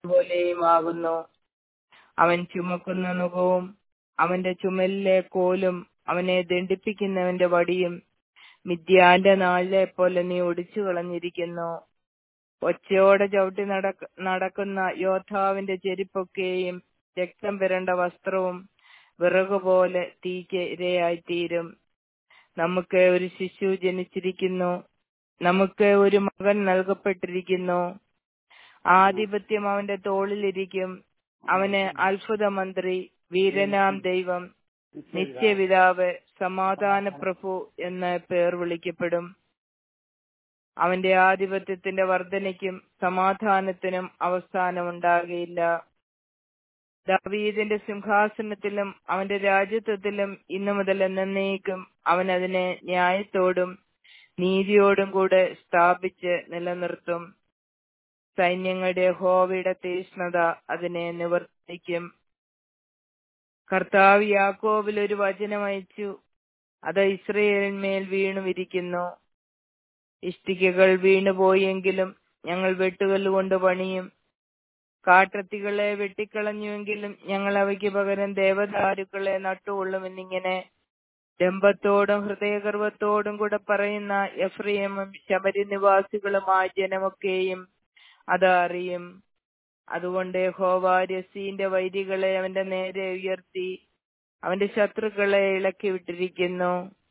പോലെയും ആകുന്നു അവൻ ചുമക്കുന്ന നുഖവും അവന്റെ ചുമലിലെ കോലും അവനെ ദണ്ഡിപ്പിക്കുന്നവന്റെ വടിയും മിഥ്യാന്റെ നാളിലെ പോലെ നീ ഒടിച്ചു കളഞ്ഞിരിക്കുന്നു ഒച്ചയോടെ ചവിട്ടി നടക്ക നടക്കുന്ന യോദ്ധാവിന്റെ ചെരിപ്പൊക്കെയും രക്തം പുരണ്ട വസ്ത്രവും വിറക് പോലെ തീക്ക് ഇരയായിത്തീരും നമുക്ക് ഒരു ശിശു ജനിച്ചിരിക്കുന്നു നമുക്ക് ഒരു മകൻ നൽകപ്പെട്ടിരിക്കുന്നു ആധിപത്യം അവന്റെ തോളിലിരിക്കും അവന് അത്ഭുത മന്ത്രി വീരനാം ദൈവം നിത്യപിതാവ് സമാധാന പ്രഭു എന്ന് പേർ വിളിക്കപ്പെടും അവന്റെ ആധിപത്യത്തിന്റെ വർധനയ്ക്കും സമാധാനത്തിനും അവസാനമുണ്ടാകുകയില്ല ദാവീദിന്റെ സിംഹാസനത്തിലും അവന്റെ രാജ്യത്വത്തിലും ഇന്നു മുതൽ എന്നേക്കും അവൻ അതിനെ ന്യായത്തോടും നീതിയോടും കൂടെ സ്ഥാപിച്ച് നിലനിർത്തും സൈന്യങ്ങളുടെ ഹോവയുടെ തീഷ്ണത അതിനെ നിവർത്തിക്കും കർത്താവ് യാക്കോബിൽ ഒരു വചനം അയച്ചു അത് ഇസ്രയേലിന്മേൽ വീണുമിരിക്കുന്നു ഇഷ്ടികകൾ വീണുപോയെങ്കിലും ഞങ്ങൾ വെട്ടുകല്ലുകൊണ്ട് പണിയും കാട്ടത്തികളെ വെട്ടിക്കളഞ്ഞുവെങ്കിലും ഞങ്ങൾ അവയ്ക്ക് പകരം ദേവദാരുക്കളെ നട്ടുകൊള്ളുമെന്നിങ്ങനെ ഡംബത്തോടും ഹൃദയഗർവത്തോടും കൂടെ പറയുന്ന എഫ്രയമും ശബരി നിവാസികളുമായ ജനമൊക്കെയും അത് അറിയും അതുകൊണ്ട് ഹോവ രസീന്റെ വൈരികളെ അവന്റെ നേരെ ഉയർത്തി അവന്റെ ശത്രുക്കളെ ഇളക്കി വിട്ടിരിക്കുന്നു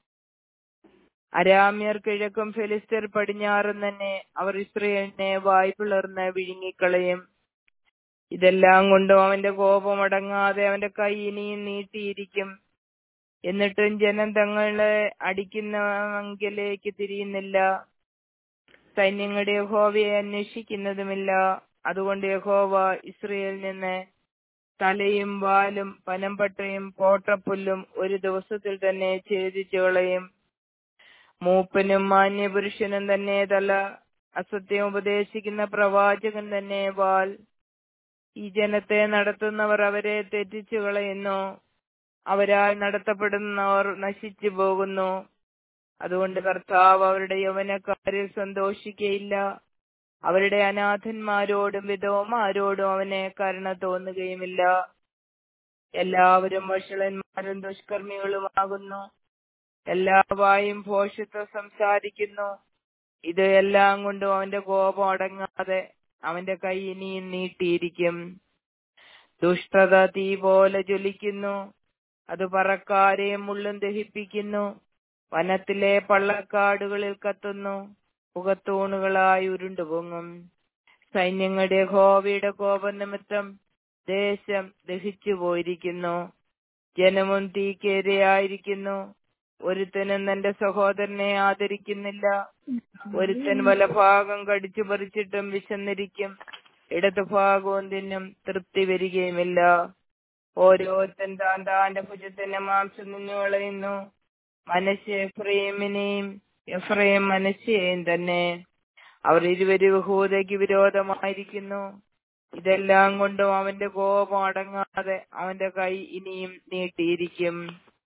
അരാമ്യർ കിഴക്കും ഫെലിസ്തർ പടിഞ്ഞാറും തന്നെ അവർ ഇസ്രയേലിനെ വായ് പിളർന്ന് വിഴുങ്ങിക്കളയും ഇതെല്ലാം കൊണ്ടും അവന്റെ കോപം അടങ്ങാതെ അവന്റെ കൈ ഇനിയും നീട്ടിയിരിക്കും എന്നിട്ടും ജനം തങ്ങളെ അടിക്കുന്നവങ്കിലേക്ക് തിരിയുന്നില്ല സൈന്യങ്ങളുടെ യഹോവയെ അന്വേഷിക്കുന്നതുമില്ല അതുകൊണ്ട് യഹോവ ഇസ്രയേലിൽ നിന്ന് തലയും വാലും പനമ്പട്ടയും പോട്ടപ്പുല്ലും ഒരു ദിവസത്തിൽ തന്നെ ഛേദിച്ചു കളയും മൂപ്പനും മാന്യപുരുഷനും തന്നെ തല അസത്യം ഉപദേശിക്കുന്ന പ്രവാചകൻ തന്നെ വാൽ ഈ ജനത്തെ നടത്തുന്നവർ അവരെ തെറ്റിച്ചു കളയുന്നു അവരാൽ നടത്തപ്പെടുന്നവർ നശിച്ചു പോകുന്നു അതുകൊണ്ട് കർത്താവ് അവരുടെ യൗവനക്കാരിൽ സന്തോഷിക്കയില്ല അവരുടെ അനാഥന്മാരോടും വിധവമാരോടും അവനെ കരുണ തോന്നുകയുമില്ല എല്ലാവരും വഷളന്മാരും ദുഷ്കർമ്മികളുമാകുന്നു എല്ലാ വായും ഭോഷത്വം സംസാരിക്കുന്നു ഇത് എല്ലാം കൊണ്ടും അവന്റെ കോപം അടങ്ങാതെ അവന്റെ കൈ ഇനിയും നീട്ടിയിരിക്കും ദുഷ്ടത തീ പോലെ ജ്വലിക്കുന്നു അത് പറക്കാരെയും മുള്ളും ദഹിപ്പിക്കുന്നു വനത്തിലെ പള്ളക്കാടുകളിൽ കത്തുന്നു പുകത്തൂണുകളായി ഉരുണ്ടുപൊങ്ങും സൈന്യങ്ങളുടെ ഹോവയുടെ കോപനിമിത്തം ദേശം ദഹിച്ചു പോയിരിക്കുന്നു ജനവും തീക്കേരയായിരിക്കുന്നു ഒരുത്തനും തന്റെ സഹോദരനെ ആദരിക്കുന്നില്ല ഒരുത്തൻ വലഭാഗം കടിച്ചു പറിച്ചിട്ടും വിശന്നിരിക്കും ഇടതു ഭാഗവും തിന്നും തൃപ്തി വരികയുമില്ല ഓരോരുത്തൻ താൻ താന്റെ ഭുജത്തിന്റെ മാംസം നിന്നു കളയുന്നു മനസ്സ് എഫ്രൈമിനെയും എഫ്രൈം മനസ്സെയും തന്നെ അവർ ഇരുവരും യഹൂദയ്ക്ക് വിരോധമായിരിക്കുന്നു ഇതെല്ലാം കൊണ്ടും അവന്റെ കോപം അടങ്ങാതെ അവന്റെ കൈ ഇനിയും നീട്ടിയിരിക്കും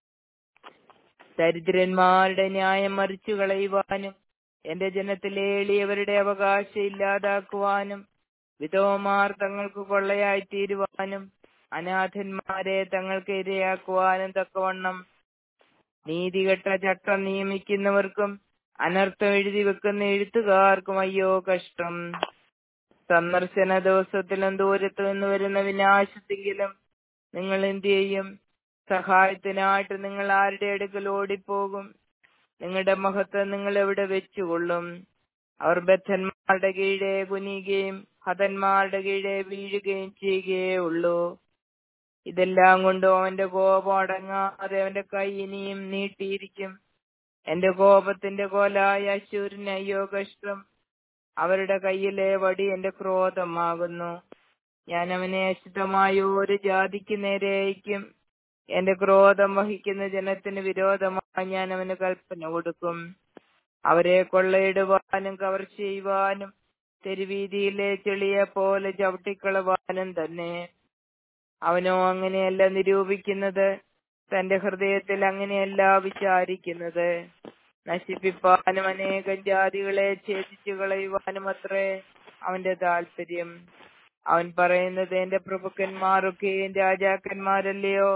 ദരിദ്രന്മാരുടെ ന്യായം മറിച്ചു കളയുവാനും എന്റെ ജനത്തിലെ എളിയവരുടെ അവകാശം ഇല്ലാതാക്കുവാനും വിധവമാർ തങ്ങൾക്ക് കൊള്ളയായി തീരുവാനും അനാഥന്മാരെ തങ്ങൾക്ക് ഇരയാക്കുവാനും തക്കവണ്ണം നീതികെട്ട ചട്ടം നിയമിക്കുന്നവർക്കും അനർത്ഥം എഴുതി വെക്കുന്ന എഴുത്തുകാർക്കും അയ്യോ കഷ്ടം സന്ദർശന ദിവസത്തിലും ദൂരത്തു നിന്ന് വരുന്ന വിനാശത്തെങ്കിലും നിങ്ങൾ എന്ത് ചെയ്യും സഹായത്തിനായിട്ട് നിങ്ങൾ ആരുടെ അടുക്കൽ ഓടിപ്പോകും നിങ്ങളുടെ മഹത്വം നിങ്ങൾ എവിടെ വെച്ചുകൊള്ളും അവർ ബദ്ധന്മാരുടെ കീഴെ കുനിയുകയും ഹതന്മാരുടെ കീഴെ വീഴുകയും ചെയ്യുകയേ ഉള്ളൂ ഇതെല്ലാം കൊണ്ടും അവന്റെ കോപം അടങ്ങാതെ അവന്റെ കൈ ഇനിയും നീട്ടിയിരിക്കും എന്റെ കോപത്തിന്റെ കോലായ അശൂരിന് അയ്യോ കഷ്ടം അവരുടെ കയ്യിലെ വടി എന്റെ ക്രോധമാകുന്നു ഞാൻ അവനെ അശുദ്ധമായ ഒരു ജാതിക്ക് നേരെ അയക്കും എന്റെ ക്രോധം വഹിക്കുന്ന ജനത്തിന് വിരോധമായി ഞാൻ അവന് കൽപ്പന കൊടുക്കും അവരെ കൊള്ളയിടുവാനും കവർ ചെയ്യുവാനും തെരുവീതിയിലെ ചെളിയെ പോലെ ചവിട്ടിക്കളവാനും തന്നെ അവനോ അങ്ങനെയല്ല നിരൂപിക്കുന്നത് തന്റെ ഹൃദയത്തിൽ അങ്ങനെയല്ല വിചാരിക്കുന്നത് നശിപ്പിപ്പാനും അനേകം ജാതികളെ ഛേദിച്ചു കളയുവാനും അത്രേ അവന്റെ താല്പര്യം അവൻ പറയുന്നത് എന്റെ പ്രഭുക്കന്മാരൊക്കെയും രാജാക്കന്മാരല്ലയോ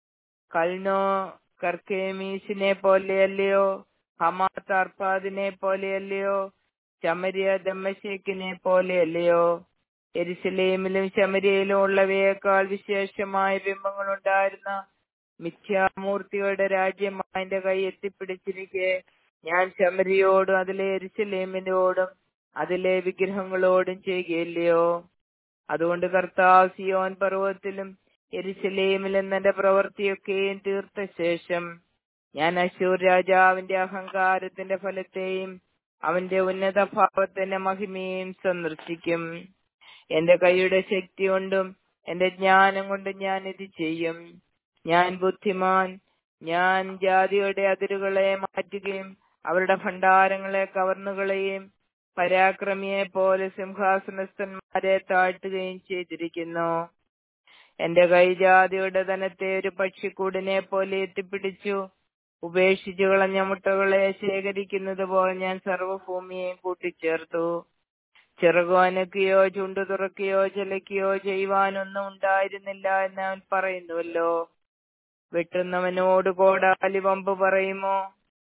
കൽനോ കർക്കേമീസിനെ പോലെയല്ലയോ ഹമാത്ത് അർപ്പാദിനെ പോലെയല്ലയോ ശമരിയ ദമ്മശേക്കിനെ പോലെയല്ലയോ എരുസലേമിലും ശമരിയയിലും ഉള്ളവയേക്കാൾ വിശേഷമായ ബിംബങ്ങൾ ഉണ്ടായിരുന്ന മിഥ്യാമൂർത്തിയുടെ രാജ്യം അതിന്റെ കൈ എത്തിപ്പിടിച്ചിരിക്കെ ഞാൻ ശമരിയോടും അതിലെ എരുസലേമിനോടും അതിലെ വിഗ്രഹങ്ങളോടും ചെയ്യുകയില്ലയോ അതുകൊണ്ട് കർത്താവ് സിയോൻ പർവ്വതത്തിലും എരുസലേമിലും തന്റെ പ്രവൃത്തിയൊക്കെയും തീർത്ത ശേഷം ഞാൻ അശൂർ രാജാവിന്റെ അഹങ്കാരത്തിന്റെ ഫലത്തെയും അവന്റെ ഉന്നത ഭാവത്തിന്റെ മഹിമയും സന്ദർശിക്കും എന്റെ കൈയുടെ ശക്തി കൊണ്ടും എന്റെ ജ്ഞാനം കൊണ്ടും ഞാൻ ഇത് ചെയ്യും ഞാൻ ബുദ്ധിമാൻ ഞാൻ ജാതിയുടെ അതിരുകളെ മാറ്റുകയും അവരുടെ ഭണ്ഡാരങ്ങളെ കവർന്നുകളയും പരാക്രമിയെ പോലെ സിംഹാസനസ്ഥന്മാരെ താഴ്ത്തുകയും ചെയ്തിരിക്കുന്നു എന്റെ കൈ ജാതിയുടെ ധനത്തെ ഒരു പക്ഷിക്കൂടിനെ പോലെ എത്തിപ്പിടിച്ചു ഉപേക്ഷിച്ചു കളഞ്ഞ മുട്ടകളെ ശേഖരിക്കുന്നത് പോലെ ഞാൻ സർവ്വഭൂമിയെയും കൂട്ടിച്ചേർത്തു ചിറകു അനക്കുകയോ ചുണ്ടു തുറക്കുകയോ ചിലക്കുകയോ ചെയ്യുവാനൊന്നും ഉണ്ടായിരുന്നില്ല എന്ന് അവൻ പറയുന്നുവല്ലോ വെട്ടുന്നവനോട് കോടാലി വമ്പ് പറയുമോ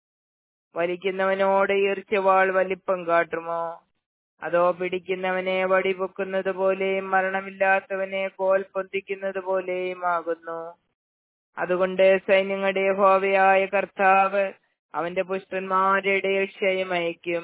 വലിക്കുന്നവനോട് ഈർച്ചവാൾ വലിപ്പം കാട്ടുമോ അതോ പിടിക്കുന്നവനെ വടി പൊക്കുന്നത് പോലെയും മരണമില്ലാത്തവനെ കോൽ പൊന്തിക്കുന്നത് പോലെയും ആകുന്നു അതുകൊണ്ട് സൈന്യങ്ങളുടെ ഹോവയായ കർത്താവ് അവന്റെ പുഷ്ടന്മാരുടെ ക്ഷയമയക്കും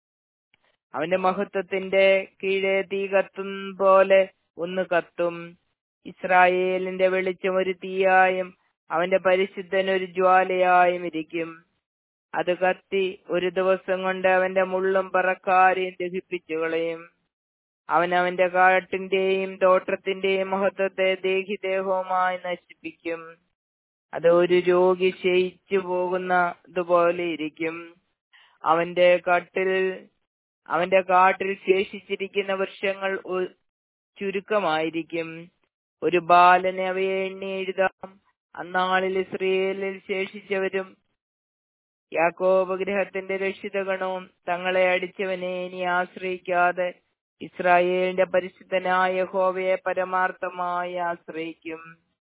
അവന്റെ മഹത്വത്തിന്റെ കീഴെ തീ കത്തും പോലെ ഒന്ന് കത്തും ഇസ്രായേലിന്റെ വെളിച്ചം ഒരു തീയായും അവന്റെ പരിശുദ്ധൻ ഒരു ജ്വാലയായും ഇരിക്കും അത് കത്തി ഒരു ദിവസം കൊണ്ട് അവന്റെ മുള്ളും പറക്കാരെയും ദഹിപ്പിച്ചു കളയും അവൻ അവന്റെ കാട്ടിന്റെയും തോട്ടത്തിന്റെയും മഹത്വത്തെ ദേഹിദേഹവുമായി നശിപ്പിക്കും അത് ഒരു രോഗി ക്ഷയിച്ചു പോകുന്നതുപോലെ ഇരിക്കും അവന്റെ കാട്ടിൽ അവന്റെ കാട്ടിൽ ശേഷിച്ചിരിക്കുന്ന വൃക്ഷങ്ങൾ ചുരുക്കമായിരിക്കും ഒരു ബാലനെ അവയെ എണ്ണി എഴുതാം അന്നാളിൽ ഇസ്രയേലിൽ ശേഷിച്ചവരും യാക്കോബ് ഗ്രഹത്തിന്റെ രക്ഷിതഗണവും തങ്ങളെ അടിച്ചവനെ ഇനി ആശ്രയിക്കാതെ ഇസ്രായേലിന്റെ പരിശുദ്ധനായ ഹോവയെ പരമാർത്ഥമായി ആശ്രയിക്കും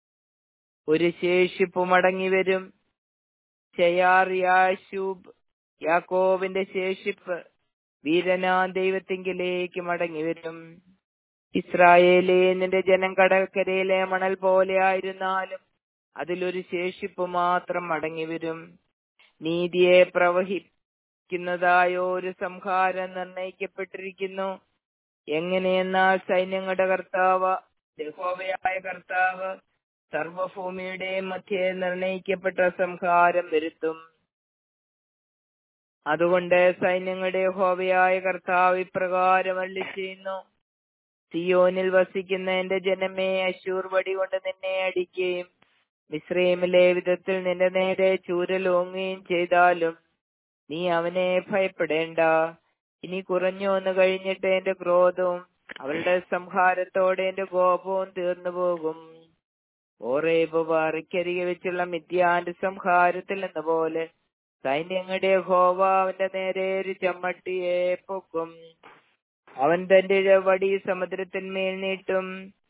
ഒരു ശേഷിപ്പ് മടങ്ങി വരും ചെയാർ യാശൂബ് യാക്കോബിന്റെ ശേഷിപ്പ് വീരനാ ദൈവത്തിങ്കിലേക്ക് മടങ്ങി വരും ഇസ്രായേലേ നിന്റെ ജനം കടൽക്കരയിലെ മണൽ പോലെ ആയിരുന്നാലും അതിലൊരു ശേഷിപ്പ് മാത്രം മടങ്ങി വരും നീതിയെ പ്രവഹിക്കുന്നതായ ഒരു സംഹാരം നിർണയിക്കപ്പെട്ടിരിക്കുന്നു എങ്ങനെയെന്നാൽ സൈന്യങ്ങളുടെ കർത്താവ് യഹോവയായ കർത്താവ് സർവഭൂമിയുടെയും മധ്യേ നിർണയിക്കപ്പെട്ട സംഹാരം വരുത്തും അതുകൊണ്ട് സൈന്യങ്ങളുടെ ഹോവയായ കർത്താവ് ഇപ്രകാരം അള്ളി ചെയ്യുന്നു സിയോനിൽ വസിക്കുന്ന എന്റെ ജനമേ അശൂർ വടി കൊണ്ട് നിന്നെ അടിക്കുകയും മിശ്രൈമിലെ വിധത്തിൽ നിന്റെ നേരെ ചൂരലോങ്ങുകയും ചെയ്താലും നീ അവനെ ഭയപ്പെടേണ്ട ഇനി കുറഞ്ഞു വന്നു കഴിഞ്ഞിട്ട് എന്റെ ക്രോധവും അവരുടെ സംഹാരത്തോടെ എന്റെ കോപവും തീർന്നു പോകും ഓറേബ് വാറിക്കരികെ വെച്ചുള്ള മിഥ്യാന്റെ സംഹാരത്തിൽ എന്ന പോലെ സൈന്യങ്ങളുടെ ഹോവ അവന്റെ നേരെ ഒരു ചമ്മട്ടിയെ പൊക്കും അവൻ തന്റെ വടി സമുദ്രത്തിന്മേൽ നീട്ടും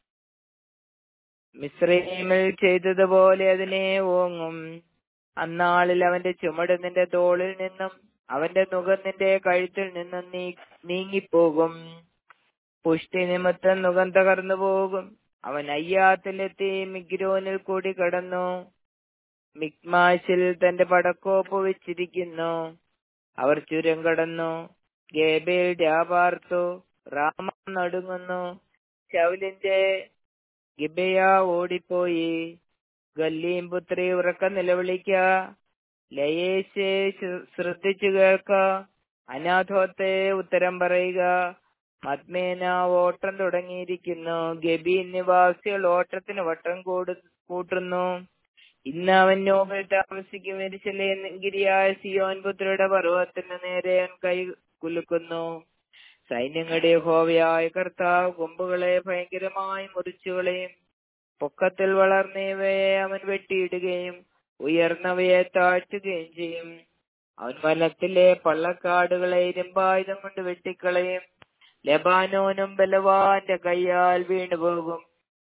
മിശ്രൈമിൽ ചെയ്തതുപോലെ അതിനെ ഓങ്ങും അന്നാളിൽ അവന്റെ ചുമട് നിന്റെ തോളിൽ നിന്നും അവന്റെ നുകം നിന്റെ കഴുത്തിൽ നിന്നും നീ നീങ്ങിപ്പോകും പുഷ്ടി നിമിത്തം നുകം തകർന്നു പോകും അവൻ അയ്യാത്തിലെത്തി മിഗ്രോനിൽ കൂടി കടന്നു മിക്മാശിൽ തന്റെ പടക്കോപ്പ് വെച്ചിരിക്കുന്നു അവർ ചുരം കടന്നു ഗേബേൽ രാപാർത്തു റാമ നടുങ്ങുന്നു ശൗലിന്റെ ഗിബയ ഓടിപ്പോയി ഗല്ലീം പുത്രി ഉറക്ക നിലവിളിക്ക ലയേശെ ശ്രദ്ധിച്ചു കേൾക്ക അനാഥോത്തെ ഉത്തരം പറയുക മദ്മേന ഓട്ടം തുടങ്ങിയിരിക്കുന്നു ഗബീൻ നിവാസികൾ ഓട്ടത്തിന് വട്ടം കൂടു കൂട്ടുന്നു ഇന്ന് അവൻ നോബൽ താമസിക്കും എരിശലേഗിരിയായ സിയോൻ പുത്രയുടെ പർവ്വതത്തിന് നേരെ അവൻ കൈ കുലുക്കുന്നു സൈന്യങ്ങളുടെ ഹോവയായ കർത്താവ് കൊമ്പുകളെ ഭയങ്കരമായി മുറിച്ചുകളയും പൊക്കത്തിൽ വളർന്നവയെ അവൻ വെട്ടിയിടുകയും ഉയർന്നവയെ താഴ്ത്തുകയും ചെയ്യും അവൻ വനത്തിലെ പള്ളക്കാടുകളെ ഇരുമ്പായുധം കൊണ്ട് വെട്ടിക്കളയും ലബാനോനും ബലവാന്റെ കയ്യാൽ വീണുപോകും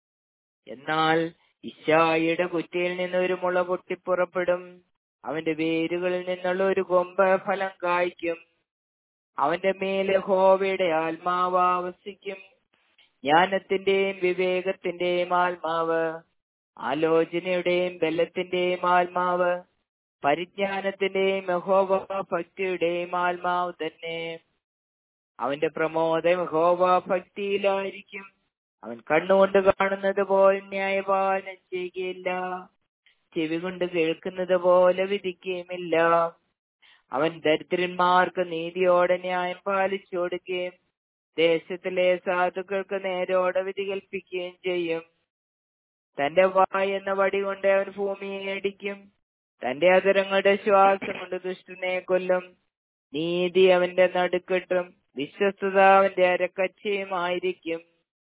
എന്നാൽ ഇഷായിയുടെ കുറ്റിയിൽ നിന്ന് ഒരു മുള പൊട്ടിപ്പുറപ്പെടും അവന്റെ വേരുകളിൽ നിന്നുള്ള ഒരു കൊമ്പ് ഫലം കായ്ക്കും അവന്റെ മേലെ ഹോവയുടെ ആത്മാവ് ആവസിക്കും ജ്ഞാനത്തിന്റെയും വിവേകത്തിന്റെയും ആത്മാവ് ആലോചനയുടെയും ബലത്തിന്റെയും ആത്മാവ് പരിജ്ഞാനത്തിന്റെയും യഹോവ ഭക്തിയുടെയും ആത്മാവ് തന്നെ അവന്റെ പ്രമോദം യഹോവ ഭക്തിയിലായിരിക്കും അവൻ കണ്ണുകൊണ്ട് കാണുന്നത് പോലെ ന്യായപാലനം ചെയ്യുകയില്ല ചെവി കൊണ്ട് കേൾക്കുന്നത് പോലെ വിധിക്കുകയുമില്ല അവൻ ദരിദ്രന്മാർക്ക് നീതിയോടെ ന്യായം പാലിച്ചു കൊടുക്കുകയും ദേശത്തിലെ സാധുക്കൾക്ക് നേരോടെ വിധി കൽപ്പിക്കുകയും ചെയ്യും തന്റെ വായ എന്ന വടി കൊണ്ട് അവൻ ഭൂമിയെ അടിക്കും തന്റെ അതരങ്ങളുടെ ശ്വാസം കൊണ്ട് ദുഷ്ടനെ കൊല്ലും നീതി അവന്റെ നടുക്കെട്ടും വിശ്വസ്തത അവന്റെ അരക്കച്ചയുമായിരിക്കും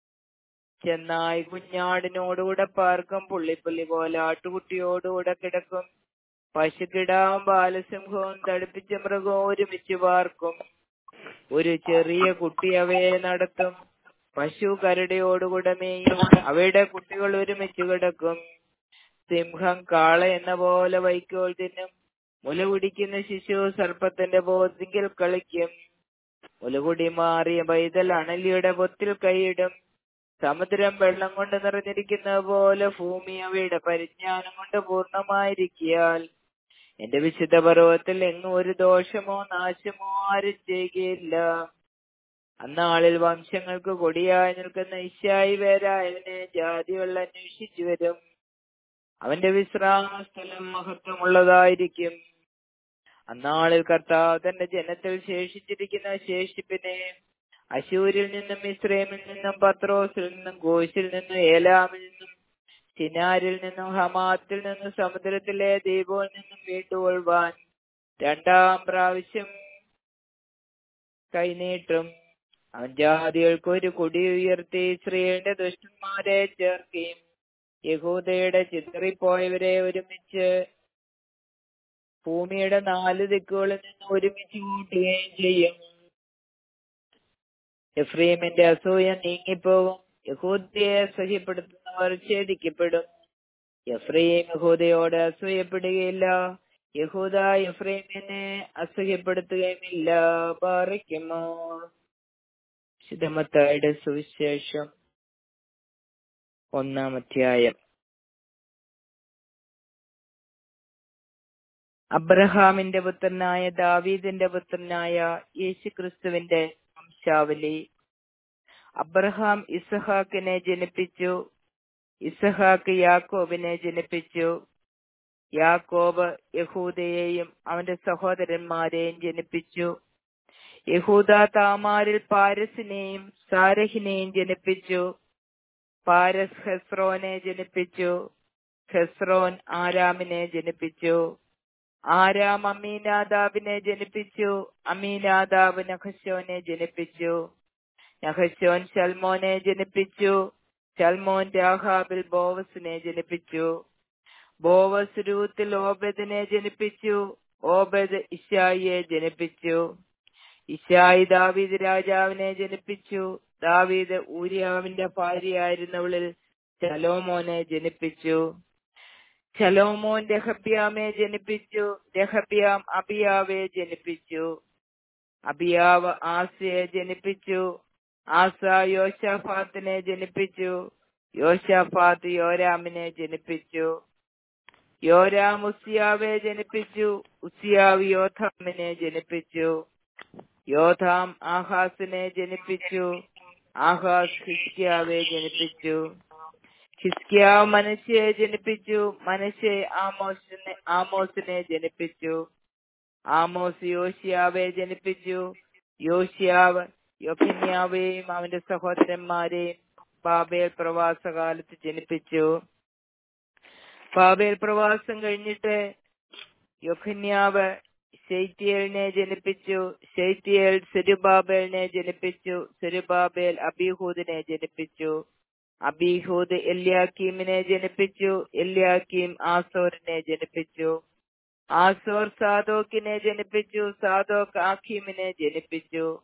ചെന്നായി കുഞ്ഞാടിനോടുകൂടെ പാർക്കും പുള്ളിപ്പുള്ളി പോലെ ആട്ടുകുട്ടിയോടുകൂടെ കിടക്കും പശുക്കിടാവും ബാലസിംഹവും തടുപ്പിച്ച മൃഗവും ഒരുമിച്ച് പാർക്കും ഒരു ചെറിയ കുട്ടി അവയെ നടത്തും പശു കരടിയോടുകൂടെ മേയും അവയുടെ കുട്ടികൾ ഒരുമിച്ച് കിടക്കും സിംഹം കാള എന്ന പോലെ വൈക്കോൽ തിന്നും മുല കുടിക്കുന്ന ശിശു സർപ്പത്തിന്റെ ബോധിങ്കിൽ കളിക്കും മുലകുടി മാറിയ പൈതൽ അണലിയുടെ പൊത്തിൽ കൈയിടും സമുദ്രം വെള്ളം കൊണ്ട് നിറഞ്ഞിരിക്കുന്നത് പോലെ ഭൂമി അവയുടെ പരിജ്ഞാനം കൊണ്ട് പൂർണ്ണമായിരിക്കിയാൽ എന്റെ വിശുദ്ധ പർവ്വത്തിൽ എങ്ങും ഒരു ദോഷമോ നാശമോ ആരും ചെയ്യുകയില്ല അന്നാളിൽ വംശങ്ങൾക്ക് കൊടിയായി നിൽക്കുന്ന ഇശായി വേരായവനെ ജാതികൾ അന്വേഷിച്ചു വരും അവന്റെ വിശ്രാമ സ്ഥലം മഹത്വമുള്ളതായിരിക്കും അന്നാളിൽ കർത്താവ് തന്റെ ജനത്തിൽ ശേഷിച്ചിരിക്കുന്ന ശേഷിപ്പിനെ അശൂരിൽ നിന്നും ഇസ്രേമിൽ നിന്നും പത്രോസിൽ നിന്നും ഗോശിൽ നിന്നും ഏലാമിൽ നിന്നും സിനാരിൽ നിന്നും ഹമാത്തിൽ നിന്നും സമുദ്രത്തിലെ ദ്വീപിൽ നിന്നും വീണ്ടുകൊള്ളുവാൻ രണ്ടാം പ്രാവശ്യം കൈനീട്ടും അവൻ ജാതികൾക്ക് ഒരു കൊടി ഉയർത്തി ഇസ്രയേലിന്റെ ദുഷ്ടന്മാരെ ചേർക്കുകയും യഹൂദയുടെ ചിതറിപ്പോയവരെ ഒരുമിച്ച് ഭൂമിയുടെ നാല് ദിക്കുകളിൽ നിന്ന് ഒരുമിച്ച് കൂട്ടുകയും ചെയ്യും എഫ്രീമിന്റെ അസൂയ നീങ്ങിപ്പോകും യഹൂദയെ സഹ്യപ്പെടുത്തുന്നവർ ഛേദിക്കപ്പെടും എഫ്രീം യഹൂദയോട് അസൂയപ്പെടുകയില്ല യഹൂദ എഫ്രീമിനെ അസഹ്യപ്പെടുത്തുകയുമില്ല പാറിക്കുമോ ശുദ്ധമത്തായുടെ സുവിശേഷം ഒന്നാം അധ്യായം അബ്രഹാമിന്റെ പുത്രനായ ദാവീദിന്റെ പുത്രനായ യേശു ക്രിസ്തുവിന്റെ വംശാവലി അബ്രഹാം ഇസഹാക്കിനെ ജനിപ്പിച്ചു ഇസഹാക്ക് യാക്കോബിനെ ജനിപ്പിച്ചു യാക്കോബ് യഹൂദയെയും അവന്റെ സഹോദരന്മാരെയും ജനിപ്പിച്ചു യഹൂദ താമാരിൽ പാരസിനെയും സാരഹിനെയും ജനിപ്പിച്ചു പാരസ് ഹെസ്രോനെ ജനിപ്പിച്ചു ഹെസ്രോൻ ആരാമിനെ ജനിപ്പിച്ചു ആരാം അമീനാദാബിനെ ജനിപ്പിച്ചു അമീനാദാബ് നഖശോനെ ജനിപ്പിച്ചു നഖശോൻ ശൽമോനെ ജനിപ്പിച്ചു ശൽമോൻ രാഹാബിൽ ബോവസിനെ ജനിപ്പിച്ചു ബോവസ് രൂത്തിൽ ഓബദിനെ ജനിപ്പിച്ചു ഓബദ് ഇഷായിയെ ജനിപ്പിച്ചു ഇഷായി ദാവീദ് രാജാവിനെ ജനിപ്പിച്ചു ദാവീദ് ഊര്യാവിന്റെ ഭാര്യയായിരുന്നവളിൽ ചലോമോനെ ജനിപ്പിച്ചു ചലോമോൻ രഹബ്യാമെ ജനിപ്പിച്ചു രഹബ്യാം അബിയാവെ ജനിപ്പിച്ചു അബിയാവ് ആസയെ ജനിപ്പിച്ചു ആസ യോശാഫാത്തിനെ ജനിപ്പിച്ചു യോശാഫാത്ത് യോരാമിനെ ജനിപ്പിച്ചു യോരാം ഉസിയാവെ ജനിപ്പിച്ചു ഉസിയാവ് യോധാമിനെ ജനിപ്പിച്ചു യോധാം ആഹാസിനെ ജനിപ്പിച്ചു ആഹാസ് ഹിസ്കിയാവെ ജനിപ്പിച്ചു ഹിസ്കിയാവ് മനശ്ശയെ ജനിപ്പിച്ചു മനശ്ശെ ആമോസിനെ ആമോസിനെ ജനിപ്പിച്ചു ആമോസ് യോശിയാവെ ജനിപ്പിച്ചു യോശിയാവ് യൊഖന്യാവെയും അവന്റെ സഹോദരന്മാരെയും ബാബേൽ പ്രവാസകാലത്ത് ജനിപ്പിച്ചു ബാബേൽ പ്രവാസം കഴിഞ്ഞിട്ട് യൊഖന്യാവ് ശൈത്യലിനെ ജനിപ്പിച്ചു ശൈത്യൽ സെരുബാബേലിനെ ജനിപ്പിച്ചു സെരുബാബേൽ അബിഹൂദിനെ ജനിപ്പിച്ചു അബിഹൂദ് എല്യാക്കീമിനെ ജനിപ്പിച്ചു എല്യാക്കീം ആസോറിനെ ജനിപ്പിച്ചു ആസോർ സാദോക്കിനെ ജനിപ്പിച്ചു സാദോക്ക് ആഖീമിനെ ജനിപ്പിച്ചു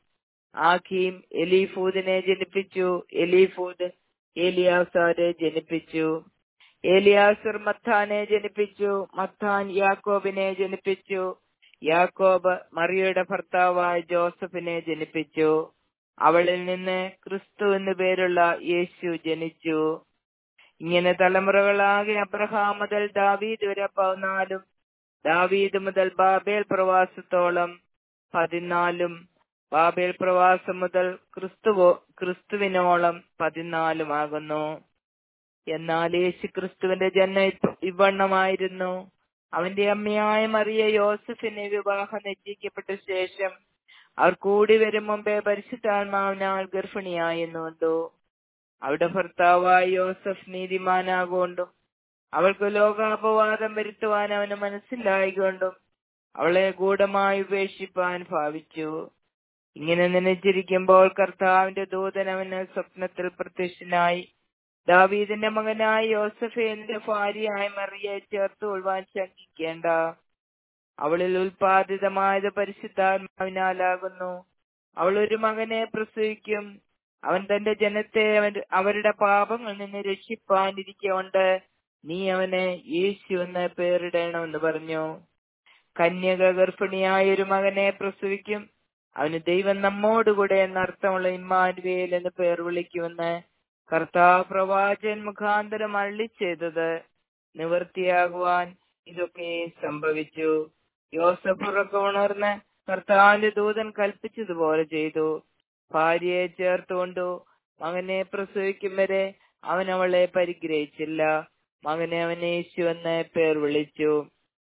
ആഖീം എലീഫൂദിനെ ജനിപ്പിച്ചു എലീഫൂദ് ഏലിയാസാരെ ജനിപ്പിച്ചു ഏലിയാസർ മത്താനെ ജനിപ്പിച്ചു മത്താൻ യാക്കോബിനെ ജനിപ്പിച്ചു യാക്കോബ് മറിയയുടെ ഭർത്താവായ ജോസഫിനെ ജനിപ്പിച്ചു അവളിൽ നിന്ന് ക്രിസ്തു എന്നു പേരുള്ള യേശു ജനിച്ചു ഇങ്ങനെ തലമുറകളാകെ അബ്രഹാം മുതൽ ദാവീദ് വരെ പതിനാലും ദാവീദ് മുതൽ ബാബേൽ പ്രവാസത്തോളം പതിനാലും ബാബേൽ പ്രവാസം മുതൽ ക്രിസ്തുവോ ക്രിസ്തുവിനോളം പതിനാലുമാകുന്നു എന്നാൽ യേശു ക്രിസ്തുവിന്റെ ജന്മം ഇപ്പ- ഇവണ്ണമായിരുന്നു അവന്റെ അമ്മയായ മറിയ യോസഫിനെ വിവാഹം നിശ്ചയിക്കപ്പെട്ട ശേഷം അവർ കൂടി വരും മുമ്പേ പരിശുദ്ധാത്മാവിനാൽ ഗർഭിണിയായെന്നുണ്ടോ അവിടെ ഭർത്താവായ യോസഫ് നീതിമാനാകൊണ്ടും അവൾക്ക് ലോകാപവാദം വരുത്തുവാൻ അവന് മനസ്സിലായിക്കൊണ്ടും അവളെ ഗൂഢമായി ഉപേക്ഷിപ്പാൻ ഭാവിച്ചു ഇങ്ങനെ നനച്ചിരിക്കുമ്പോൾ കർത്താവിന്റെ ദൂതൻ അവന് സ്വപ്നത്തിൽ പ്രത്യക്ഷനായി ദാവീദിന്റെ മകനായ യോസഫ് എന്റെ ഭാര്യയായ മറിയെ ചേർത്ത് കൊള്ളുവാൻ ശങ്കിക്കേണ്ട അവളിൽ ഉൽപാദിതമായത് പരിശുദ്ധാത്മാവിനാലാകുന്നു അവൾ ഒരു മകനെ പ്രസവിക്കും അവൻ തന്റെ ജനത്തെ അവൻ- അവരുടെ പാപങ്ങളിൽ നിന്ന് രക്ഷിപ്പാനിരിക്കൊണ്ട് നീ അവന് യേശു എന്ന് പേരിടണമെന്ന് പറഞ്ഞു കന്യക ഗർഭിണിയായ ഒരു മകനെ പ്രസവിക്കും അവന് ദൈവം നമ്മോടുകൂടെ എന്നർത്ഥമുള്ള ഇമ്മാനുവേൽ എന്ന് പേർ വിളിക്കുമെന്ന് കർത്താവ് പ്രവാചകൻ മുഖാന്തരം അള്ളി ചെയ്തത് നിവൃത്തിയാകുവാൻ ഇതൊക്കെ സംഭവിച്ചു യോസഫ് ഉറക്കമുണർന്ന് കർത്താവിന്റെ ദൂതൻ കൽപ്പിച്ചതുപോലെ ചെയ്തു ഭാര്യയെ ചേർത്തുകൊണ്ടു മകനെ പ്രസവിക്കും വരെ അവൻ അവളെ പരിഗ്രഹിച്ചില്ല മകനെ അവൻ യേശു എന്ന് പേർ വിളിച്ചു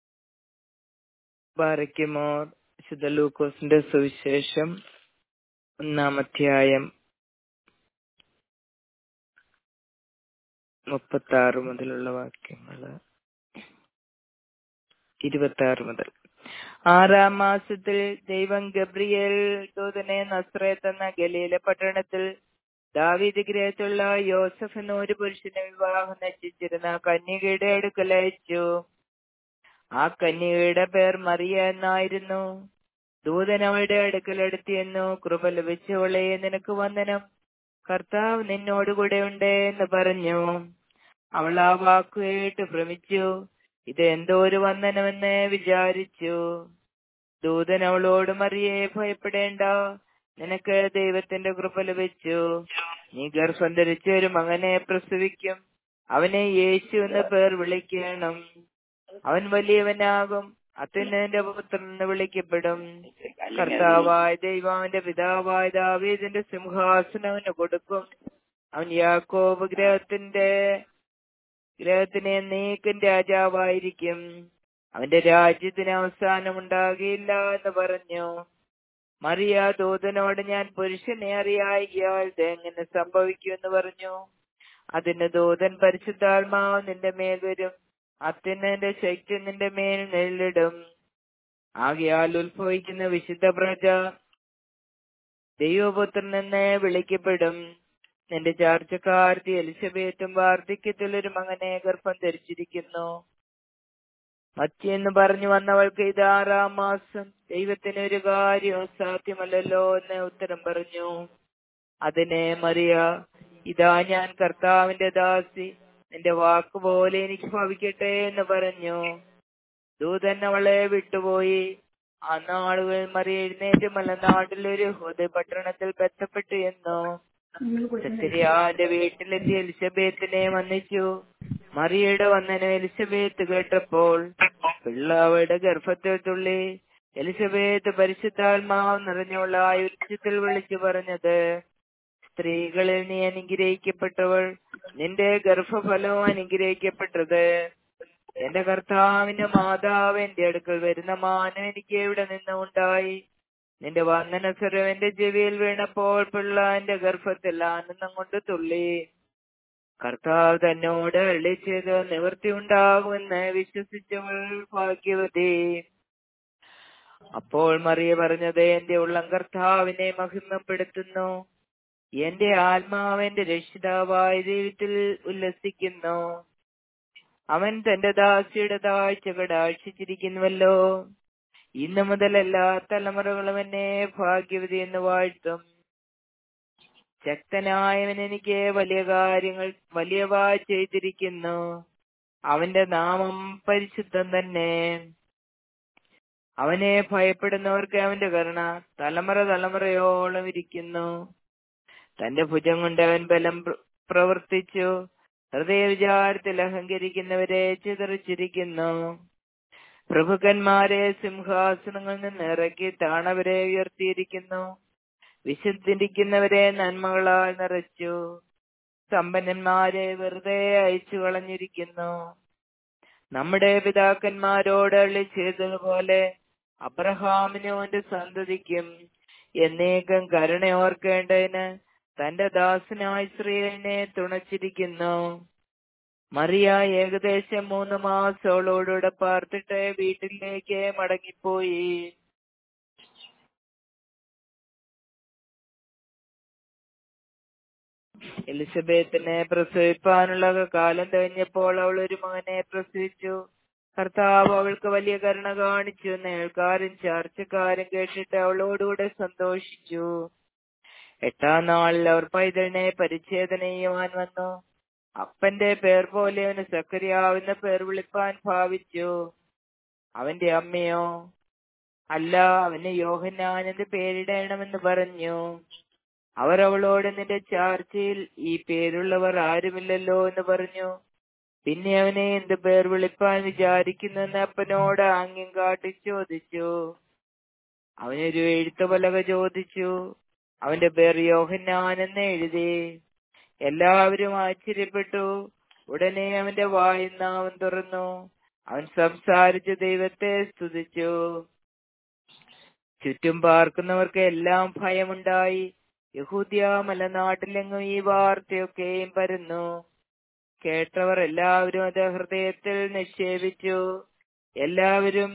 ബാറയ്ക്കുമോർ വിശുദ്ധ ലൂക്കോസിന്റെ സുവിശേഷം ഒന്നാം അധ്യായം മുപ്പത്തി ആറ് മുതലുള്ള വാക്യങ്ങള് ഇരുപത്തി ആറ് മുതൽ ആറാം മാസത്തിൽ ദൈവം ഗബ്രിയേൽ ദൂതനെ നസ്രേത്ത് എന്ന ഗലീല പട്ടണത്തിൽ ദാവീദ് ഗൃഹത്തുള്ള യോസഫ് എന്ന ഒരു പുരുഷനെ വിവാഹം നശിച്ചിരുന്ന കന്യകയുടെ അടുക്കൽ അയച്ചു ആ കന്യകയുടെ പേർ മറിയ എന്നായിരുന്നു ദൂതൻ അവളുടെ അടുക്കൽ എടുത്തിയെന്നു കൃപ ലഭിച്ചവളെ നിനക്ക് വന്ദനം കർത്താവ് നിന്നോടുകൂടെ ഉണ്ട് എന്ന് പറഞ്ഞു അവൾ ആ വാക്കു കേട്ട് ഭ്രമിച്ചു ഇത് എന്തോ ഒരു വന്ദനമെന്ന് വിചാരിച്ചു ദൂതൻ അവളോട് മറിയെ ഭയപ്പെടേണ്ട നിനക്ക് ദൈവത്തിന്റെ കൃപ ലഭിച്ചു നീ ഗർഭം ധരിച്ച ഒരു മകനെ പ്രസവിക്കും അവനെ യേശു എന്ന് പേർ വിളിക്കണം അവൻ വലിയവനാകും അത്യുന്നതിന്റെ പുത്രൻ എന്ന് വിളിക്കപ്പെടും കർത്താവായ ദൈവം അവന്റെ പിതാവായ ദാവീദിന്റെ സിംഹാസനം അവന് കൊടുക്കും അവൻ യാക്കോബ് ഗ്രഹത്തിന്റെ ഗ്രഹത്തിന് നീക്കും രാജാവായിരിക്കും അവന്റെ രാജ്യത്തിന് അവസാനം ഉണ്ടാകില്ല എന്ന് പറഞ്ഞു മറിയ ദൂതനോട് ഞാൻ പുരുഷനെ അറിയായികയാൽ ഇത് എങ്ങനെ സംഭവിക്കും എന്ന് പറഞ്ഞു അതിന് ദൂതൻ പരിശുദ്ധാത്മാവ് നിന്റെ മേൽ വരും അത്യുന്നതിന്റെ ശക്തി നിന്റെ മേൽ നെല്ലിടും ആകയാൽ ഉത്ഭവിക്കുന്ന വിശുദ്ധ പ്രജ ദൈവപുത്രൻ എന്ന് വിളിക്കപ്പെടും നിന്റെ ചാർച്ചക്കാർത്തി എലിസബേത്തും വാർദ്ധക്യത്തിൽ ഒരു മകനെ ഗർഭം ധരിച്ചിരിക്കുന്നു മച്ചി എന്ന് പറഞ്ഞു വന്നവൾക്ക് ഇത് ആറാം മാസം ദൈവത്തിന് ഒരു കാര്യവും സാധ്യമല്ലല്ലോ എന്ന് ഉത്തരം പറഞ്ഞു അതിനെ മറിയ ഇതാ ഞാൻ കർത്താവിന്റെ ദാസി നിന്റെ വാക്കുപോലെ എനിക്ക് ഭവിക്കട്ടെ എന്ന് പറഞ്ഞു ദൂതൻ അവളെ വിട്ടുപോയി ആ നാളുകൾ മറിയ എഴുന്നേറ്റ് മലനാട്ടിലൊരു ഹുദ പട്ടണത്തിൽ ബന്ധപ്പെട്ടു എന്നോ സക്കരിയാന്റെ വീട്ടിലെത്തി എലിസബേത്തിനെ വന്നിച്ചു മറിയയുടെ വന്നനം എലിസബേത്ത് കേട്ടപ്പോൾ പിള്ള അവളുടെ ഗർഭത്തിൽ തുള്ളി എലിസബേത്ത് പരിശുദ്ധാത്മാവ് നിറഞ്ഞുള്ള ആയുർച്ചത്തിൽ വിളിച്ചു പറഞ്ഞത് സ്ത്രീകളിൽ നീ അനുഗ്രഹിക്കപ്പെട്ടവൾ നിന്റെ ഗർഭഫലവും അനുഗ്രഹിക്കപ്പെട്ടത് എന്റെ കർത്താവിന്റെ മാതാവ് എന്റെ അടുക്കൽ വരുന്ന മാനം എനിക്ക് ഇവിടെ നിന്ന് ഉണ്ടായി നിന്റെ വന്ദനസ്വരം എന്റെ ചെവിയിൽ വീണപ്പോൾ പിള്ള എന്റെ ഗർഭത്തിൽ ആനന്ദം കൊണ്ട് തുള്ളി കർത്താവ് തന്നോട് അള്ളി ചെയ്ത് നിവൃത്തി ഉണ്ടാകുമെന്ന് വിശ്വസിച്ചവൾ ഭാഗ്യവതി അപ്പോൾ മറിയ പറഞ്ഞത് എന്റെ ഉള്ളം കർത്താവിനെ മഹിമപ്പെടുത്തുന്നു എന്റെ ആത്മാവ് എന്റെ രക്ഷിതാവായ ദൈവത്തിൽ ഉല്ലസിക്കുന്നു അവൻ തന്റെ ദാസിയുടെ താഴ്ച കടാക്ഷിച്ചിരിക്കുന്നുവല്ലോ ഇന്നു മുതൽ എല്ലാ തലമുറകളും എന്നെ ഭാഗ്യവതി എന്ന് വാഴ്ത്തും ശക്തനായവൻ എനിക്ക് വലിയ കാര്യങ്ങൾ വലിയവ ചെയ്തിരിക്കുന്നു അവന്റെ നാമം പരിശുദ്ധം തന്നെ അവനെ ഭയപ്പെടുന്നവർക്ക് അവന്റെ കരുണ തലമുറ തലമുറയോളം ഇരിക്കുന്നു തന്റെ ഭുജം കൊണ്ട് അവൻ ബലം പ്ര- പ്രവർത്തിച്ചു ഹൃദയ വിചാരത്തിൽ അഹങ്കരിക്കുന്നവരെ ചിതറിച്ചിരിക്കുന്നു പ്രഭുക്കന്മാരെ സിംഹാസനങ്ങളിൽ നിന്ന് ഇറക്കി താണവരെ ഉയർത്തിയിരിക്കുന്നു വിശുദ്ധിരിക്കുന്നവരെ നന്മകളാൽ നിറച്ചു സമ്പന്നന്മാരെ വെറുതെ അയച്ചു കളഞ്ഞിരിക്കുന്നു നമ്മുടെ പിതാക്കന്മാരോട് അള്ളി ചെയ്തതുപോലെ അബ്രഹാമിനും അവന്റെ സന്തതിക്കും എന്നേക്കും കരുണ ഓർക്കേണ്ടതിന് തന്റെ ദാസനായ ഇസ്രയേലിനെ തുണച്ചിരിക്കുന്നു മറിയ ഏകദേശം മൂന്ന് മാസത്തോളോടുകൂടെ പാർത്തിട്ട് വീട്ടിലേക്ക് മടങ്ങിപ്പോയി എലിസബത്തിനെ പ്രസവിപ്പാനുള്ള കാലം കഴിഞ്ഞപ്പോൾ അവൾ ഒരു മകനെ പ്രസവിച്ചു കർത്താവ് അവൾക്ക് വലിയ കരുണ കാണിച്ചു നേൽക്കാരും ചർച്ചക്കാരും കേട്ടിട്ട് അവളോടുകൂടെ സന്തോഷിച്ചു എട്ടാം നാളിൽ അവർ പൈതലിനെ പരിച്ഛേദന ചെയ്യുവാൻ വന്നു അപ്പന്റെ പേർ പോലെ അവന് സക്കരിയാവുന്ന പേർ വിളിപ്പാൻ ഭാവിച്ചു അവന്റെ അമ്മയോ അല്ല അവന് യോഹന്നാൻ എന്ന് പേരിടണമെന്ന് പറഞ്ഞു അവർ അവളോട് നിന്റെ ചാർച്ചയിൽ ഈ പേരുള്ളവർ ആരുമില്ലല്ലോ എന്ന് പറഞ്ഞു പിന്നെ അവനെ എന്ത് പേർ വിളിപ്പാൻ വിചാരിക്കുന്നെന്ന് അപ്പനോട് ആംഗ്യം കാട്ടി ചോദിച്ചു അവനൊരു എഴുത്തുപലക ചോദിച്ചു അവന്റെ പേർ യോഹന്നാൻ എന്ന് എഴുതി എല്ലാവരും ആശ്ചര്യപ്പെട്ടു ഉടനെ അവന്റെ വായുന്നാവൻ തുറന്നു അവൻ സംസാരിച്ച് ദൈവത്തെ സ്തുതിച്ചു ചുറ്റും പാർക്കുന്നവർക്ക് എല്ലാം ഭയമുണ്ടായി യഹൂദ്യ മലനാട്ടിലെങ്ങും ഈ വാർത്തയൊക്കെയും പരന്നു കേട്ടവർ എല്ലാവരും അത് ഹൃദയത്തിൽ നിക്ഷേപിച്ചു എല്ലാവരും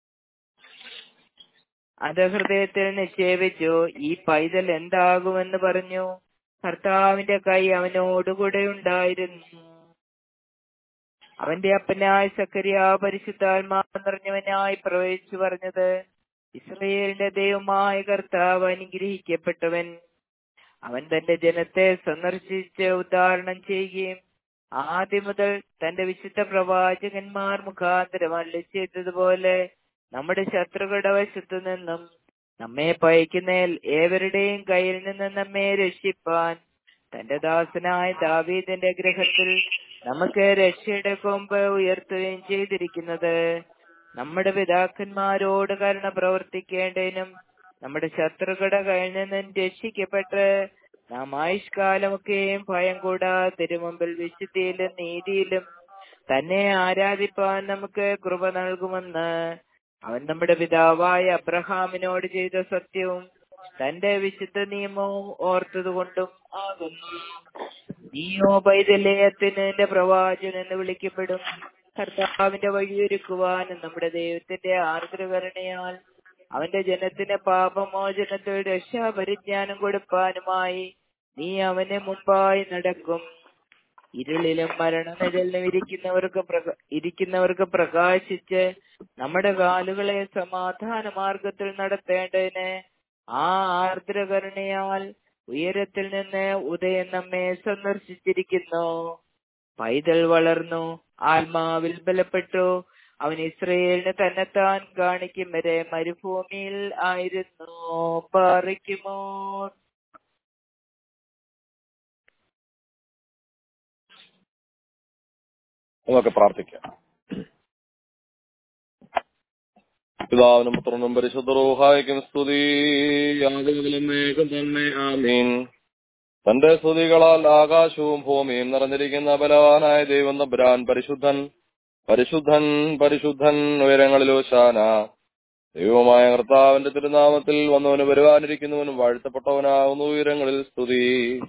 അത് ഹൃദയത്തിൽ നിക്ഷേപിച്ചു ഈ പൈതൽ എന്താകുമെന്ന് പറഞ്ഞു കർത്താവിന്റെ കൈ അവനോടുകൂടെ ഉണ്ടായിരുന്നു അവന്റെ അപ്പനായ സക്കരിയ പരിശുദ്ധാത്മാ നിറഞ്ഞവനായി പ്രവേശിച്ചു പറഞ്ഞത് ഇസ്രയേലിന്റെ ദൈവമായ കർത്താവ് അനുഗ്രഹിക്കപ്പെട്ടവൻ അവൻ തന്റെ ജനത്തെ സന്ദർശിച്ച് ഉദ്ധാരണം ചെയ്യുകയും ആദ്യം മുതൽ തന്റെ വിശുദ്ധ പ്രവാചകന്മാർ മുഖാന്തരം അള്ളി ചെയ്തതുപോലെ നമ്മുടെ ശത്രുക്കളുടെ വശത്തു നിന്നും നമ്മെ പയക്കുന്ന ഏവരുടെയും കയ്യിൽ നിന്ന് നമ്മെ രക്ഷിപ്പാൻ തന്റെ ദാസനായ ദാവീദിന്റെ ഗ്രഹത്തിൽ നമുക്ക് രക്ഷയുടെ കൊമ്പ് ഉയർത്തുകയും ചെയ്തിരിക്കുന്നത് നമ്മുടെ പിതാക്കന്മാരോട് കരുണ പ്രവർത്തിക്കേണ്ടതിനും നമ്മുടെ ശത്രുക്കളുടെ കയ്യിൽ നിന്നും രക്ഷിക്കപ്പെട്ട് നാം ആയുഷ്കാലമൊക്കെയും ഭയം കൂടാതെ തിരുമുമ്പിൽ വിശുദ്ധിയിലും നീതിയിലും തന്നെ ആരാധിപ്പാൻ നമുക്ക് കൃപ നൽകുമെന്ന് അവൻ നമ്മുടെ പിതാവായ അബ്രഹാമിനോട് ചെയ്ത സത്യവും തന്റെ വിശുദ്ധ നിയമവും ഓർത്തതുകൊണ്ടും ആകുന്നു നീയോ പൈതലേയത്തിന് എന്റെ പ്രവാചകൻ എന്ന് വിളിക്കപ്പെടും കർത്താവിന്റെ വഴിയൊരുക്കുവാനും നമ്മുടെ ദൈവത്തിന്റെ ആർദ്രകരണയാൽ അവന്റെ ജനത്തിന് പാപമോചനത്തിൽ രക്ഷാപരിജ്ഞാനം കൊടുപ്പാനുമായി നീ അവന് മുമ്പായി നടക്കും ഇരുളിലും മരണനിഴലിലും ഇരിക്കുന്നവർക്ക് പ്രക ഇരിക്കുന്നവർക്ക് പ്രകാശിച്ച് നമ്മുടെ കാലുകളെ സമാധാന മാർഗത്തിൽ നടത്തേണ്ടതിന് ആ ആർദ്രകരുണയാൽ ഉയരത്തിൽ നിന്ന് ഉദയം നമ്മെ സന്ദർശിച്ചിരിക്കുന്നു പൈതൽ വളർന്നു ആത്മാവിൽ ബലപ്പെട്ടു അവൻ ഇസ്രയേലിന് തന്നെത്താൻ കാണിക്കും വരെ മരുഭൂമിയിൽ ആയിരുന്നു പാറിക്കുമോ നമുക്ക് പ്രാർത്ഥിക്കാം പിതാവിനും പുത്രനും പരിശുദ്ധ റൂഹായിക്കും സ്തുതി യാതൊരുവിലും തന്നെ ആമീൻ തന്റെ സ്തുതികളാൽ ആകാശവും ഭൂമിയും നിറഞ്ഞിരിക്കുന്ന ബലവാനായ ദൈവം നബ്രാൻ പരിശുദ്ധൻ പരിശുദ്ധൻ പരിശുദ്ധൻ ഉയരങ്ങളിലോ ശാന ദൈവമായ കർത്താവിന്റെ തിരുനാമത്തിൽ വന്നവന് വരുവാനിരിക്കുന്നവനും വാഴ്ത്തപ്പെട്ടവനാകുന്നു ഉയരങ്ങളിൽ സ്തുതി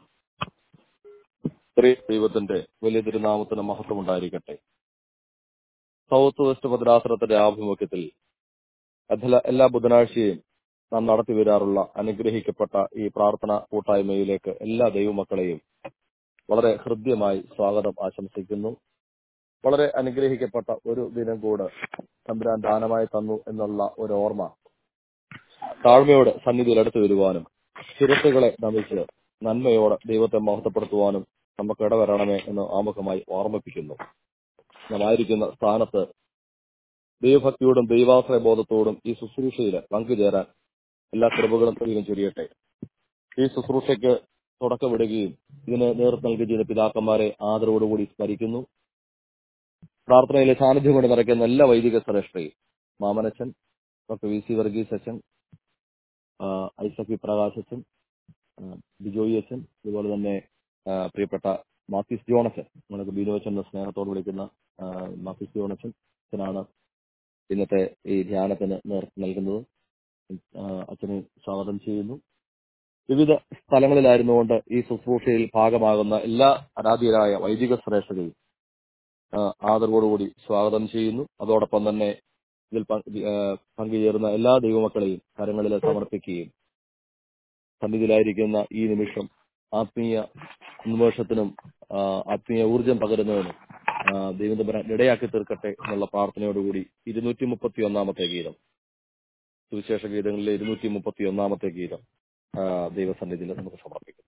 സ്ത്രീ ദൈവത്തിന്റെ വലിയ തിരുനാമത്തിന് മഹത്വം ഉണ്ടായിരിക്കട്ടെ സൗത്ത് വെസ്റ്റ് ഭദ്രാസനത്തിന്റെ ആഭിമുഖ്യത്തിൽ എല്ലാ- എല്ലാ ബുധനാഴ്ചയും നാം നടത്തി വരാറുള്ള അനുഗ്രഹിക്കപ്പെട്ട ഈ പ്രാർത്ഥന കൂട്ടായ്മയിലേക്ക് എല്ലാ ദൈവമക്കളെയും വളരെ ഹൃദ്യമായി സ്വാഗതം ആശംസിക്കുന്നു വളരെ അനുഗ്രഹിക്കപ്പെട്ട ഒരു ദിനം കൂടെ തമ്പുരാൻ ദാനമായി തന്നു എന്നുള്ള ഒരു ഓർമ്മ താഴ്മയോടെ സന്നിധിയിൽ അടുത്തു വരുവാനും ശിരസുകളെ നമിച്ച് നന്മയോടെ ദൈവത്തെ മഹത്വപ്പെടുത്തുവാനും നമുക്ക് ഇടവരണമേ എന്ന് ആമുഖമായി ഓർമ്മിപ്പിക്കുന്നു നാം ആയിരിക്കുന്ന സ്ഥാനത്ത് ദൈവഭക്തിയോടും ദൈവാശ്രയ ബോധത്തോടും ഈ ശുശ്രൂഷയിൽ പങ്കുചേരാൻ എല്ലാ കൃപകളും ദൈവം ചൊരിയട്ടെ ഈ ശുശ്രൂഷയ്ക്ക് തുടക്കമിടുകയും ഇതിന് നേതൃത്വം നൽകുകയും ചെയ്ത പിതാക്കന്മാരെ ആദരവോടുകൂടി സ്മരിക്കുന്നു പ്രാർത്ഥനയിലെ സാന്നിധ്യം കൊണ്ട് നിറയ്ക്കുന്ന എല്ലാ വൈദിക ശ്രേഷ്ഠയും മാമനച്ചൻ ഡോക്ടർ വി സി വർഗീസ് അച്ഛൻ ആ, ഐസക് വി പ്രകാശ് അച്ഛൻ ആ, ബിജോയി അച്ഛൻ അതുപോലെ തന്നെ ആ, പ്രിയപ്പെട്ട മാത്യൂസ് ജോണച്ചൻ നമ്മളൊക്കെ ബിനു അച്ഛൻ എന്ന സ്നേഹത്തോട് വിളിക്കുന്ന ആ, മാത്യൂസ് ജോണച്ചൻ അച്ഛനാണ് ഇന്നത്തെ ഈ ധ്യാനത്തിന് നേതൃത്വം നൽകുന്നത് ആ, അച്ഛനെ സ്വാഗതം ചെയ്യുന്നു വിവിധ സ്ഥലങ്ങളിലായിരുന്നുകൊണ്ട് ഈ ശുശ്രൂഷയിൽ ഭാഗമാകുന്ന എല്ലാ അനാദിയരായ വൈദിക ശ്രേഷ്ഠതയും ആ, ആദരവോടുകൂടി സ്വാഗതം ചെയ്യുന്നു അതോടൊപ്പം തന്നെ ഇതിൽ പങ്ക്- ആ, പങ്കുചേർന്ന എല്ലാ ദൈവമക്കളെയും കരങ്ങളിൽ സമർപ്പിക്കുകയും സന്നിധിയിലായിരിക്കുന്ന ഈ നിമിഷം ആത്മീയ ഉന്മേഷത്തിനും ആ, ആത്മീയ ഊർജം പകരുന്നതിനും ആ, ദൈവം തമ്പുരാൻ ഇടയാക്കി തീർക്കട്ടെ എന്നുള്ള പ്രാർത്ഥനയോടുകൂടി ഇരുന്നൂറ്റി മുപ്പത്തി ഒന്നാമത്തെ ഗീതം സുവിശേഷ ഗീതങ്ങളിലെ ഇരുന്നൂറ്റി മുപ്പത്തി ഒന്നാമത്തെ ഗീതം ആ, ദൈവസന്നിധിയിൽ നമുക്ക് സമർപ്പിക്കാം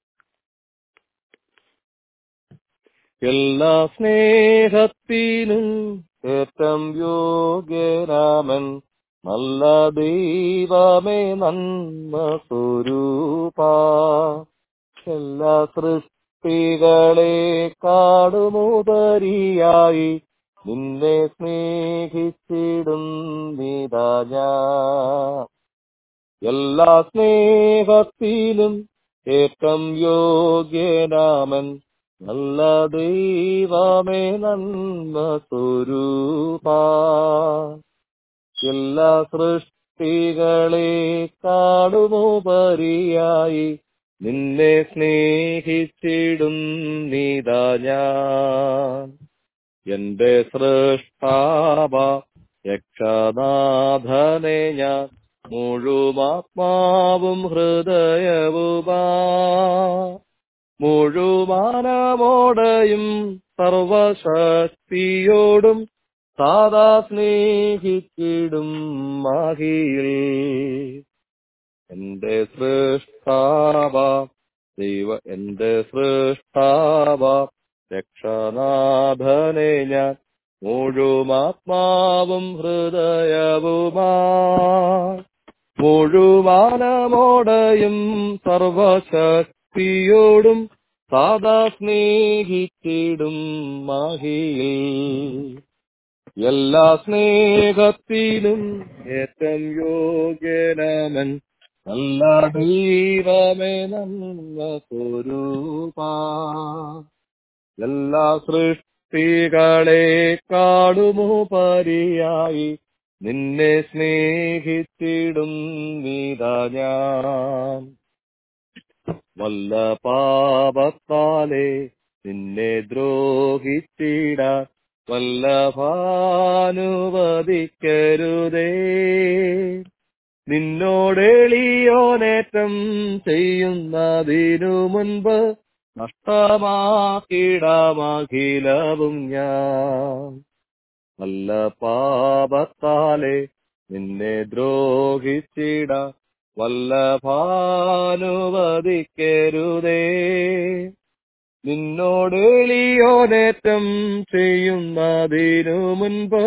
എല്ലാ സ്നേഹത്തിനും ഏറ്റം യോഗ്യരാമൻ നല്ല ദൈവമേ നന്മ സ്വരൂപ എല്ലാ സൃഷ്ടികളെ കാടുമുതരിയായി നിന്നെ സ്നേഹിച്ചിടും നീതാ ഞാൻ എല്ലാ സ്നേഹത്തിലും ഏറ്റം യോഗ്യനാമൻ നല്ല ദൈവമേ നന്മ സ്വരൂപ എല്ലാ സൃഷ്ടികളെ കാടുമുപരിയായി നിന്നെ സ്നേഹിച്ചിടും നീതാ ഞാൻ എന്റെ സൃഷ്ടാവ യക്ഷനാഥനെ ഞാൻ മുഴുമാത്മാവും ഹൃദയവുമാ മുഴുമാനമോടെയും സർവശക്തിയോടും സാദാ സ്നേഹിച്ചിടും മഹിയിൽ എന്റെ സൃഷ്ടാവ ദൈവ എന്റെ സൃഷ്ടാവ രക്ഷനാഥനെ ഞാൻ മുഴുമാത്മാവും ഹൃദയവുമാ മുഴുവാനമോടെയും സർവശക്തിയോടും സാദാ സ്നേഹിച്ചിടും മഹിയിൽ എല്ലാ സ്നേഹത്തിലും ഏറ്റവും യോഗ്യനമൻ നല്ല ദൈവമേ നന്മ സ്വരൂപ എല്ലാ സൃഷ്ടികളെ കാടുമുപരിയായി നിന്നെ സ്നേഹിച്ചിടും നീതാ ഞാൻ വല്ല പാപത്താലെ നിന്നെ ദ്രോഹിച്ചിടാൻ വല്ലഭാനുവദിക്കരുതേ നിന്നോടെളിയോനേറ്റം ചെയ്യുന്നതിനു മുൻപ് നഷ്ടമാക്കിടാമഖിലവും ഞാൻ വല്ല പാപത്താലെ നിന്നെ ദ്രോഹിച്ചിട വല്ലഭാനുവദിക്കരുതേ നിന്നോടെളിയോനേറ്റം ചെയ്യുന്നതിനു മുൻപ്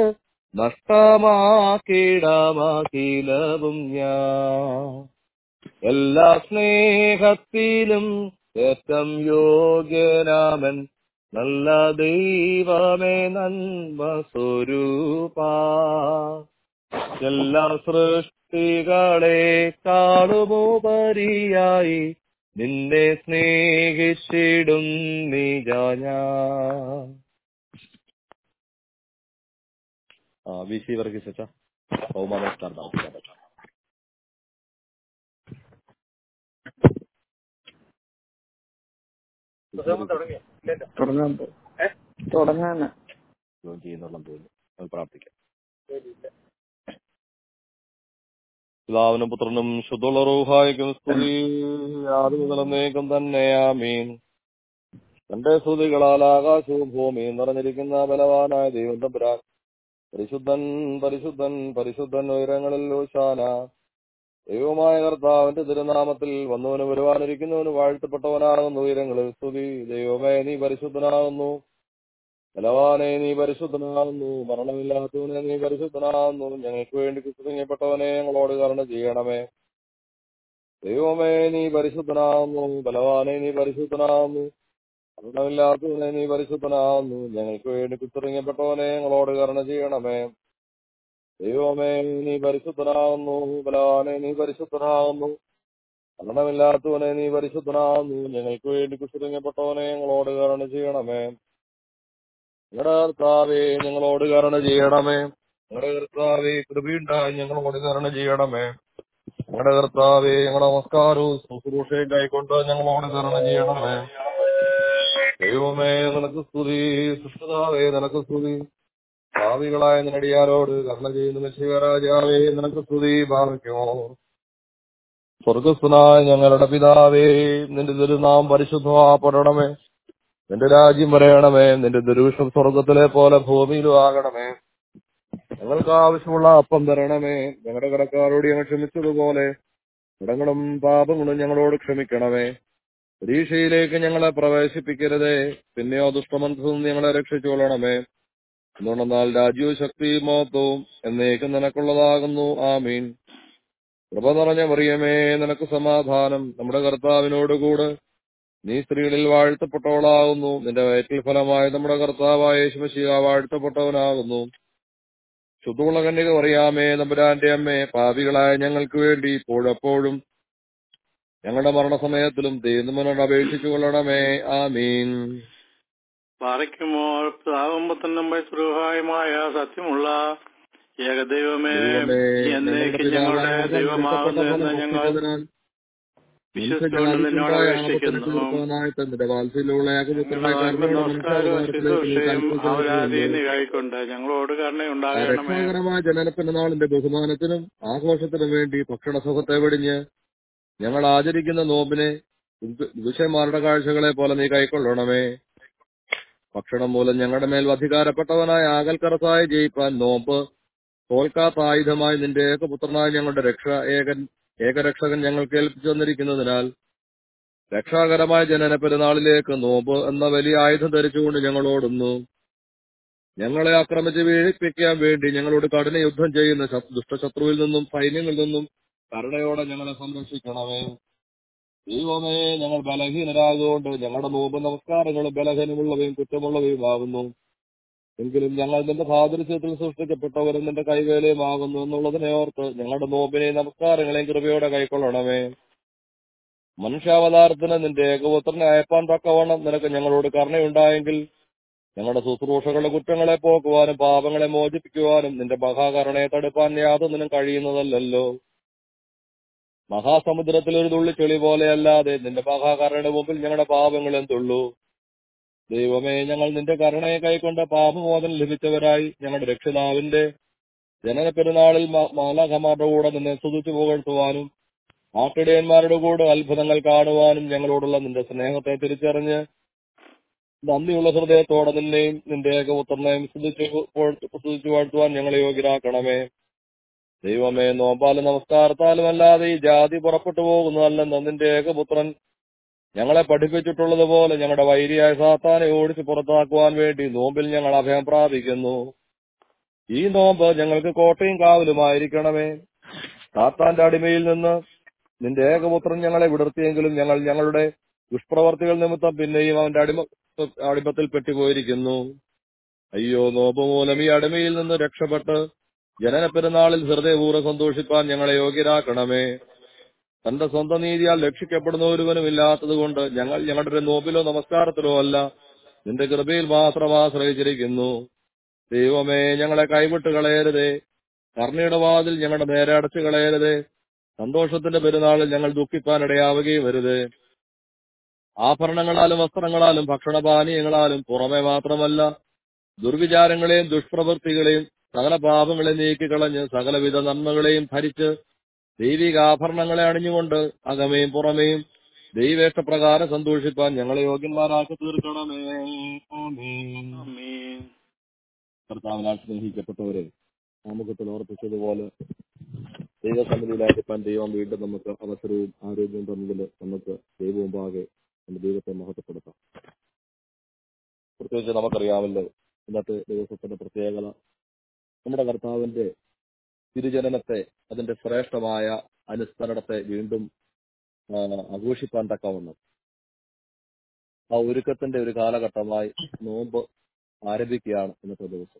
നഷ്ടമാക്കിടാമഖിലവും ഞാൻ എല്ലാ സ്നേഹത്തിലും ഏറ്റം യോഗ്യനാമൻ നല്ല ദൈവമേ നന്മ സ്വരൂപ എല്ലാ സൃഷ്ടികളെ കാളുമുപരിയായി നിന്നെ സ്നേഹിച്ചിടും നിജ ഞാൻ ആ വി സി വർഗീസ് അച്ഛാ ബഹുമാനസ്കാരം നമസ്കാരം തുടങ്ങാൻ പോ തുടങ്ങാന് ജോയിൻ ചെയ്യുന്നുള്ളെന്ന് തോന്നുന്നു നമുക്ക് പ്രാർത്ഥിക്കാം പിതാവിനും പുത്രനും ശുദ്ധുള്ള റൂഹായിക്കും സ്തുതി ആദ്യ മുതലന്നേക്കും തന്നെ ആമീൻ തന്റെ സ്തുതികളാൽ ആകാശവും ഭൂമിയും നിറഞ്ഞിരിക്കുന്ന ബലവാനായ ദൈവം തമ്പുരാൻ പരിശുദ്ധൻ പരിശുദ്ധൻ പരിശുദ്ധൻ ഉയരങ്ങളിൽ ഓശാന ദൈവമായ കർത്താവിന്റെ തിരുനാമത്തിൽ വന്നവന് വരുവാനിരിക്കുന്നവന് വാഴ്ത്തപ്പെട്ടവനാകുന്നു ഉയരങ്ങളിൽ സ്തുതി ദൈവമേ നീ പരിശുദ്ധനാകുന്നു ബലവാനെ നീ പരിശുദ്ധനാകുന്നു മരണമില്ലാത്തവനെ നീ പരിശുദ്ധനാകുന്നു ഞങ്ങൾക്ക് വേണ്ടി കുത്തുങ്ങപ്പെട്ടവനെ ഞങ്ങളോട് കരുണ ചെയ്യണമേ ദൈവമേ നീ പരിശുദ്ധനാകുന്നു ബലവാനെ നീ പരിശുദ്ധനാകുന്നു മരണമില്ലാത്തവനെ നീ പരിശുദ്ധനാകുന്നു ഞങ്ങൾക്ക് വേണ്ടി കുത്തിറങ്ങപ്പെട്ടവനെ ഞങ്ങളോട് കരുണ ചെയ്യണമേ ദൈവമേ നീ പരിശുദ്ധനാകുന്നു ബലവാനെ നീ പരിശുദ്ധനാകുന്നു മരണമില്ലാത്തവനെ നീ പരിശുദ്ധനാകുന്നു ഞങ്ങൾക്ക് വേണ്ടി കുത്തിറങ്ങപ്പെട്ടവനെ ഞങ്ങളോട് കരുണ ചെയ്യണമേ ഞങ്ങളുടെ കർത്താവേ ഞങ്ങളോട് കരുണ ചെയ്യണമേ ഞങ്ങളുടെ കർത്താവേ കൃപയുണ്ടായി ഞങ്ങളോട് കരുണ ചെയ്യണമേ ഞങ്ങളുടെ കർത്താവേ ഞങ്ങളുടെ നമസ്കാരവും ശുശ്രൂഷയും കൈക്കൊണ്ട് ഞങ്ങളോട് കരുണ ചെയ്യണമേ ദൈവമേ നിനക്ക് സ്തുതി സുഷ്ടതാവേ നിനക്ക് സ്തുതി ഭാവികളായ നടിയാരോട് കർണ ചെയ്യുന്ന ശിവരാജാവേ നിനക്ക് സ്തുതി ഭാവിക്കുമോ സ്വർഗസ്വനായ ഞങ്ങളുടെ പിതാവേ നിന്റെ തിരുനാം പരിശുദ്ധമാപ്പെടണമേ നിന്റെ രാജ്യം വരയണമേ നിന്റെ ദുരുവിഷം സ്വർഗത്തിലെ പോലെ ഭൂമിയിലും ആകണമേ ഞങ്ങൾക്ക് ആവശ്യമുള്ള അപ്പം തരണമേ ഞങ്ങളുടെ കടക്കാരോട് ഞങ്ങൾ ക്ഷമിച്ചതുപോലെ കടങ്ങളും പാപങ്ങളും ഞങ്ങളോട് ക്ഷമിക്കണമേ പരീക്ഷയിലേക്ക് ഞങ്ങളെ പ്രവേശിപ്പിക്കരുതേ പിന്നെയോ ദുഷ്ടമനസ്സും ഞങ്ങളെ രക്ഷിച്ചുകൊള്ളണമേ എന്തുകൊണ്ടെന്നാൽ രാജ്യവും ശക്തിയും മഹത്വവും എന്നേക്കും നിനക്കുള്ളതാകുന്നു ആമീൻ കൃപ നിറഞ്ഞ മറിയമേ നിനക്ക് സമാധാനം നമ്മുടെ കർത്താവിനോടുകൂടെ നീ സ്ത്രീകളിൽ വാഴ്ത്തപ്പെട്ടവളാകുന്നു നിന്റെ വയറ്റിൽ ഫലമായ നമ്മുടെ കർത്താവായ യേശുമശിക വാഴ്ത്തപ്പെട്ടവനാകുന്നു ശുദ്ധമുള്ള കന്യക പറയാമേ നമ്പുരാന്റെ അമ്മേ പാപികളായ ഞങ്ങൾക്ക് വേണ്ടി ഇപ്പോഴെപ്പോഴും ഞങ്ങളുടെ മരണസമയത്തിലും ദൈവനോട് അപേക്ഷിച്ചു കൊള്ളണമേ ആമീൻ പാറയ്ക്കുമോൾ പിതാവുമ്പത്തനും വൈസ്രുഹായുമായ സത്യമുള്ള ഏകദൈവമേ ദൈവമേ, എന്നേക്കും ഞങ്ങളുടെ ഞങ്ങളുടെ പിതാവായ ദൈവമാകുന്നു എന്ന് ഞങ്ങൾ ഭക്തിപ്പതിനാൽ വിശ്വസിച്ചുകൊണ്ട് നിന്നോട് അപേക്ഷിക്കുന്നു തന്റെ വാത്സല്യമുള്ള ഏകപുത്രനായ ഞങ്ങളുടെ കർമ്മയുടെ നമസ്കാരവും ശുശ്രൂഷയും അവരാധീന മനുഷ്യരുടെ കൈക്കൊണ്ട് ഞങ്ങളോട് കരുണയുണ്ടാകണമേ രക്ഷാകരമായ ജനനപ്പെരുന്നാളിന്റെ ബഹുമാനത്തിനും ആഘോഷത്തിനും വേണ്ടി ഭക്ഷണസുഖത്തെ വെടിഞ്ഞ് ഞങ്ങൾ ആചരിക്കുന്ന നോമ്പിനെ വിഷയന്മാരുടെ കാഴ്ചകളെ പോലെ നീ കൈക്കൊള്ളണമേ ഭക്ഷണം മൂലം ഞങ്ങളുടെ മേൽ അധികാരപ്പെട്ടവനായ ആകൽക്കറസായി ജയിപ്പാൻ നോമ്പ് തോൽക്കാത്ത ആയുധമായി നിന്റെ ഏകപുത്രനായ ഞങ്ങളുടെ രക്ഷ ഏകൻ ഏകരക്ഷകൻ ഞങ്ങൾക്ക് ഏൽപ്പിച്ചു തന്നിരിക്കുന്നതിനാൽ രക്ഷാകരമായ ജനന പെരുന്നാളിലേക്ക് നോമ്പ് എന്ന വലിയ ആയുധം ധരിച്ചുകൊണ്ട് ഞങ്ങൾ ഓടുന്നു ഞങ്ങളെ ആക്രമിച്ച് വീഴിപ്പിക്കാൻ വേണ്ടി ഞങ്ങളോട് കഠിന യുദ്ധം ചെയ്യുന്ന ശ- ദുഷ്ടശത്രുവിൽ നിന്നും സൈന്യങ്ങളിൽ നിന്നും കരുണയോടെ ഞങ്ങളെ സംരക്ഷിക്കണമേ ദൈവമേ ഞങ്ങൾ ബലഹീനരാകുകൊണ്ട് ഞങ്ങളുടെ നോമ്പ് നമസ്കാരങ്ങളും ബലഹീനമുള്ളവയും കുറ്റമുള്ളവയുമാകുന്നു എങ്കിലും ഞങ്ങൾ നിന്റെ സാദൃശ്യത്തിൽ സൃഷ്ടിക്കപ്പെട്ടവരും നിന്റെ കൈവേലയുമാകുന്നു എന്നുള്ളതിനെ ഓർത്ത് ഞങ്ങളുടെ നോമ്പിനെയും നമസ്കാരങ്ങളെയും കൃപയോടെ കൈക്കൊള്ളണമേ മനുഷ്യാവതാരത്തിന് നിന്റെ ഏകപുത്രനെ അയപ്പാൻ തക്കവണ്ണം നിനക്ക് ഞങ്ങളോട് കരുണയുണ്ടായെങ്കിൽ ഞങ്ങളുടെ ശുശ്രൂഷകളുടെ കുറ്റങ്ങളെ പോക്കുവാനും പാപങ്ങളെ മോചിപ്പിക്കുവാനും നിന്റെ മഹാകരുണയെ തടുപ്പാൻ യാതൊന്നിനും കഴിയുന്നതല്ലല്ലോ മഹാസമുദ്രത്തിൽ ഒരു തുള്ളി ചെളി പോലെയല്ലാതെ നിന്റെ മഹാകരുണയുടെ മുമ്പിൽ ഞങ്ങളുടെ പാപങ്ങൾ എന്തുള്ളൂ ദൈവമേ ഞങ്ങൾ നിന്റെ കരുണയെ കൈക്കൊണ്ട് പാപമോചനം ലഭിച്ചവരായി ഞങ്ങളുടെ രക്ഷിതാവിന്റെ ജനന പെരുന്നാളിൽ മ- മാലാഖമാരുടെ കൂടെ നിന്നെ സ്തുതിച്ചു പുകഴ്ത്തുവാനും ആട്ടിടയന്മാരുടെ കൂടെ അത്ഭുതങ്ങൾ കാണുവാനും ഞങ്ങളോടുള്ള നിന്റെ സ്നേഹത്തെ തിരിച്ചറിഞ്ഞ് നന്ദിയുള്ള ഹൃദയത്തോടെ നിന്നെയും നിന്റെ ഏകപുത്രനെയും സ്തുതിച്ചു പുകഴ്ത്തു- സ്തുതിച്ചു വാഴ്ത്തുവാൻ ഞങ്ങളെ യോഗ്യരാക്കണമേ ദൈവമേ നോമ്പാലും നമസ്കാരത്താലും അല്ലാതെ ഈ ജാതി പുറപ്പെട്ടു പോകുന്നതല്ലെന്ന് നിന്റെ ഏകപുത്രൻ ഞങ്ങളെ പഠിപ്പിച്ചിട്ടുള്ളതുപോലെ ഞങ്ങളുടെ വൈരിയായ സാത്താനെ ഓടിച്ച് പുറത്താക്കുവാൻ വേണ്ടി നോമ്പിൽ ഞങ്ങൾ അഭയം പ്രാപിക്കുന്നു ഈ നോമ്പ് ഞങ്ങൾക്ക് കോട്ടയും കാവലുമായിരിക്കണമേ സാത്താന്റെ അടിമയിൽ നിന്ന് നിന്റെ ഏകപുത്രൻ ഞങ്ങളെ വിടർത്തിയെങ്കിലും ഞങ്ങൾ ഞങ്ങളുടെ ദുഷ്പ്രവർത്തികൾ നിമിത്തം പിന്നെയും അവന്റെ അടിമ അടിമത്തിൽ പെട്ടുപോയിരിക്കുന്നു അയ്യോ നോമ്പ് മൂലം ഈ അടിമയിൽ നിന്ന് രക്ഷപ്പെട്ട് ജനന പെരുന്നാളിൽ ഹൃദയപൂർവ്വം സന്തോഷിപ്പാൻ ഞങ്ങളെ യോഗ്യരാക്കണമേ തന്റെ സ്വന്തം നീതിയാൽ രക്ഷിക്കപ്പെടുന്ന ഒരുവനും ഇല്ലാത്തതുകൊണ്ട് ഞങ്ങൾ ഞങ്ങളുടെ നോമ്പിലോ നമസ്കാരത്തിലോ അല്ല നിന്റെ കൃപയിൽ മാത്രം ആശ്രയിച്ചിരിക്കുന്നു ദൈവമേ ഞങ്ങളെ കൈവിട്ട് കളയരുതേ കർണയുടെ വാതിൽ ഞങ്ങളുടെ നേരെ അടച്ചു കളയരുതേ സന്തോഷത്തിന്റെ പെരുന്നാളിൽ ഞങ്ങൾ ദുഃഖിപ്പാൻ ഇടയാവുകയും വരുത് ആഭരണങ്ങളാലും വസ്ത്രങ്ങളാലും ഭക്ഷണപാനീയങ്ങളാലും പുറമെ മാത്രമല്ല ദുർവിചാരങ്ങളെയും ദുഷ്പ്രവൃത്തികളെയും സകല പാപങ്ങളെ നീക്കിക്കളഞ്ഞ് സകലവിധ നന്മകളെയും ഭരിച്ച് ദൈവിക ആഭരണങ്ങളെ അണിഞ്ഞുകൊണ്ട് അകമേയും പുറമേയും ദൈവേഷ്ടപ്രകാരം സന്തോഷിപ്പാൻ ഞങ്ങളെ യോഗ്യന്മാരാക്കി തീർക്കണമേ ആമീൻ. ആമീൻ കർത്താവിനാൽ സ്നേഹിക്കപ്പെട്ടവരെ ആമുഖത്തിൽ ഓർപ്പിച്ചതുപോലെ ദൈവസന്നിധിയിലായിരിക്കാൻ ദൈവം വീണ്ടും നമുക്ക് അവസരവും ആരോഗ്യവും തന്നതിൽ നമുക്ക് ദൈവമുമ്പാകെ നമ്മുടെ ദൈവത്തെ മഹത്വപ്പെടുത്താം പ്രത്യേകിച്ച് നമുക്കറിയാമല്ലോ ഇന്നത്തെ ദിവസത്തിന്റെ പ്രത്യേകത നമ്മുടെ കർത്താവിന്റെ തിരുജനനത്തെ അതിന്റെ ശ്രേഷ്ഠമായ അനുസ്മരണത്തെ വീണ്ടും ആ, ആഘോഷിക്കാൻ തക്കവണ്ണം ആ ഒരുക്കത്തിന്റെ ഒരു കാലഘട്ടമായി നോമ്പ് ആരംഭിക്കുകയാണ് ഇന്നത്തെ ദിവസം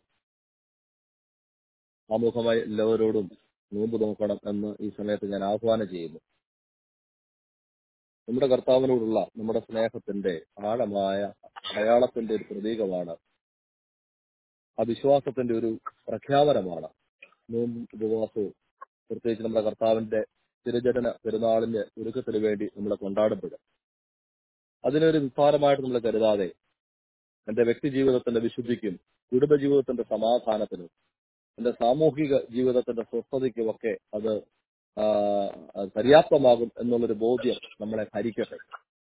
ആമുഖമായി എല്ലാവരോടും നോമ്പ് നോക്കണം എന്ന് ഈ സമയത്ത് ഞാൻ ആഹ്വാനം ചെയ്യുന്നു നമ്മുടെ കർത്താവിനോടുള്ള നമ്മുടെ സ്നേഹത്തിന്റെ ആഴമായ അടയാളത്തിന്റെ ഒരു പ്രതീകമാണ് ആ വിശ്വാസത്തിന്റെ ഒരു പ്രഖ്യാപനമാണ് നോമ്പും ഉപവാസവും പ്രത്യേകിച്ച് നമ്മുടെ കർത്താവിന്റെ തിരുജനന പെരുന്നാളിന്റെ ഒരുക്കത്തിന് വേണ്ടി നമ്മൾ കൊണ്ടാടപ്പെടും അതിനൊരു നിസ്സാരമായിട്ട് നമ്മൾ കരുതാതെ എന്റെ വ്യക്തി ജീവിതത്തിന്റെ വിശുദ്ധിക്കും കുടുംബജീവിതത്തിന്റെ സമാധാനത്തിനും എന്റെ സാമൂഹിക ജീവിതത്തിന്റെ സ്വസ്ഥതയ്ക്കും ഒക്കെ അത് ആ, അത് പര്യാപ്തമാകും എന്നുള്ളൊരു ബോധ്യം നമ്മളെ ഭരിക്കട്ടെ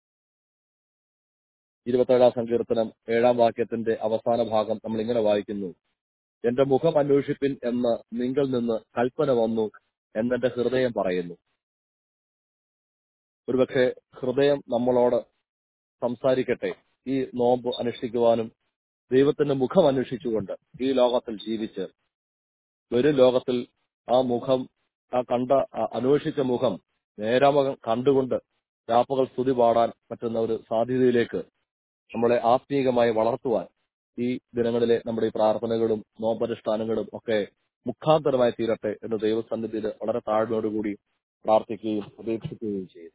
ഇരുപത്തേഴാം സങ്കീർത്തനം ഏഴാം വാക്യത്തിന്റെ അവസാന ഭാഗം നമ്മൾ ഇങ്ങനെ വായിക്കുന്നു എന്റെ മുഖം അന്വേഷിപ്പിൻ എന്ന് നിങ്ങൾ നിന്ന് കൽപ്പന വന്നു എന്നെന്റെ ഹൃദയം പറയുന്നു ഒരുപക്ഷെ ഹൃദയം നമ്മളോട് സംസാരിക്കട്ടെ ഈ നോമ്പ് അനുഷ്ഠിക്കുവാനും ദൈവത്തിന്റെ മുഖം അന്വേഷിച്ചുകൊണ്ട് ഈ ലോകത്തിൽ ജീവിച്ച് വരും ലോകത്തിൽ ആ മുഖം ആ കണ്ട ആ അന്വേഷിച്ച മുഖം നേരാമകം കണ്ടുകൊണ്ട് രാപ്പകൽ സ്തുതി പാടാൻ പറ്റുന്ന ഒരു സാധ്യതയിലേക്ക് നമ്മളെ ആത്മീയമായി വളർത്തുവാൻ ഈ ദിനങ്ങളിലെ നമ്മുടെ ഈ പ്രാർത്ഥനകളും നോമ്പനുഷ്ഠാനങ്ങളും ഒക്കെ മുഖാന്തരമായി തീരട്ടെ എന്ന് ദൈവസന്നിധിയിൽ വളരെ താഴ്മയോടുകൂടി പ്രാർത്ഥിക്കുകയും അപേക്ഷിക്കുകയും ചെയ്യും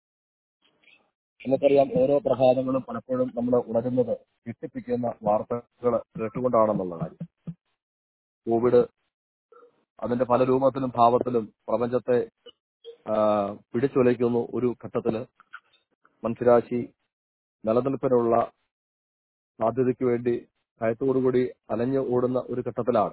നമുക്കറിയാം ഓരോ പ്രഭാതങ്ങളും പലപ്പോഴും നമ്മൾ ഉണരുന്നത് ഞെട്ടിപ്പിക്കുന്ന വാർത്തകൾ കേട്ടുകൊണ്ടാണെന്നുള്ള കാര്യം കോവിഡ് അതിന്റെ പല രൂപത്തിലും ഭാവത്തിലും പ്രപഞ്ചത്തെ ആ, പിടിച്ചുലയ്ക്കുന്നു ഒരു ഘട്ടത്തില് മനുഷ്യരാശി നിലനിൽപ്പിനുള്ള സാധ്യതയ്ക്ക് വേണ്ടി ഭയത്തോടുകൂടി അലഞ്ഞു ഓടുന്ന ഒരു ഘട്ടത്തിലാണ്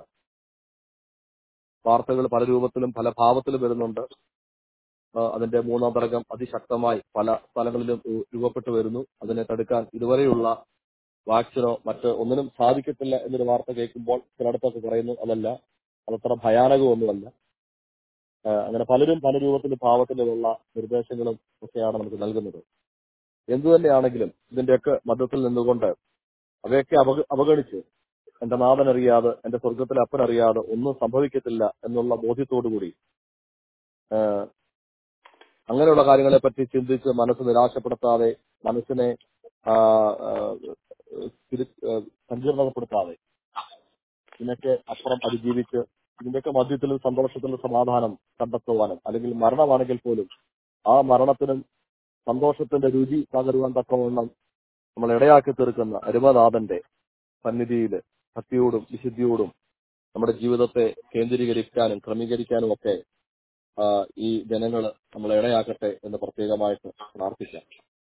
വാർത്തകൾ പല രൂപത്തിലും പല ഭാവത്തിലും വരുന്നുണ്ട് ആ, അതിന്റെ മൂന്നാം തരംഗം അതിശക്തമായി പല സ്ഥലങ്ങളിലും രൂ- രൂപപ്പെട്ടു വരുന്നു അതിനെ തടുക്കാൻ ഇതുവരെയുള്ള വാക്സിനോ മറ്റ് ഒന്നിനും സാധിക്കത്തില്ല എന്നൊരു വാർത്ത കേൾക്കുമ്പോൾ ചിലയിടത്തൊക്കെ പറയുന്നു അതല്ല അതത്ര ഭയാനകമൊന്നുമല്ല ആ, അങ്ങനെ പലരും പല രൂപത്തിലും ഭാവത്തിലുമുള്ള നിർദ്ദേശങ്ങളും ഒക്കെയാണ് നമുക്ക് നൽകുന്നത് എന്തു തന്നെയാണെങ്കിലും ഇതിന്റെയൊക്കെ മധ്യത്തിൽ നിന്നുകൊണ്ട് അവയൊക്കെ അവഗ- അവഗണിച്ച് എന്റെ നാഥൻ അറിയാതെ എന്റെ സ്വർഗത്തിലെ അപ്പൻ അറിയാതെ ഒന്നും സംഭവിക്കത്തില്ല എന്നുള്ള ബോധ്യത്തോടുകൂടി ആ, അങ്ങനെയുള്ള കാര്യങ്ങളെ പറ്റി ചിന്തിച്ച് മനസ്സ് നിരാശപ്പെടുത്താതെ മനസ്സിനെ ആ, ആ, തിരി- ആ, സങ്കീർണതപ്പെടുത്താതെ ഇതിനൊക്കെ അപ്പുറം അതിജീവിച്ച് ഇതിന്റെയൊക്കെ മധ്യത്തിലും സന്തോഷത്തിലും സമാധാനം കണ്ടെത്തുവാനും അല്ലെങ്കിൽ മരണമാണെങ്കിൽ പോലും ആ മരണത്തിനും സന്തോഷത്തിന്റെ രുചി പകരുവാൻ തക്കവണ്ണം നമ്മൾ ഇടയാക്കി തീർക്കുന്ന അരുമനാഥന്റെ സന്നിധിയിൽ ഭക്തിയോടും വിശുദ്ധിയോടും നമ്മുടെ ജീവിതത്തെ കേന്ദ്രീകരിക്കാനും ക്രമീകരിക്കാനും ഒക്കെ ആ, ഈ ജനങ്ങൾ നമ്മളെ ഇടയാക്കട്ടെ എന്ന് പ്രത്യേകമായിട്ട് പ്രാർത്ഥിക്കാം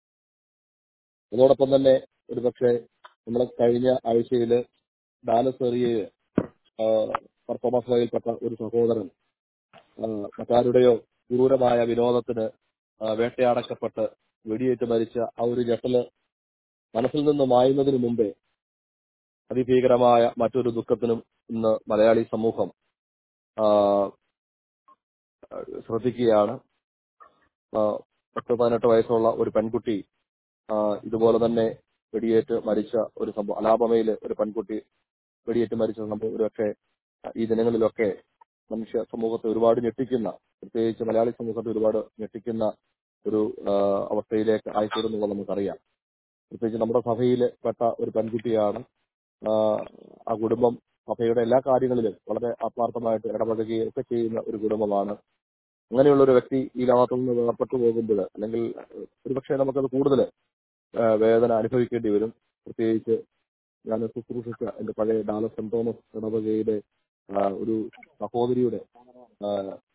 ഇതോടൊപ്പം തന്നെ ഒരുപക്ഷെ നമ്മൾ കഴിഞ്ഞ ആഴ്ചയില് ഡാലസെറിയയിൽ പെർഫോമൻസ് ഒരു സഹോദരൻ ആ, മറ്റാരുടെയോ ക്രൂരമായ വിനോദത്തിന് ആ, വേട്ടയാടക്കപ്പെട്ട് വെടിയേറ്റ് മരിച്ച ആ ഒരു ജട്ടല് മനസ്സിൽ നിന്ന് മായുന്നതിന് മുമ്പേ അതിഭീകരമായ മറ്റൊരു ദുഃഖത്തിനും ഇന്ന് മലയാളി സമൂഹം ആ, ശ്രദ്ധിക്കുകയാണ് ആ, പത്ത് പതിനെട്ട് വയസ്സുള്ള ഒരു പെൺകുട്ടി ആ, ഇതുപോലെ തന്നെ വെടിയേറ്റ് മരിച്ച ഒരു സംഭവം അലാപമയില് ഒരു പെൺകുട്ടി വെടിയേറ്റ് മരിച്ച സംഭവം ഒരുപക്ഷെ ഈ ദിനങ്ങളിലൊക്കെ മനുഷ്യ സമൂഹത്തെ ഒരുപാട് ഞെട്ടിക്കുന്ന പ്രത്യേകിച്ച് മലയാളി സമൂഹത്തെ ഒരുപാട് ഞെട്ടിക്കുന്ന ഒരു ആ, അവസ്ഥയിലേക്ക് ആയിത്തീരുന്നുള്ളത് നമുക്കറിയാം പ്രത്യേകിച്ച് നമ്മുടെ സഭയിൽ പെട്ട ഒരു പെൺകുട്ടിയാണ് ആ, ആ കുടുംബം സഭയുടെ എല്ലാ കാര്യങ്ങളിലും വളരെ ആത്മാർത്ഥമായിട്ട് ഇടപെടുകയും ഒക്കെ ചെയ്യുന്ന ഒരു കുടുംബമാണ് അങ്ങനെയുള്ള ഒരു വ്യക്തി ഈ ലോകത്തു നിന്ന് വേർപെട്ടു പോകുമ്പോൾ അല്ലെങ്കിൽ ഒരുപക്ഷെ നമുക്കത് കൂടുതൽ വേദന അനുഭവിക്കേണ്ടി വരും പ്രത്യേകിച്ച് ഞാൻ ശുശ്രൂഷിച്ച എന്റെ പഴയ ഡാലസ് സെന്റ് തോമസ് ഇടവകയുടെ ആ, ഒരു സഹോദരിയുടെ ആ,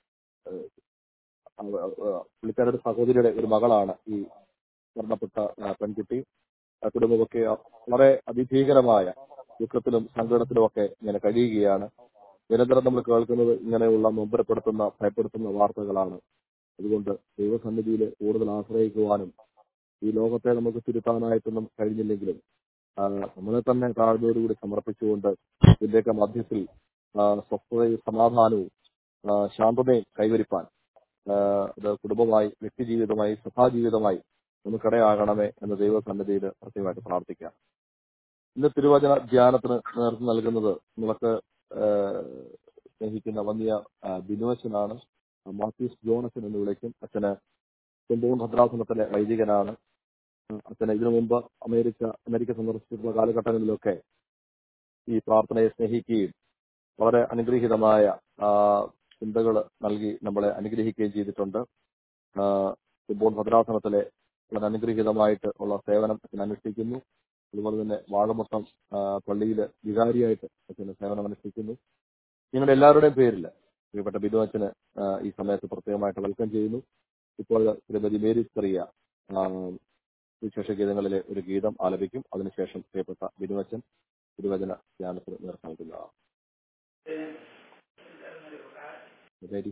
ആ, ആ, പുള്ളിക്കാരുടെ സഹോദരിയുടെ ഒരു മകളാണ് ഈ മരണപ്പെട്ട ആ, പെൺകുട്ടി ആ കുടുംബമൊക്കെ വളരെ അതിഭീകരമായ ദുഃഖത്തിലും സങ്കടത്തിലും ഒക്കെ ഇങ്ങനെ കഴിയുകയാണ് നിരന്തരം നമ്മൾ കേൾക്കുന്നത് ഇങ്ങനെയുള്ള നൊമ്പരപ്പെടുത്തുന്ന ഭയപ്പെടുത്തുന്ന വാർത്തകളാണ് അതുകൊണ്ട് ദൈവസന്നിധിയിൽ കൂടുതൽ ആശ്രയിക്കുവാനും ഈ ലോകത്തെ നമുക്ക് തിരുത്താനായിട്ടൊന്നും കഴിഞ്ഞില്ലെങ്കിലും ആ, നമ്മളെ തന്നെ താഴ്മയോടുകൂടി സമർപ്പിച്ചുകൊണ്ട് ഇതിന്റെയൊക്കെ മധ്യത്തിൽ ആ, സ്വസ്ഥതയും സമാധാനവും ആ, ശാന്തതയും കൈവരിപ്പാൻ ആ, അത് കുടുംബമായി വ്യക്തിജീവിതമായി സഭാജീവിതമായി നമുക്കിടയാകണമേ എന്ന് ദൈവസന്നിധിയിൽ പ്രത്യേകമായിട്ട് പ്രാർത്ഥിക്കാം ഇന്ന് തിരുവചന ധ്യാനത്തിന് നേതൃത്വം നൽകുന്നത് നമുക്ക് ആ, സ്നേഹിക്കുന്ന വന്നിയ ആ, ബിനുവച്ചനാണ് മാത്യൂസ് ജോണസൻ എന്ന് വിളിക്കും അച്ഛന് ചെമ്പൂർ ഭദ്രാസനത്തിലെ വൈദികനാണ് അച്ഛന് ഇതിനു മുമ്പ് അമേരിക്ക അമേരിക്ക സന്ദർശിച്ചിട്ടുള്ള കാലഘട്ടങ്ങളിലൊക്കെ ഈ പ്രാർത്ഥനയെ സ്നേഹിക്കുകയും വളരെ അനുഗ്രഹീതമായ ചിന്തകൾ നൽകി നമ്മളെ അനുഗ്രഹിക്കുകയും ചെയ്തിട്ടുണ്ട് ആ, ഇപ്പോൾ ഭദ്രാസനത്തിലെ വളരെ അനുഗ്രഹീതമായിട്ട് ഉള്ള സേവനം അച്ഛൻ അനുഷ്ഠിക്കുന്നു അതുപോലെ തന്നെ വാഴമുട്ടം പള്ളിയിൽ വികാരിയായിട്ട് അച്ഛന് സേവനം അനുഷ്ഠിക്കുന്നു നിങ്ങളുടെ എല്ലാവരുടെയും പേരിൽ പ്രിയപ്പെട്ട ബിനു അച്ഛന് ആ, ഈ സമയത്ത് പ്രത്യേകമായിട്ട് വെൽക്കം ചെയ്യുന്നു ഇപ്പോൾ ശ്രീമതി മേരി ചെറിയ വിശേഷ ഗീതങ്ങളിലെ ഒരു ഗീതം ആലപിക്കും അതിനുശേഷം പ്രിയപ്പെട്ട ബിനു അച്ഛൻ തിരുവചന ധ്യാനത്തിന് നേതൃത്വം നൽകുന്നതാണ് മേരി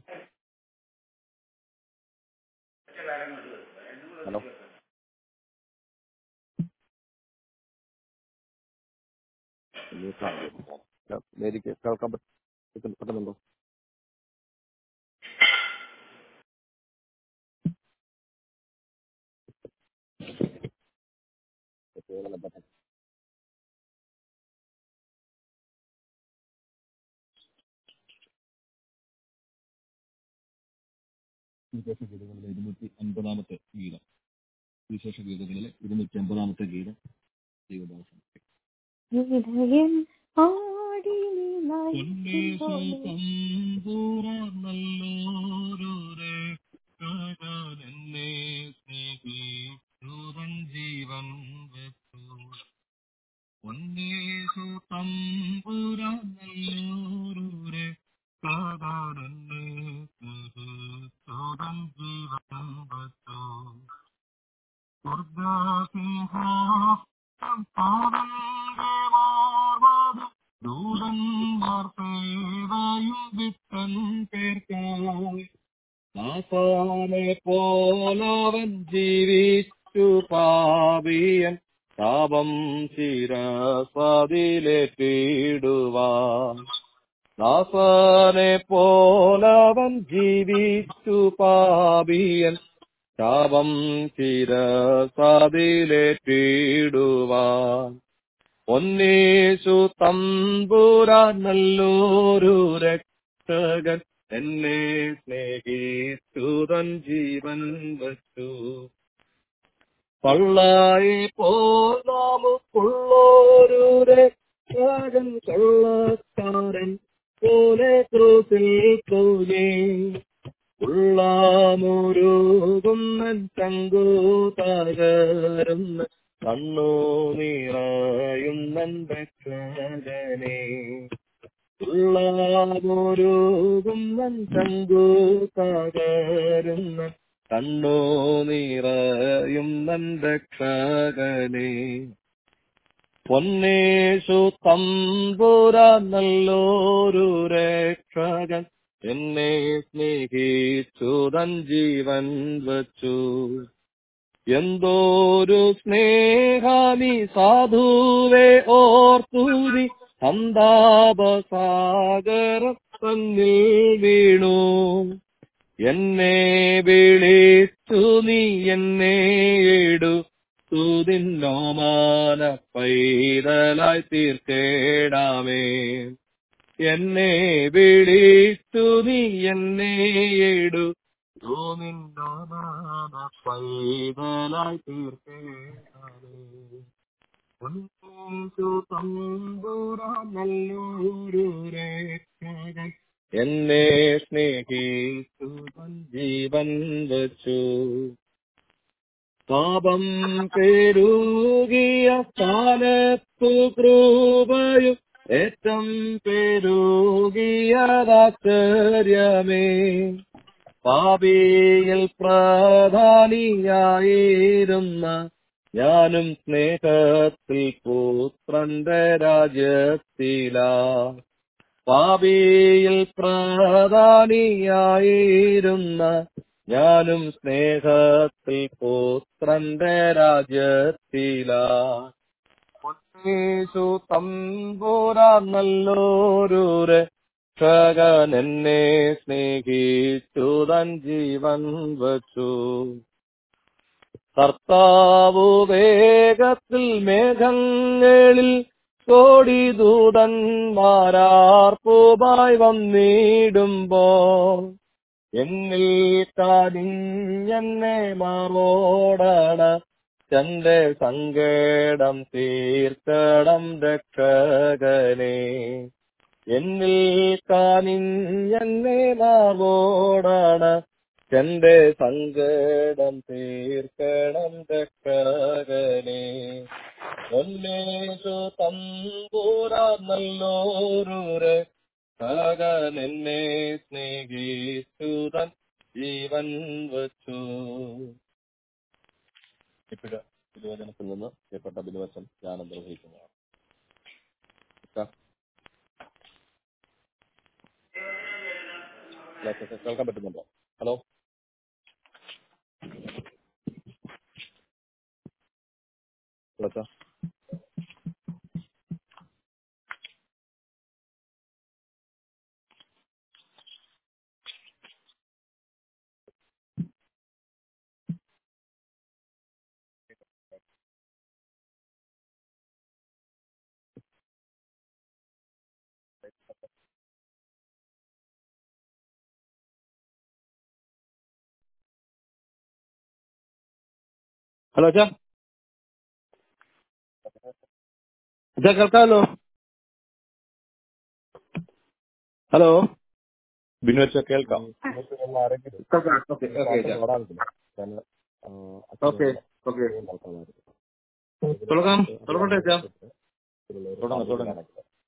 ഹലോ മേരിക്ക് കേൾക്കാൻ പറ്റും പറ്റുന്നുണ്ടോ കേവലം പറ്റും വിശേഷ ഗീതങ്ങളിലെ ഇരുന്നൂറ്റി അൻപതാമത്തെ ഗീതം വിശേഷ ഗീതങ്ങളിലെ ഇരുന്നൂറ്റി അൻപതാമത്തെ ഗീതം ദൈവദാസൻ ഹൃദയം ആടി ജീവൻ വെച്ചു പൊന്നേശു തമ്പുരാൻ നല്ലൂരൂരെ കാതാരന്നെ സ്നേഹിച്ചോതൻ ജീവൻ വെച്ചു സ്വർഗസിംഹം പാതന്റെ മാർവത് ദൂതന്മാർ സേവയും വിട്ടൻ പേർക്കായി നാസാനെ പോലവൻ ജീവിച്ചു പാപിയൻ പാപം ശിരസ്വതിലേറ്റിടുവാൻ നാസാനെ പോലവൻ ജീവിച്ചു പാപിയൻ ശാപം ശിരസ്വതിലേറ്റിടുവാൻ ഒന്നേശു തമ്പുരാൻ നല്ലൊരു രക്ഷകൻ എന്നെ സ്നേഹിച്ചു തൻ ജീവൻ വച്ചു പള്ളായി പോലാമുക്കുള്ളൊരു രക്ഷകൻ കൊള്ളക്കാരൻ പോലെ ക്രൂസിൽ പോയേ ഉള്ളാമുരുകുന്നൻ ചങ്കു തകരുന്ന കണ്ണു നിറയുന്നൻ രക്ഷകനെ ഉള്ളാമുരുകുന്നൻ ചങ്കു തകരുന്ന കണ്ണു നിറയുന്നൻ രക്ഷകനെ പൊന്നേശു തമ്പുര നല്ലൊരു രക്ഷകൻ എന്നെ സ്നേഹിച്ചു തൻ ജീവൻ വച്ചു എന്തോരു സ്നേഹാമി സാധുവെ ഓർത്തുരി സന്താപസാഗര തന്നിൽ വീണു എന്നെ വിളിച്ചു നീ എന്നെ എടു തുതിന്നോമാന പൈതലായി തീർക്കേടാമേ എന്നെ വിളിച്ചു നീ എന്നെ എടു നിന്നോമാന പൈതലായി തീർക്കേടാമേ ഉന്നയിച്ചു തമ്പുരാൻ നല്ലൊരു രക്ഷകൻ എന്നെ സ്നേഹിച്ചു തൻ ജീവൻ വച്ചു പാപം പെരുകിയ സ്ഥാനത്തു കൃപയും ഏറ്റം പെരുകിയതാശ്ചര്യമേ പാപിയിൽ പ്രധാനിയായിരുന്ന ഞാനും സ്നേഹത്തിൽ പുത്രന്റെ രാജ്യത്തില പാപിയിൽ പ്രധാനിയായിരുന്ന ഞാനും സ്നേഹത്തിൽ പുത്രന്റെ രാജ്യത്തില പൊന്നേശു തമ്പുര നല്ലൊരു രക്ഷകൻ എന്നെ സ്നേഹിച്ചു തൻ ജീവൻ വച്ചു കർത്താവു വേഗത്തിൽ മേഘങ്ങളിൽ കോടി ദൂതന്മാരാർപ്പുമായി വന്നിടുമ്പോൾ എന്നിൽ കാനിഞ്ഞെന്നെ മാറോടണ തന്റെ സങ്കടം തീർക്കണം രക്ഷകനെ എന്നിൽ കാനിഞ്ഞെന്നെ മാറോടണ തന്റെ സങ്കടം തീർക്കണം രക്ഷകനെ ഒന്നേശു തമ്പൂര നല്ലോരു ഭഗൻ എന്നെ സ്നേഹിച്ചു തൻ ജീവൻ വച്ചു ഇപ്പോഴ് തിരുവചനത്തിൽ നിന്ന് പ്രിയപ്പെട്ട ബിനുവച്ചൻ ഞാൻ നിർവഹിക്കുന്നതാണ് കേൾക്കാൻ പറ്റുന്നുണ്ടോ ഹലോ ഹലോ ഹലോ അച്ഛാ അച്ഛാ കേൾക്കാമല്ലോ ഹലോ ബിനു അച്ഛാ കേൾക്കാം ആരെങ്കിലും ഓക്കെ ഓക്കെ ഓക്കെ ഓക്കെ തുടങ്ങാം തുടങ്ങട്ടെ അച്ഛാ തുടങ്ങാം തുടങ്ങാം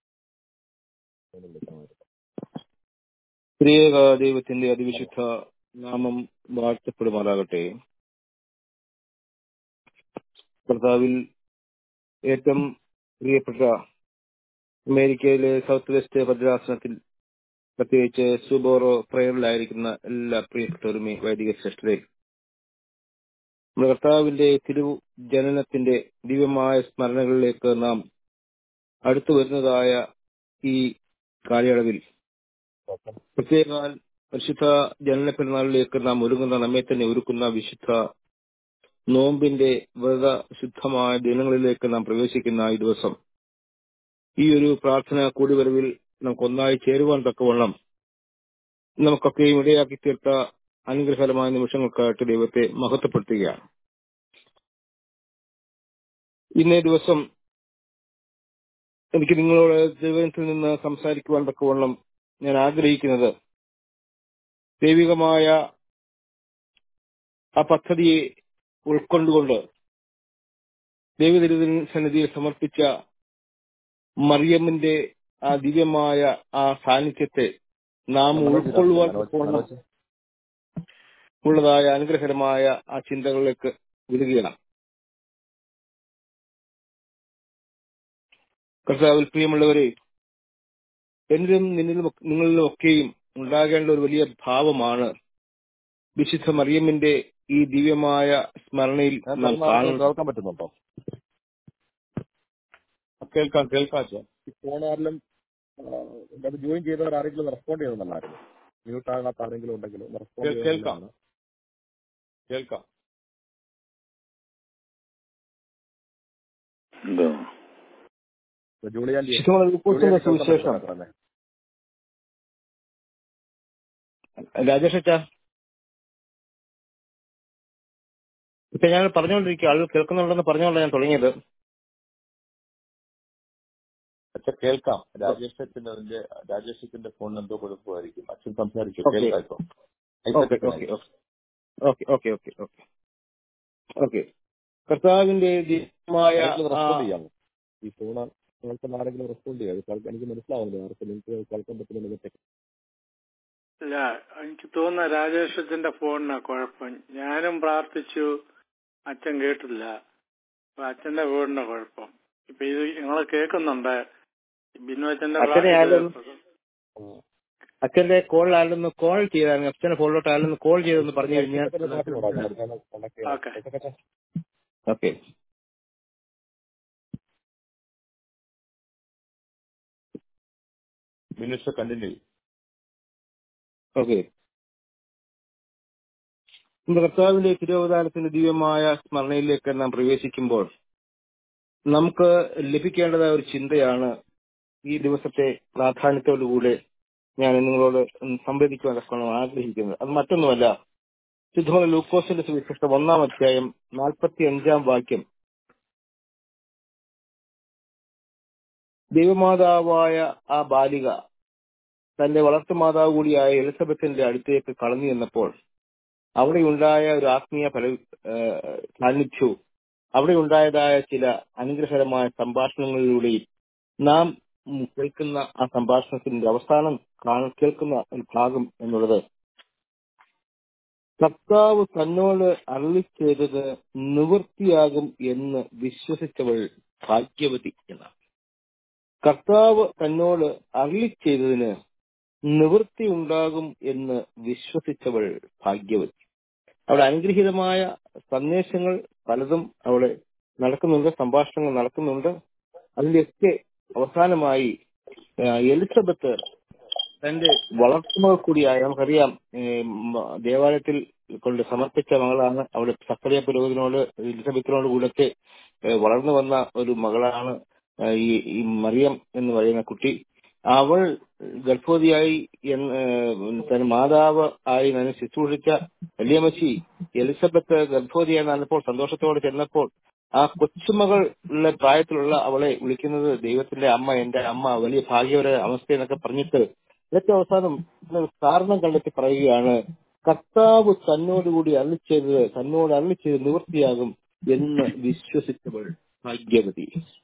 സ്ത്രീക ദൈവത്തിന്റെ അതിവിശുദ്ധ നാമം വാഴ്ത്തപ്പെടുമാറാകട്ടെ കർത്താവിൽ ഏറ്റവും പ്രിയപ്പെട്ട അമേരിക്കയിലെ സൗത്ത് വെസ്റ്റ് ഭദ്രാസനത്തിൽ പ്രത്യേകിച്ച് സുബോറോ പ്രയറിലായിരിക്കുന്ന എല്ലാ പ്രിയപ്പെട്ടവരുമേ വൈദിക ശ്രേഷ്ഠരെ നമ്മുടെ കർത്താവിന്റെ തിരു ജനനത്തിന്റെ ദിവ്യമായ സ്മരണകളിലേക്ക് നാം അടുത്തു വരുന്നതായ ഈ കാലയളവിൽ പ്രത്യേക പരിശുദ്ധ ജനന പെരുന്നാളിലേക്ക് നാം ഒരുങ്ങുന്ന നമ്മെ തന്നെ ഒരുക്കുന്ന വിശുദ്ധ നോമ്പിന്റെ വ്രത ശുദ്ധമായ ദിനങ്ങളിലേക്ക് നാം പ്രവേശിക്കുന്ന ഈ ദിവസം ഈ ഒരു പ്രാർത്ഥന കൂടിവരവിൽ നമുക്ക് ഒന്നായി ചേരുവാൻ തക്കവണ്ണം നമുക്കൊക്കെയും ഇടയാക്കി തീർത്ത അനുഗ്രഹകരമായ നിമിഷങ്ങൾക്കായിട്ട് ദൈവത്തെ മഹത്വപ്പെടുത്തുകയാണ് ഇന്നേ ദിവസം എനിക്ക് നിങ്ങളോട് ദൈവത്തിൽ നിന്ന് സംസാരിക്കുവാൻ തക്കവണ്ണം ഞാൻ ആഗ്രഹിക്കുന്നത് ദൈവികമായ ആ പദ്ധതിയെ ഉൾക്കൊണ്ടുകൊണ്ട് ദൈവതിരുവിൻ സന്നിധിയിൽ സമർപ്പിച്ച മറിയമ്മിന്റെ ആ ദിവ്യമായ ആ സാന്നിധ്യത്തെ നാം ഉൾക്കൊള്ളുവാൻ തക്കവണ്ണം ഉള്ളതായ അനുഗ്രഹകരമായ ആ ചിന്തകളിലേക്ക് വിടുകയാണ് കർത്താവിൽ പ്രിയമുള്ളവരെ എന്നിലും നിന്നിലും നിങ്ങളിലും ഒക്കെയും ഉണ്ടാകേണ്ട ഒരു വലിയ ഭാവമാണ് വിശുദ്ധ മറിയമ്മിന്റെ ഈ ദിവ്യമായ സ്മരണയിൽ നാം കാണുന്നത് കേൾക്കാൻ പറ്റുന്നുണ്ടോ കേൾക്കാം കേൾക്കാം അച്ഛാ ഈ ഫോൺ ആരെങ്കിലും അത് ജോയിൻ ചെയ്തവർ ആരെങ്കിലും റെസ്പോണ്ട് ചെയ്തെന്നായിരുന്നു മ്യൂട്ട് ആകാത്ത ആരെങ്കിലും ഉണ്ടെങ്കിൽ റെസ്പോണ്ട് കേൾ- കേൾക്കാം. കേൾക്കാം എന്തോ ജൂളിയാന്റെ വിശുദ്ധമായ ലൂക്കോസിന്റെ സുവിശേഷം രാജേഷ് അച്ഛാ ഇപ്പൊ ഞാൻ പറഞ്ഞുകൊണ്ടിരിക്കുക ആളുകൾ കേൾക്കുന്നുണ്ടെന്ന് പറഞ്ഞുകൊണ്ടാണ് ഞാൻ തുടങ്ങിയത് അച്ഛൻ കേൾക്കാം രാജേഷ് അച്ഛൻ്റെ അതിന്റെ രാജേഷ് അച്ഛന്റെ ഫോണിന് എന്തോ കുഴപ്പമായിരിക്കും അച്ഛൻ സംസാരിച്ചു Okay. കേൾക്കാം ഇപ്പൊ okay okay okay okay okay okay okay കർത്താവിന്റെ ദിവ്യമായ ആരെങ്കിലും ആ- റെസ്പോണ്ട് ചെയ്യാമോ ഈ ഫോൺ കേൾക്കുന്ന ആരെങ്കിലും റെസ്പോണ്ട് ചെയ്യാം ഇത് കേൾക്കാൻ എനിക്ക് മനസ്സിലാവുന്നില്ല ആർക്കും നിങ്ങൾക്ക് കേൾക്കാൻ പറ്റുന്നില്ല ഇല്ല എനിക്ക് തോന്നുന്ന രാജേഷത്തിന്റെ ഫോണിനാ കുഴപ്പം ഞാനും പ്രാർത്ഥിച്ചു അച്ഛൻ കേട്ടില്ല അപ്പൊ അച്ഛന്റെ ഫോണിന്റെ കുഴപ്പം ഇപ്പൊ ഇത് ഞങ്ങള് കേൾക്കുന്നുണ്ട് ബിനു അച്ഛന്റെ അച്ഛനെ ആരും- പ്രാർത്ഥന- അച്ഛന്റെ കോളിൽ ആരെന്ന് കോൾ ചെയ്തായിരുന്നു അച്ഛന്റെ ഫോണിലോട്ട് ആരെന്ന് കോൾ ചെയ്തെന്ന് പറഞ്ഞു കഴിഞ്ഞാൽ okay okay minutes continue okay നമ്മുടെ കർത്താവിന്റെ തിരുവതാരത്തിന്റെ ദിവ്യമായ സ്മരണയിലേക്ക് നാം പ്രവേശിക്കുമ്പോൾ നമുക്ക് ലഭിക്കേണ്ടതായ ഒരു ചിന്തയാണ് ഈ ദിവസത്തെ പ്രാധാന്യത്തോടുകൂടെ ഞാൻ നിങ്ങളോട് സംവദിക്കുവാൻ തക്കവണ്ണം ആഗ്രഹിക്കുന്നത് അത് മറ്റൊന്നുമല്ല ശുദ്ധമായ ലൂക്കോസിന്റെ സുവിശേഷം ഒന്നാം അധ്യായം നാൽപ്പത്തി അഞ്ചാം വാക്യം ദൈവമാതാവായ ആ ബാലിക തന്റെ വളർത്തുമാതാവ് കൂടിയായ എലിസബത്തിന്റെ അടുത്തേക്ക് കടന്നു ചെന്നപ്പോൾ അവിടെയുണ്ടായ ഒരു ആത്മീയ ഫല ഏഹ് സാന്നിധ്യവും അവിടെ ഉണ്ടായതായ ചില അനുഗ്രഹകരമായ സംഭാഷണങ്ങളിലൂടെയും നാം ഉം കേൾക്കുന്ന ആ സംഭാഷണത്തിന്റെ അവസാനം കാണ- കേൾക്കുന്ന ഒരു ഭാഗം എന്നുള്ളത് കർത്താവ് തന്നോട് അരളി ചെയ്തത് നിവൃത്തിയാകും എന്ന് വിശ്വസിച്ചവൾ ഭാഗ്യവതി എന്നാണ് കർത്താവ് തന്നോട് അരളി ചെയ്തതിന് നിവൃത്തി ഉണ്ടാകും എന്ന് വിശ്വസിച്ചവൾ ഭാഗ്യവതി അവിടെ അനുഗ്രഹീതമായ സന്ദേശങ്ങൾ പലതും അവിടെ നടക്കുന്നുണ്ട് സംഭാഷണങ്ങൾ നടക്കുന്നുണ്ട് അതിന്റെയൊക്കെ അവസാനമായി ആ, എലിസബത്ത് തന്റെ വളർത്തുമകൾ കൂടിയായ നമുക്കറിയാം ഏ, മ- ദേവാലയത്തിൽ കൊണ്ട് സമർപ്പിച്ച മകളാണ് അവിടെ സക്കറിയ പുരോഹിതനോട് എലിസബത്തിനോട് കൂടത്തെ ഏ, വളർന്നു വന്ന ഒരു മകളാണ് ആ, ഈ ഈ മറിയം എന്ന് പറയുന്ന കുട്ടി അവൾ ഗർഭവതിയായി എന്ന് ഏ, തന്റെ മാതാവ് ആയി തന്നെ ശുശ്രൂഷിച്ച വലിയമച്ചി എലിസബത്ത് ഗർഭവതിയായി നടന്നപ്പോൾ സന്തോഷത്തോടെ ചെന്നപ്പോൾ ആ കൊച്ചുമകളുടെ പ്രായത്തിലുള്ള അവളെ വിളിക്കുന്നത് ദൈവത്തിന്റെ അമ്മ എന്റെ അമ്മ വലിയ ഭാഗ്യവര അവസ്ഥ എന്നൊക്കെ പറഞ്ഞിട്ട് ഏറ്റവും അവസാനം ഒരു കാരണം കണ്ടെത്തി പറയുകയാണ് കർത്താവ് തന്നോടുകൂടി അള്ളിച്ചെയ്തത് തന്നോട് അള്ളിച്ചെയ്ത് നിവൃത്തിയാകും എന്ന് വിശ്വസിച്ചവൾ ഭാഗ്യവതി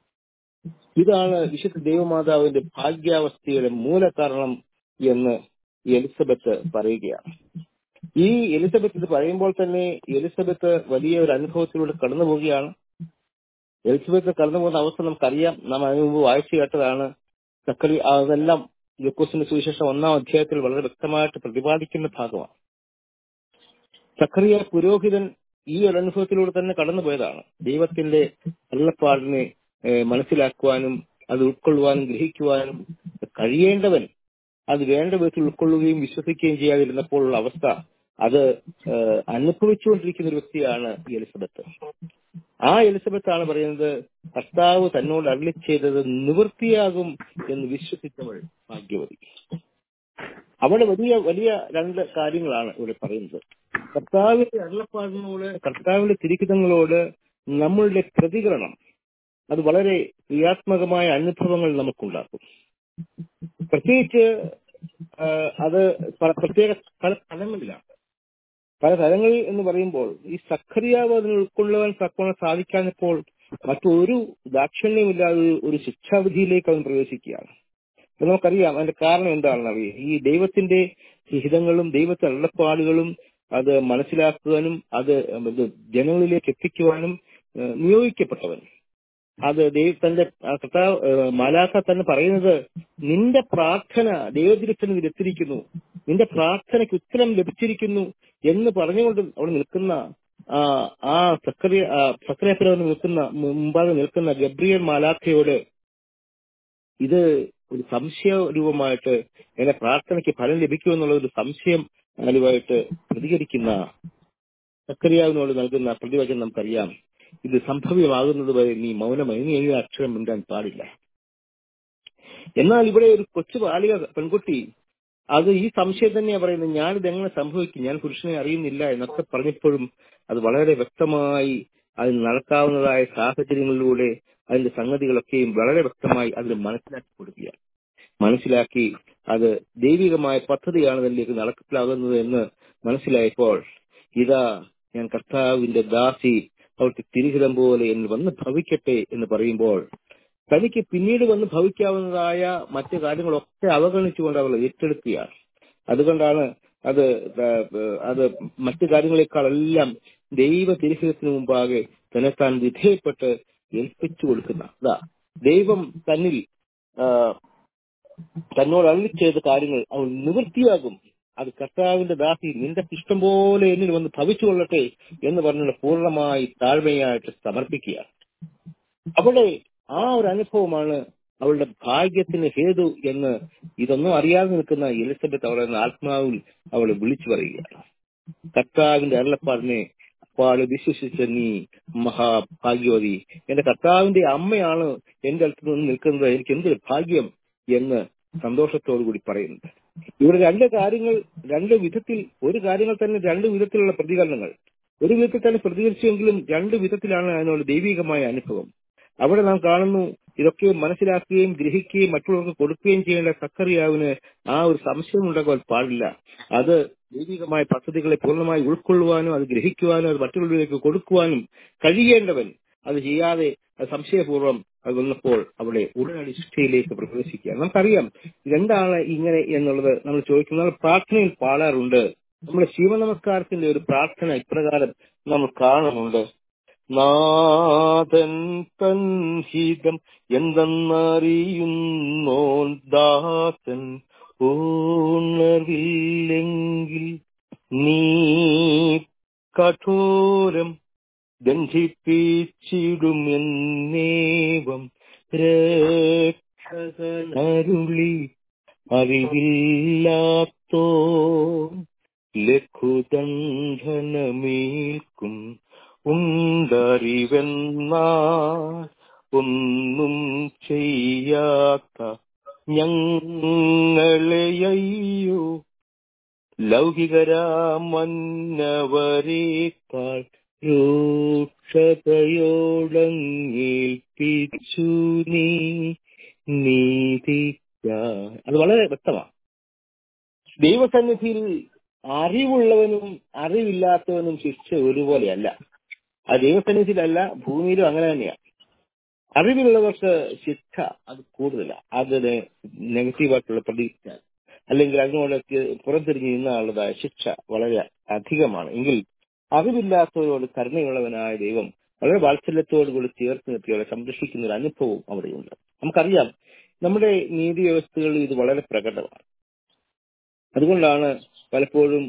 ഇതാണ് വിശുദ്ധ ദൈവമാതാവിന്റെ ഭാഗ്യാവസ്ഥയുടെ മൂലകാരണം എന്ന് എലിസബത്ത് പറയുകയാണ് ഈ എലിസബത്ത് ഇത് പറയുമ്പോൾ തന്നെ എലിസബത്ത് വലിയ ഒരു അനുഭവത്തിലൂടെ കടന്നു പോവുകയാണ് എലിസബത്ത് കടന്നു പോകുന്ന അവസ്ഥ നമുക്കറിയാം നാം അതിനു മുമ്പ് വായിച്ചു കേട്ടതാണ് സക്കറി അതെല്ലാം ലുക്കോസിന്റെ സുവിശേഷം ഒന്നാം അധ്യായത്തിൽ വളരെ വ്യക്തമായിട്ട് പ്രതിപാദിക്കുന്ന ഭാഗമാണ് സക്കറിയ പുരോഹിതൻ ഈ ഒരു അനുഭവത്തിലൂടെ തന്നെ കടന്നുപോയതാണ് ദൈവത്തിന്റെ അരുളപ്പാടിനെ ഏഹ്, മനസ്സിലാക്കുവാനും അത് ഉൾക്കൊള്ളുവാനും ഗ്രഹിക്കുവാനും കഴിയേണ്ടവൻ അത് വേണ്ട വിധത്തിൽ ഉൾക്കൊള്ളുകയും വിശ്വസിക്കുകയും ചെയ്യാതിരുന്നപ്പോഴുള്ള അവസ്ഥ അത് ഏഹ്, അനുഭവിച്ചുകൊണ്ടിരിക്കുന്ന ഒരു വ്യക്തിയാണ് ഈ എലിസബത്ത് ആ എലിസബത്ത് ആണ് പറയുന്നത് കർത്താവ് തന്നോട് അരളി ചെയ്തത് നിവൃത്തിയാകും എന്ന് വിശ്വസിച്ചവൾ ഭാഗ്യവതി അവിടെ വലിയ വലിയ രണ്ട് കാര്യങ്ങളാണ് ഇവിടെ പറയുന്നത് കർത്താവിന്റെ അരുളപ്പാടിനോട് കർത്താവിന്റെ തിരിക്കുന്നങ്ങളോട് നമ്മളുടെ പ്രതികരണം അത് വളരെ ക്രിയാത്മകമായ അനുഭവങ്ങൾ നമുക്കുണ്ടാക്കും പ്രത്യേകിച്ച് ആ, അത് പല- പ്രത്യേക പല തലങ്ങളിലാണ് പല തലങ്ങളിൽ എന്ന് പറയുമ്പോൾ ഈ സഖറിയാവ് അതിന് ഉൾക്കൊള്ളുവാൻ തക്കവണ്ണം സാധിക്കാഞ്ഞപ്പോൾ മറ്റൊരു ദാക്ഷിണ്യമില്ലാതെ ഒരു- ഒരു ശിക്ഷാവിധിയിലേക്ക് അവൻ പ്രവേശിക്കുകയാണ് അപ്പൊ നമുക്കറിയാം അതിന്റെ കാരണം എന്താണെന്ന് അറിയാം ഈ ദൈവത്തിന്റെ ഹിതങ്ങളും ദൈവത്തെ അള്ളപ്പാടുകളും അത് മനസ്സിലാക്കുവാനും അത് ഇത് ജനങ്ങളിലേക്ക് എത്തിക്കുവാനും ഏഹ്, നിയോഗിക്കപ്പെട്ടവൻ അത് ദൈവ തന്റെ ആ കർത്താവ് ഏഹ്, മാലാഖ തന്നെ പറയുന്നത് നിന്റെ പ്രാർത്ഥന ദൈവദിനത്തിന് എത്തിയിരിക്കുന്നു നിന്റെ പ്രാർത്ഥനയ്ക്ക് ഉത്തരം ലഭിച്ചിരിക്കുന്നു എന്ന് പറഞ്ഞുകൊണ്ട് അവിടെ നിൽക്കുന്ന ആ ആ സക്രിയ സക്രിയപ്പുരം നിൽക്കുന്ന മുമ്പാകെ നിൽക്കുന്ന ഗബ്രിയൽ മാലാഖയോട് ഇത് ഒരു സംശയ രൂപമായിട്ട് എന്റെ പ്രാർത്ഥനയ്ക്ക് ഫലം ലഭിക്കുമെന്നുള്ള ഒരു സംശയം അനുവായിട്ട് പ്രതികരിക്കുന്ന സക്രിയാവിനോട് നൽകുന്ന പ്രതിവചനം നമുക്കറിയാം ഇത് സംഭവ്യമാകുന്നത് വരെ നീ മൗനമായി നീ ഈ അക്ഷരം മിണ്ടാൻ പാടില്ല എന്നാൽ ഇവിടെ ഒരു കൊച്ചു ബാലിക പെൺകുട്ടി അത് ഈ സംശയം തന്നെയാ പറയുന്നത് ഞാനിത് എങ്ങനെ സംഭവിക്കും ഞാൻ പുരുഷനെ അറിയുന്നില്ല എന്നൊക്കെ പറഞ്ഞപ്പോഴും അത് വളരെ വ്യക്തമായി അതിന് നടക്കാവുന്നതായ സാഹചര്യങ്ങളിലൂടെ അതിന്റെ സംഗതികളൊക്കെയും വളരെ വ്യക്തമായി അതിന് മനസ്സിലാക്കി കൊടുക്കുകയാണ് മനസ്സിലാക്കി അത് ദൈവികമായ പദ്ധതിയാണ് അതിലേക്ക് നടപ്പിലാകുന്നത് എന്ന് മനസ്സിലായപ്പോൾ ഇതാ ഞാൻ കർത്താവിന്റെ ദാസി അവർക്ക് തിരിഹിതം പോലെ എന്ന് വന്ന് ഭവിക്കട്ടെ എന്ന് പറയുമ്പോൾ തനിക്ക് പിന്നീട് വന്ന് ഭവിക്കാവുന്നതായ മറ്റു കാര്യങ്ങളൊക്കെ അവഗണിച്ചുകൊണ്ട് അവൾ ഏറ്റെടുക്കുകയാണ് അതുകൊണ്ടാണ് അത് ഏഹ് അത് മറ്റു കാര്യങ്ങളെക്കാളെല്ലാം ദൈവ തിരിഹിതത്തിന് മുമ്പാകെ തന്നെത്താൻ വിധേയപ്പെട്ട് ഏൽപ്പിച്ചു കൊടുക്കുന്ന അതാ ദൈവം തന്നിൽ ആ, തന്നോട് അള്ളി ചെയ്ത കാര്യങ്ങൾ അവൾ നിവൃത്തിയാകും അത് കർത്താവിന്റെ ദാസി നിന്റെ ഇഷ്ടം പോലെ എന്നിൽ വന്ന് ഭവിച്ചു കൊള്ളട്ടെ എന്ന് പറഞ്ഞുകൊണ്ട് പൂർണ്ണമായി താഴ്മയായിട്ട് സമർപ്പിക്കുക അവിടെ ആ ഒരു അനുഭവമാണ് അവളുടെ ഭാഗ്യത്തിന് ഹേതു എന്ന് ഇതൊന്നും അറിയാതെ നിൽക്കുന്ന എലിസബത്ത് അവളെ ആത്മാവിൽ അവളെ വിളിച്ചു പറയുകയാണ് കർത്താവിന്റെ അരുളപ്പാടിനെ അപ്പാട് വിശ്വസിച്ച നീ മഹാഭാഗ്യവതി എന്റെ കർത്താവിന്റെ അമ്മയാണ് എന്റെ അടുത്ത് നിന്ന് നിൽക്കുന്നത് എനിക്ക് എന്തൊരു ഭാഗ്യം എന്ന് സന്തോഷത്തോടു കൂടി പറയുന്നുണ്ട് ഇവിടെ രണ്ട് കാര്യങ്ങൾ രണ്ട് വിധത്തിൽ ഒരു കാര്യങ്ങൾ തന്നെ രണ്ട് വിധത്തിലുള്ള പ്രതികരണങ്ങൾ ഒരു വിധത്തിൽ തന്നെ പ്രതികരിച്ചെങ്കിലും രണ്ട് വിധത്തിലാണ് അതിനുള്ള ദൈവികമായ അനുഭവം അവിടെ നാം കാണുന്നു ഇതൊക്കെ മനസ്സിലാക്കുകയും ഗ്രഹിക്കുകയും മറ്റുള്ളവർക്ക് കൊടുക്കുകയും ചെയ്യേണ്ട സക്കറിയാവിന് ആ ഒരു സംശയം ഉണ്ടാകാൻ പാടില്ല അത് ദൈവികമായ പദ്ധതികളെ പൂർണ്ണമായി ഉൾക്കൊള്ളുവാനും അത് ഗ്രഹിക്കുവാനും അത് മറ്റുള്ളവരിലേക്ക് കൊടുക്കുവാനും കഴിയേണ്ടവൻ അത് ചെയ്യാതെ അത് സംശയപൂർവ്വം അത് വന്നപ്പോൾ അവിടെ ഉടനടി സൃഷ്ടിയിലേക്ക് പ്രവേശിക്കുക നമുക്കറിയാം എന്താണ് ഇങ്ങനെ എന്നുള്ളത് നമ്മൾ ചോദിക്കുന്നത് നമ്മൾ പ്രാർത്ഥനയിൽ പാടാറുണ്ട് നമ്മുടെ ശിവനമസ്കാരത്തിന്റെ ഒരു പ്രാർത്ഥന ഇപ്രകാരം നമ്മൾ കാണുന്നുണ്ട് നാഥൻ തൻഹിതം എന്തെന്നറിയുന്നോൻ ദാസൻ ഉണർവില്ലെങ്കിൽ നീ കഠോരം ദണ്ഡിപ്പിച്ചിടുമെന്നേവം രക്ഷകനരുളി അറിവില്ലാത്തോ ലഘുദണ്ഡനമേൽക്കും ഉണ്ടറിവെന്നാൽ ഒന്നും ചെയ്യാത്ത ഞങ്ങളെയ്യോ ലൗകികരാമന്നവരേക്കാൾ രൂക്ഷതയോടങ്ങേൽപ്പിച്ചു നീ നീതിക്ക അത് വളരെ വ്യക്തമാണ് ദൈവസന്നിധിയിൽ അറിവുള്ളവനും അറിവില്ലാത്തവനും ശിക്ഷ ഒരുപോലെയല്ല ആ ദൈവസന്നിധിയിലല്ല ഭൂമിയിലും അങ്ങനെ തന്നെയാണ് അറിവുള്ളവർക്ക് ശിക്ഷ അത് കൂടുതലാണ് അതിന് നെഗറ്റീവായിട്ടുള്ള പ്രതീക്ഷ അല്ലെങ്കിൽ അതിനോട് പുറംതിരിഞ്ഞ് നിന്നാളുള്ളതായ ശിക്ഷ വളരെ അധികമാണ് എങ്കിൽ അറിവില്ലാത്തവരോട് കരുണയുള്ളവനായ ദൈവം വളരെ വാത്സല്യത്തോടുകൂടി ചേർത്ത് നിർത്തിയോടെ സംരക്ഷിക്കുന്ന ഒരു അനുഭവവും അവിടെയുണ്ട് നമുക്കറിയാം നമ്മുടെ നീതി വ്യവസ്ഥകളിൽ ഇത് വളരെ പ്രകടമാണ് അതുകൊണ്ടാണ് പലപ്പോഴും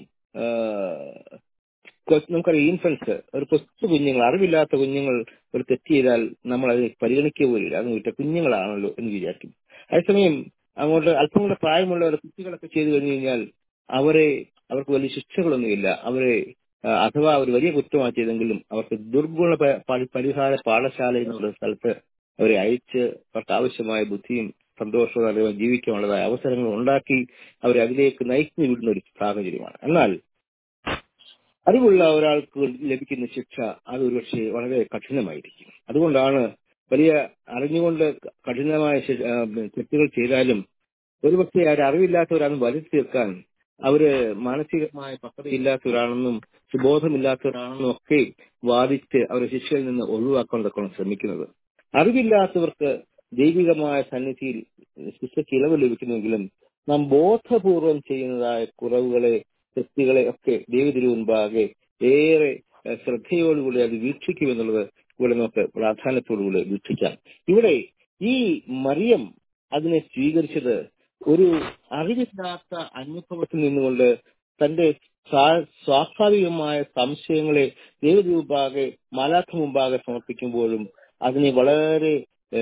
നമുക്കറിയാം ഇൻഫൻസ് ഒരു കൊച്ചു കുഞ്ഞുങ്ങൾ അറിവില്ലാത്ത കുഞ്ഞുങ്ങൾ ഒരു തെറ്റ് ചെയ്താൽ നമ്മൾ അത് പരിഗണിക്കുക പോലില്ല അത് വിട്ട കുഞ്ഞുങ്ങളാണല്ലോ എന്ന് വിചാരിക്കും അതേസമയം അങ്ങോട്ട് അല്പം കൂടെ പ്രായമുള്ളവർ കുട്ടികളൊക്കെ ചെയ്തു കഴിഞ്ഞു കഴിഞ്ഞാൽ അവരെ അവർക്ക് വലിയ ശിക്ഷകളൊന്നുമില്ല അവരെ അഥവാ ഒരു വലിയ കുറ്റമാണ് ചെയ്തെങ്കിലും അവർക്ക് ദുർഗുണ പരിഹാര പാഠശാല എന്നുള്ള സ്ഥലത്ത് അവരെ അയച്ച് അവർക്ക് ആവശ്യമായ ബുദ്ധിയും സന്തോഷവും അല്ലെങ്കിൽ ജീവിക്കാനുള്ളതായ അവസരങ്ങൾ ഉണ്ടാക്കി അവരെ അതിലേക്ക് നയിച്ചു വിടുന്ന ഒരു സാഹചര്യമാണ് എന്നാൽ അറിവുള്ള ഒരാൾക്ക് ലഭിക്കുന്ന ശിക്ഷ അത് ഒരുപക്ഷെ വളരെ കഠിനമായിരിക്കും അതുകൊണ്ടാണ് വലിയ അറിഞ്ഞുകൊണ്ട് കഠിനമായ തെറ്റുകൾ ചെയ്താലും ഒരുപക്ഷെ അവർ അറിവില്ലാത്തവരാണെന്ന് വരുത്തി തീർക്കാൻ അവര് മാനസികമായ പക്വതയില്ലാത്തവരാണെന്നും സുബോധമില്ലാത്തവരാണെന്നും ഒക്കെ വാദിച്ച് അവരെ ശിക്ഷയിൽ നിന്ന് ഒഴിവാക്കാൻ തൊക്കെ ശ്രമിക്കുന്നത് അറിവില്ലാത്തവർക്ക് ദൈവികമായ സന്നിധിയിൽ ശിക്ഷയ്ക്ക് ഇളവ് ലഭിക്കുന്നെങ്കിലും നാം ബോധപൂർവം ചെയ്യുന്നതായ കുറവുകളെ തെറ്റുകളെ ഒക്കെ ദൈവത്തിനു മുൻപാകെ ഏറെ ശ്രദ്ധയോടുകൂടി അത് വീക്ഷിക്കുമെന്നുള്ളത് ഇവിടെ നമുക്ക് പ്രാധാന്യത്തോടുകൂടി വീക്ഷിക്കാം ഇവിടെ ഈ മറിയം അതിനെ സ്വീകരിച്ചത് ഒരു അറിവില്ലാത്ത അനുഭവത്തിൽ നിന്നുകൊണ്ട് തന്റെ സ്വാഭാവികമായ സംശയങ്ങളെ ദൈവത്തിന് മുമ്പാകെ മാലാഖ മുമ്പാകെ സമർപ്പിക്കുമ്പോഴും അതിനെ വളരെ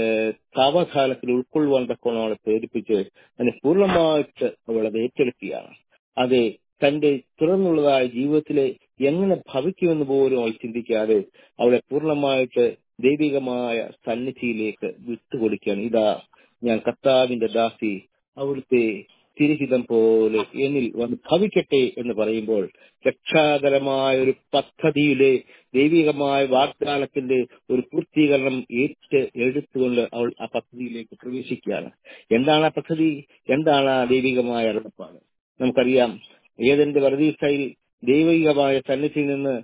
സാവധാനത്തിൽ ഉൾക്കൊള്ളുവാൻ തക്കോണം അവളെ പ്രേരിപ്പിച്ച് അതിനെ പൂർണ്ണമായിട്ട് അവൾ അത് ഏറ്റെടുക്കുകയാണ് അത് തന്റെ തുറന്നുള്ളതായ ജീവിതത്തിലെ എങ്ങനെ ഭവിക്കുമെന്ന് പോലും അവൾ ചിന്തിക്കാതെ അവളെ പൂർണ്ണമായിട്ട് ദൈവികമായ സന്നിധിയിലേക്ക് വിട്ടുകൊടുക്കുകയാണ് ഇതാ ഞാൻ കർത്താവിന്റെ ദാസി അവിടുത്തെ തിരുഹിതം പോലെ എന്നിൽ വന്ന് ഭവിക്കട്ടെ എന്ന് പറയുമ്പോൾ രക്ഷാകരമായ ഒരു പദ്ധതിയിലെ ദൈവികമായ വാഗ്ദാനത്തിന്റെ ഒരു പൂർത്തീകരണം ഏറ്റ് എടുത്തുകൊണ്ട് അവൾ ആ പദ്ധതിയിലേക്ക് പ്രവേശിക്കുകയാണ് എന്താണ് ആ പദ്ധതി എന്താണ് ആ ദൈവികമായ അരുളപ്പാട് നമുക്കറിയാം ഏതെന്റെ വരദീസയിൽ ദൈവികമായ സന്നിധിയിൽ നിന്ന്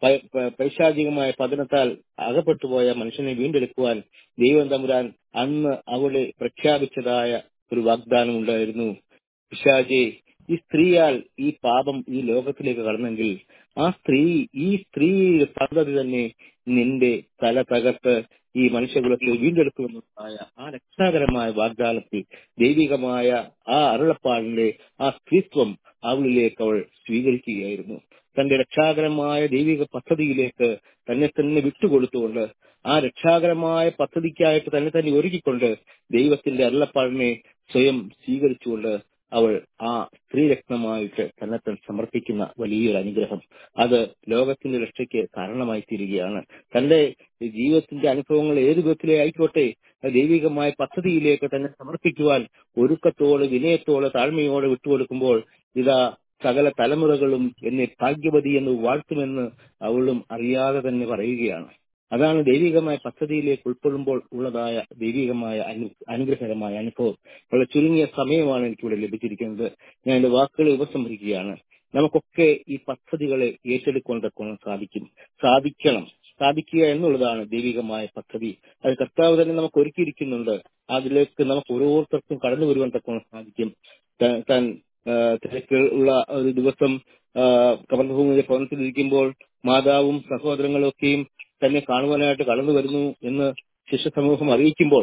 പൈശാചികമായ പതനത്താൽ അകപ്പെട്ടുപോയ മനുഷ്യനെ വീണ്ടെടുക്കുവാൻ ദൈവം തമ്പുരാൻ അന്ന് അവിടെ പ്രഖ്യാപിച്ചതായ ഒരു വാഗ്ദാനം ഉണ്ടായിരുന്നു പിശാജെ ഈ സ്ത്രീയാൽ ഈ പാപം ഈ ലോകത്തിലേക്ക് കടന്നെങ്കിൽ ആ സ്ത്രീ ഈ സ്ത്രീയുടെ പദ്ധതി തന്നെ നിന്റെ തല തകർത്ത് ഈ മനുഷ്യകുലത്തെ വീണ്ടെടുക്കുമെന്നതായ ആ രക്ഷാകരമായ വാഗ്ദാനത്തിൽ ദൈവികമായ ആ അരുളപ്പാടിന്റെ ആ സ്ത്രീത്വം അവളിലേക്ക് അവൾ സ്വീകരിക്കുകയായിരുന്നു തന്റെ രക്ഷാകരമായ ദൈവിക പദ്ധതിയിലേക്ക് തന്നെ തന്നെ വിട്ടുകൊടുത്തുകൊണ്ട് ആ രക്ഷാകരമായ പദ്ധതിക്കായിട്ട് തന്നെ തന്നെ ഒരുക്കിക്കൊണ്ട് ദൈവത്തിന്റെ അരുളപ്പാടിനെ സ്വയം സ്വീകരിച്ചുകൊണ്ട് അവൾ ആ സ്ത്രീരത്നമായിട്ട് തന്നെ തന്നെ സമർപ്പിക്കുന്ന വലിയൊരു അനുഗ്രഹം അത് ലോകത്തിന്റെ രക്ഷയ്ക്ക് കാരണമായി തീരുകയാണ് തന്റെ ജീവിതത്തിന്റെ അനുഭവങ്ങൾ ഏത് വിധത്തിലേ ആയിക്കോട്ടെ അത് ദൈവികമായ പദ്ധതിയിലേക്ക് തന്നെ സമർപ്പിക്കുവാൻ ഒരുക്കത്തോടെ വിനയത്തോടെ താഴ്മയോടെ വിട്ടുകൊടുക്കുമ്പോൾ ഇതാ സകല തലമുറകളും എന്നെ ഭാഗ്യവതി എന്ന് വാഴ്ത്തുമെന്ന് അവളും അറിയാതെ തന്നെ പറയുകയാണ് അതാണ് ദൈവികമായ പദ്ധതിയിലേക്ക് ഉൾക്കൊള്ളുമ്പോൾ ഉള്ളതായ ദൈവികമായ അനു അനുഗ്രഹകരമായ അനുഭവം വളരെ ചുരുങ്ങിയ സമയമാണ് എനിക്കിവിടെ ലഭിച്ചിരിക്കുന്നത് ഞാൻ എന്റെ വാക്കുകളെ ഉപസംഹരിക്കുകയാണ് നമുക്കൊക്കെ ഈ പദ്ധതികളെ ഏറ്റെടുക്കാൻ തക്കോണം സാധിക്കും സാധിക്കണം സാധിക്കുക എന്നുള്ളതാണ് ദൈവികമായ പദ്ധതി അത് കർത്താവ് തന്നെ നമുക്ക് ഒരുക്കിയിരിക്കുന്നുണ്ട് അതിലേക്ക് നമുക്ക് ഓരോരുത്തർക്കും കടന്നു വരുവാൻ തക്കോണം സാധിക്കും ത- താൻ ആ, തിരക്ക് ഉള്ള ഒരു ദിവസം കവർഭൂമിയുടെ ഭവനത്തിലിരിക്കുമ്പോൾ മാതാവും സഹോദരങ്ങളും ഒക്കെയും തന്നെ കാണുവാനായിട്ട് കടന്നു വരുന്നു എന്ന് ശിഷ്യ സമൂഹം അറിയിക്കുമ്പോൾ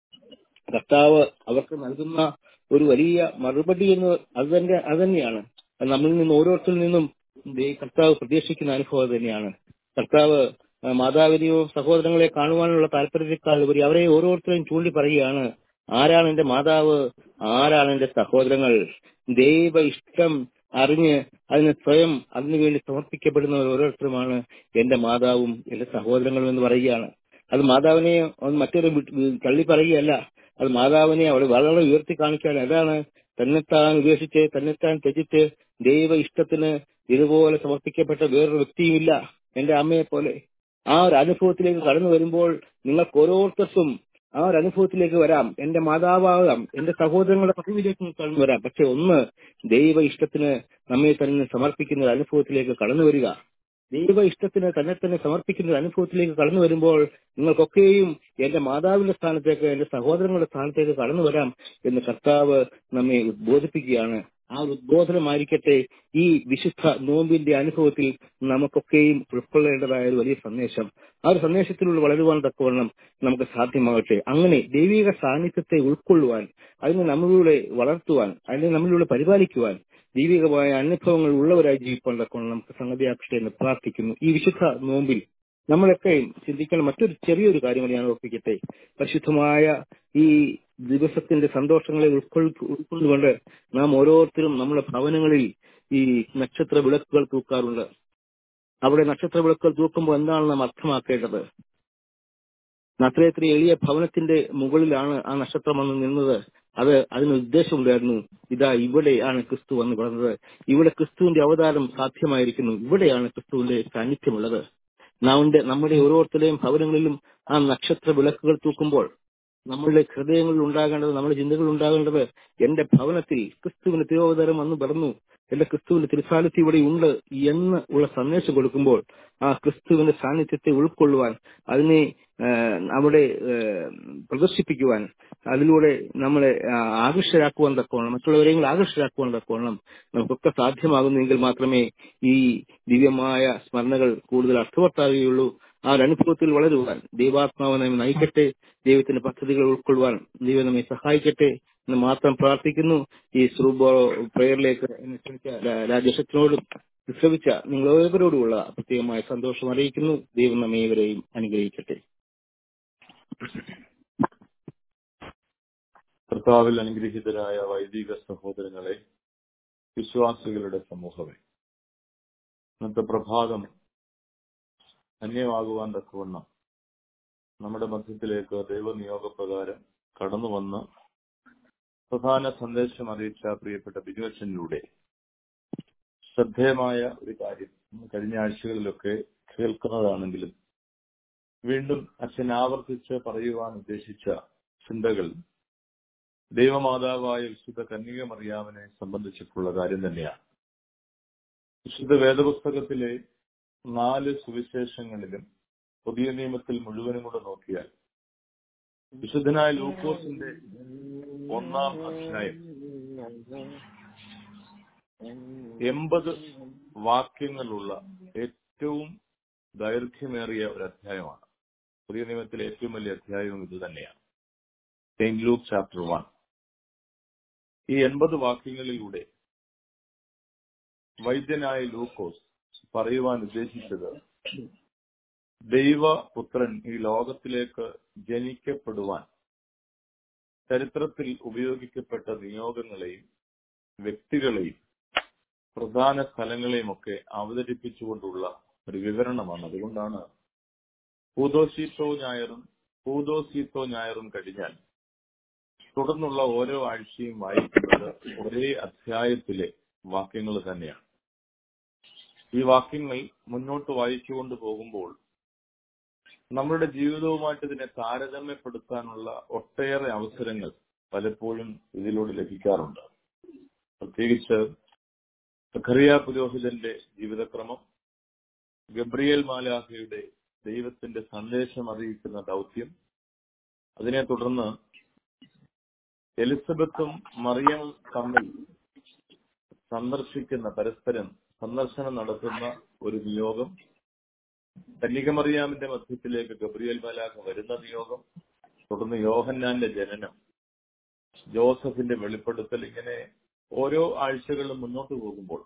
കർത്താവ് അവർക്ക് നൽകുന്ന ഒരു വലിയ മറുപടി എന്ന് അത് തന്നെ അത് തന്നെയാണ് അത് നമ്മളിൽ നിന്ന് ഓരോരുത്തരിൽ നിന്നും ദൈ- കർത്താവ് പ്രതീക്ഷിക്കുന്ന അനുഭവം അത് തന്നെയാണ് കർത്താവ് ആ, മാതാവിനെയോ സഹോദരങ്ങളെ കാണുവാനുള്ള താല്പര്യത്തെക്കാൾ ഉപരി അവരെ ഓരോരുത്തരെയും ചൂണ്ടി പറയുകയാണ് ആരാണ് എന്റെ മാതാവ് ആരാണ് എന്റെ സഹോദരങ്ങൾ ദൈവ ഇഷ്ടം അറിഞ്ഞ് അതിന് സ്വയം അതിനുവേണ്ടി സമർപ്പിക്കപ്പെടുന്നവർ ഓരോരുത്തരുമാണ് എന്റെ മാതാവും എന്റെ സഹോദരങ്ങളും എന്ന് പറയുകയാണ് അത് മാതാവിനെ ഒന്ന് മറ്റൊരു വി- വി- തള്ളി പറയുകയല്ല അത് മാതാവിനെ അവിടെ വളരെ ഉയർത്തി കാണിക്കുകയാണ് അതാണ് തന്നെത്താൻ ഉപേക്ഷിച്ച് തന്നെത്താൻ ത്യജിച്ച് ദൈവ ഇഷ്ടത്തിന് ഇതുപോലെ സമർപ്പിക്കപ്പെട്ട വേറൊരു വ്യക്തിയുമില്ല എന്റെ അമ്മയെ പോലെ ആ ഒരു അനുഭവത്തിലേക്ക് കടന്നു വരുമ്പോൾ നിങ്ങൾക്ക് ഓരോരുത്തർക്കും ആ ഒരു അനുഭവത്തിലേക്ക് വരാം എന്റെ മാതാവാകാം എന്റെ സഹോദരങ്ങളുടെ പദവിയിലേക്ക് കടന്നു വരാം പക്ഷെ ഒന്ന് ദൈവ ഇഷ്ടത്തിന് നമ്മെ തന്നെ സമർപ്പിക്കുന്ന ഒരു അനുഭവത്തിലേക്ക് കടന്നു വരിക ദൈവ ഇഷ്ടത്തിന് തന്നെ തന്നെ സമർപ്പിക്കുന്ന ഒരു അനുഭവത്തിലേക്ക് കടന്നു വരുമ്പോൾ നിങ്ങൾക്കൊക്കെയും എന്റെ മാതാവിന്റെ സ്ഥാനത്തേക്ക് എന്റെ സഹോദരങ്ങളുടെ സ്ഥാനത്തേക്ക് കടന്നു വരാം എന്ന് കർത്താവ് നമ്മെ ഉദ്ബോധിപ്പിക്കുകയാണ് ആ ഒരു ഉദ്ബോധനമായിരിക്കട്ടെ ഈ വിശുദ്ധ നോമ്പിന്റെ അനുഭവത്തിൽ നമുക്കൊക്കെയും ഉൾക്കൊള്ളേണ്ടതായ ഒരു വലിയ സന്ദേശം ആ ഒരു സന്ദേശത്തിലൂടെ വളരുവാൻ തക്കവണ്ണം നമുക്ക് സാധ്യമാകട്ടെ അങ്ങനെ ദൈവിക സാന്നിധ്യത്തെ ഉൾക്കൊള്ളുവാൻ അതിനെ നമ്മളിലൂടെ വളർത്തുവാൻ അതിനെ നമ്മളിലൂടെ പരിപാലിക്കുവാൻ ദൈവികമായ അനുഭവങ്ങൾ ഉള്ളവരായി ജീവിക്കാൻ തക്കവണ്ണം നമുക്ക് സംഗതിയാക്കട്ടെ എന്ന് പ്രാർത്ഥിക്കുന്നു ഈ വിശുദ്ധ നോമ്പിൽ നമ്മളൊക്കെ ചിന്തിക്കുന്ന മറ്റൊരു ചെറിയൊരു കാര്യം ഞാൻ ഓർപ്പിക്കട്ടെ പരിശുദ്ധമായ ഈ ദിവസത്തിന്റെ സന്തോഷങ്ങളെ ഉൾക്കൊള്ളു ഉൾക്കൊണ്ടുകൊണ്ട് നാം ഓരോരുത്തരും നമ്മുടെ ഭവനങ്ങളിൽ ഈ നക്ഷത്ര വിളക്കുകൾ തൂക്കാറുണ്ട് അവിടെ നക്ഷത്ര വിളക്കുകൾ തൂക്കുമ്പോൾ എന്താണ് നാം അർത്ഥമാക്കേണ്ടത് അത്രയത്ര എളിയ ഭവനത്തിന്റെ മുകളിലാണ് ആ നക്ഷത്രം വന്ന് നിന്നത് അത് അതിന് ഉദ്ദേശമുണ്ടായിരുന്നു ഇതാ ഇവിടെയാണ് ക്രിസ്തു വന്ന് പറഞ്ഞത് ഇവിടെ ക്രിസ്തുവിന്റെ അവതാരം സാധ്യമായിരിക്കുന്നു ഇവിടെയാണ് ക്രിസ്തുവിന്റെ സാന്നിധ്യമുള്ളത് നമ്മുടെ നമ്മുടെ ഓരോരുത്തരുടെയും ഭവനങ്ങളിലും ആ നക്ഷത്ര വിളക്കുകൾ തൂക്കുമ്പോൾ നമ്മളുടെ ഹൃദയങ്ങളിൽ ഉണ്ടാകേണ്ടത് നമ്മുടെ ചിന്തകളിൽ ഉണ്ടാകേണ്ടത് എന്റെ ഭവനത്തിൽ ക്രിസ്തുവിന്റെ തിരോവതാരം വന്ന് പറഞ്ഞു എന്റെ ക്രിസ്തുവിന്റെ തിരുസാന്നിധ്യം ഇവിടെ ഉണ്ട് എന്ന് ഉള്ള സന്ദേശം കൊടുക്കുമ്പോൾ ആ ക്രിസ്തുവിന്റെ സാന്നിധ്യത്തെ ഉൾക്കൊള്ളുവാൻ അതിനെ ആ, അവിടെ ആ, പ്രദർശിപ്പിക്കുവാൻ അതിലൂടെ നമ്മളെ ആ, ആകർഷരാക്കുവാൻ തക്കവണ്ണം മറ്റുള്ളവരെയും കൂടെ ആകർഷരാക്കുവാൻ തക്കവണ്ണം നമുക്കൊക്കെ സാധ്യമാകുന്നെങ്കിൽ മാത്രമേ ഈ ദിവ്യമായ സ്മരണകൾ കൂടുതൽ അർത്ഥവത്താകുകയുള്ളൂ ആ ഒരു അനുഭവത്തിൽ വളരുവാൻ ദൈവാത്മാവ് നമ്മെ നയിക്കട്ടെ ദൈവത്തിന്റെ പദ്ധതികൾ ഉൾക്കൊള്ളുവാൻ ദൈവം നമ്മെ സഹായിക്കട്ടെ എന്ന് മാത്രം പ്രാർത്ഥിക്കുന്നു ഈ സുറൂബോ പ്രയറിലേക്ക് എന്നെ ക്ഷണിച്ച രാ- രാജേഷത്തിനോടും ശ്രമിച്ച നിങ്ങൾ ഓരോരുത്തരോടുമുള്ള പ്രത്യേകമായ സന്തോഷം അറിയിക്കുന്നു ദൈവം നമ്മെ ഏവരെയും അനുഗ്രഹിക്കട്ടെ കർത്താവിൽ അനുഗ്രഹീതരായ വൈദിക സഹോദരങ്ങളെ വിശ്വാസികളുടെ സമൂഹമേ ഇന്നത്തെ പ്രഭാതം ധന്യമാകുവാൻ തക്കവണ്ണം നമ്മുടെ മധ്യത്തിലേക്ക് ദൈവനിയോഗപ്രകാരം കടന്നു വന്ന് പ്രധാന സന്ദേശം അറിയിച്ച പ്രിയപ്പെട്ട ബിജുവച്ചനിലൂടെ ശ്രദ്ധേയമായ ഒരു കാര്യം നമ്മൾ കഴിഞ്ഞ ആഴ്ചകളിലൊക്കെ കേൾക്കുന്നതാണെങ്കിലും വീണ്ടും അച്ഛൻ ആവർത്തിച്ച് പറയുവാൻ ഉദ്ദേശിച്ച ചിന്തകൾ ദൈവമാതാവായ വിശുദ്ധ കന്യക മറിയാമനെ സംബന്ധിച്ചിട്ടുള്ള കാര്യം തന്നെയാണ് വിശുദ്ധ വേദപുസ്തകത്തിലെ നാല് സുവിശേഷങ്ങളിലും പുതിയ നിയമത്തിൽ മുഴുവനും കൂടെ നോക്കിയാൽ വിശുദ്ധനായ ലൂക്കോസിന്റെ ഒന്നാം അധ്യായം എൺപത് വാക്യങ്ങളുള്ള ഏറ്റവും ദൈർഘ്യമേറിയ ഒരു അധ്യായമാണ് പുതിയ നിയമത്തിലെ ഏറ്റവും വലിയ അധ്യായവും ഇത് തന്നെയാണ് സെയിന്റ് ലൂക്ക് ചാപ്റ്റർ വൺ ഈ എൺപത് വാക്യങ്ങളിലൂടെ വൈദ്യനായ ലൂക്കോസ് പറയുവാൻ ഉദ്ദേശിച്ചത് ദൈവപുത്രൻ ഈ ലോകത്തിലേക്ക് ജനിക്കപ്പെടുവാൻ ചരിത്രത്തിൽ ഉപയോഗിക്കപ്പെട്ട നിയോഗങ്ങളെയും വ്യക്തികളെയും പ്രധാന സ്ഥലങ്ങളെയും ഒക്കെ അവതരിപ്പിച്ചുകൊണ്ടുള്ള ഒരു വിവരണമാണ് അതുകൊണ്ടാണ് പൂതോശീത്തോ ഞായറും പൂതോശീത്തോ ഞായറും കഴിഞ്ഞാൽ തുടർന്നുള്ള ഓരോ ആഴ്ചയും വായിക്കുന്നത് ഒരേ അധ്യായത്തിലെ വാക്യങ്ങൾ തന്നെയാണ് ഈ വാക്യങ്ങൾ മുന്നോട്ട് വായിച്ചുകൊണ്ട് പോകുമ്പോൾ നമ്മുടെ ജീവിതവുമായിട്ട് ഇതിനെ താരതമ്യപ്പെടുത്താനുള്ള ഒട്ടേറെ അവസരങ്ങൾ പലപ്പോഴും ഇതിലൂടെ ലഭിക്കാറുണ്ട് പ്രത്യേകിച്ച് സഖറിയ പുരോഹിതന്റെ ജീവിതക്രമം ഗബ്രിയേൽ മാലാഹയുടെ ദൈവത്തിന്റെ സന്ദേശം അറിയിക്കുന്ന ദൗത്യം അതിനെ തുടർന്ന് എലിസബത്തും മറിയവും തമ്മിൽ സന്ദർശിക്കുന്ന പരസ്പരം സന്ദർശനം നടത്തുന്ന ഒരു നിയോഗം കന്യകമറിയാമിന്റെ മധ്യത്തിലേക്ക് ഗബ്രിയേൽ മാലാഖ വരുന്ന നിയോഗം തുടർന്ന് യോഹന്നാന്റെ ജനനം ജോസഫിന്റെ വെളിപ്പെടുത്തൽ ഇങ്ങനെ ഓരോ ആഴ്ചകളും മുന്നോട്ട് പോകുമ്പോൾ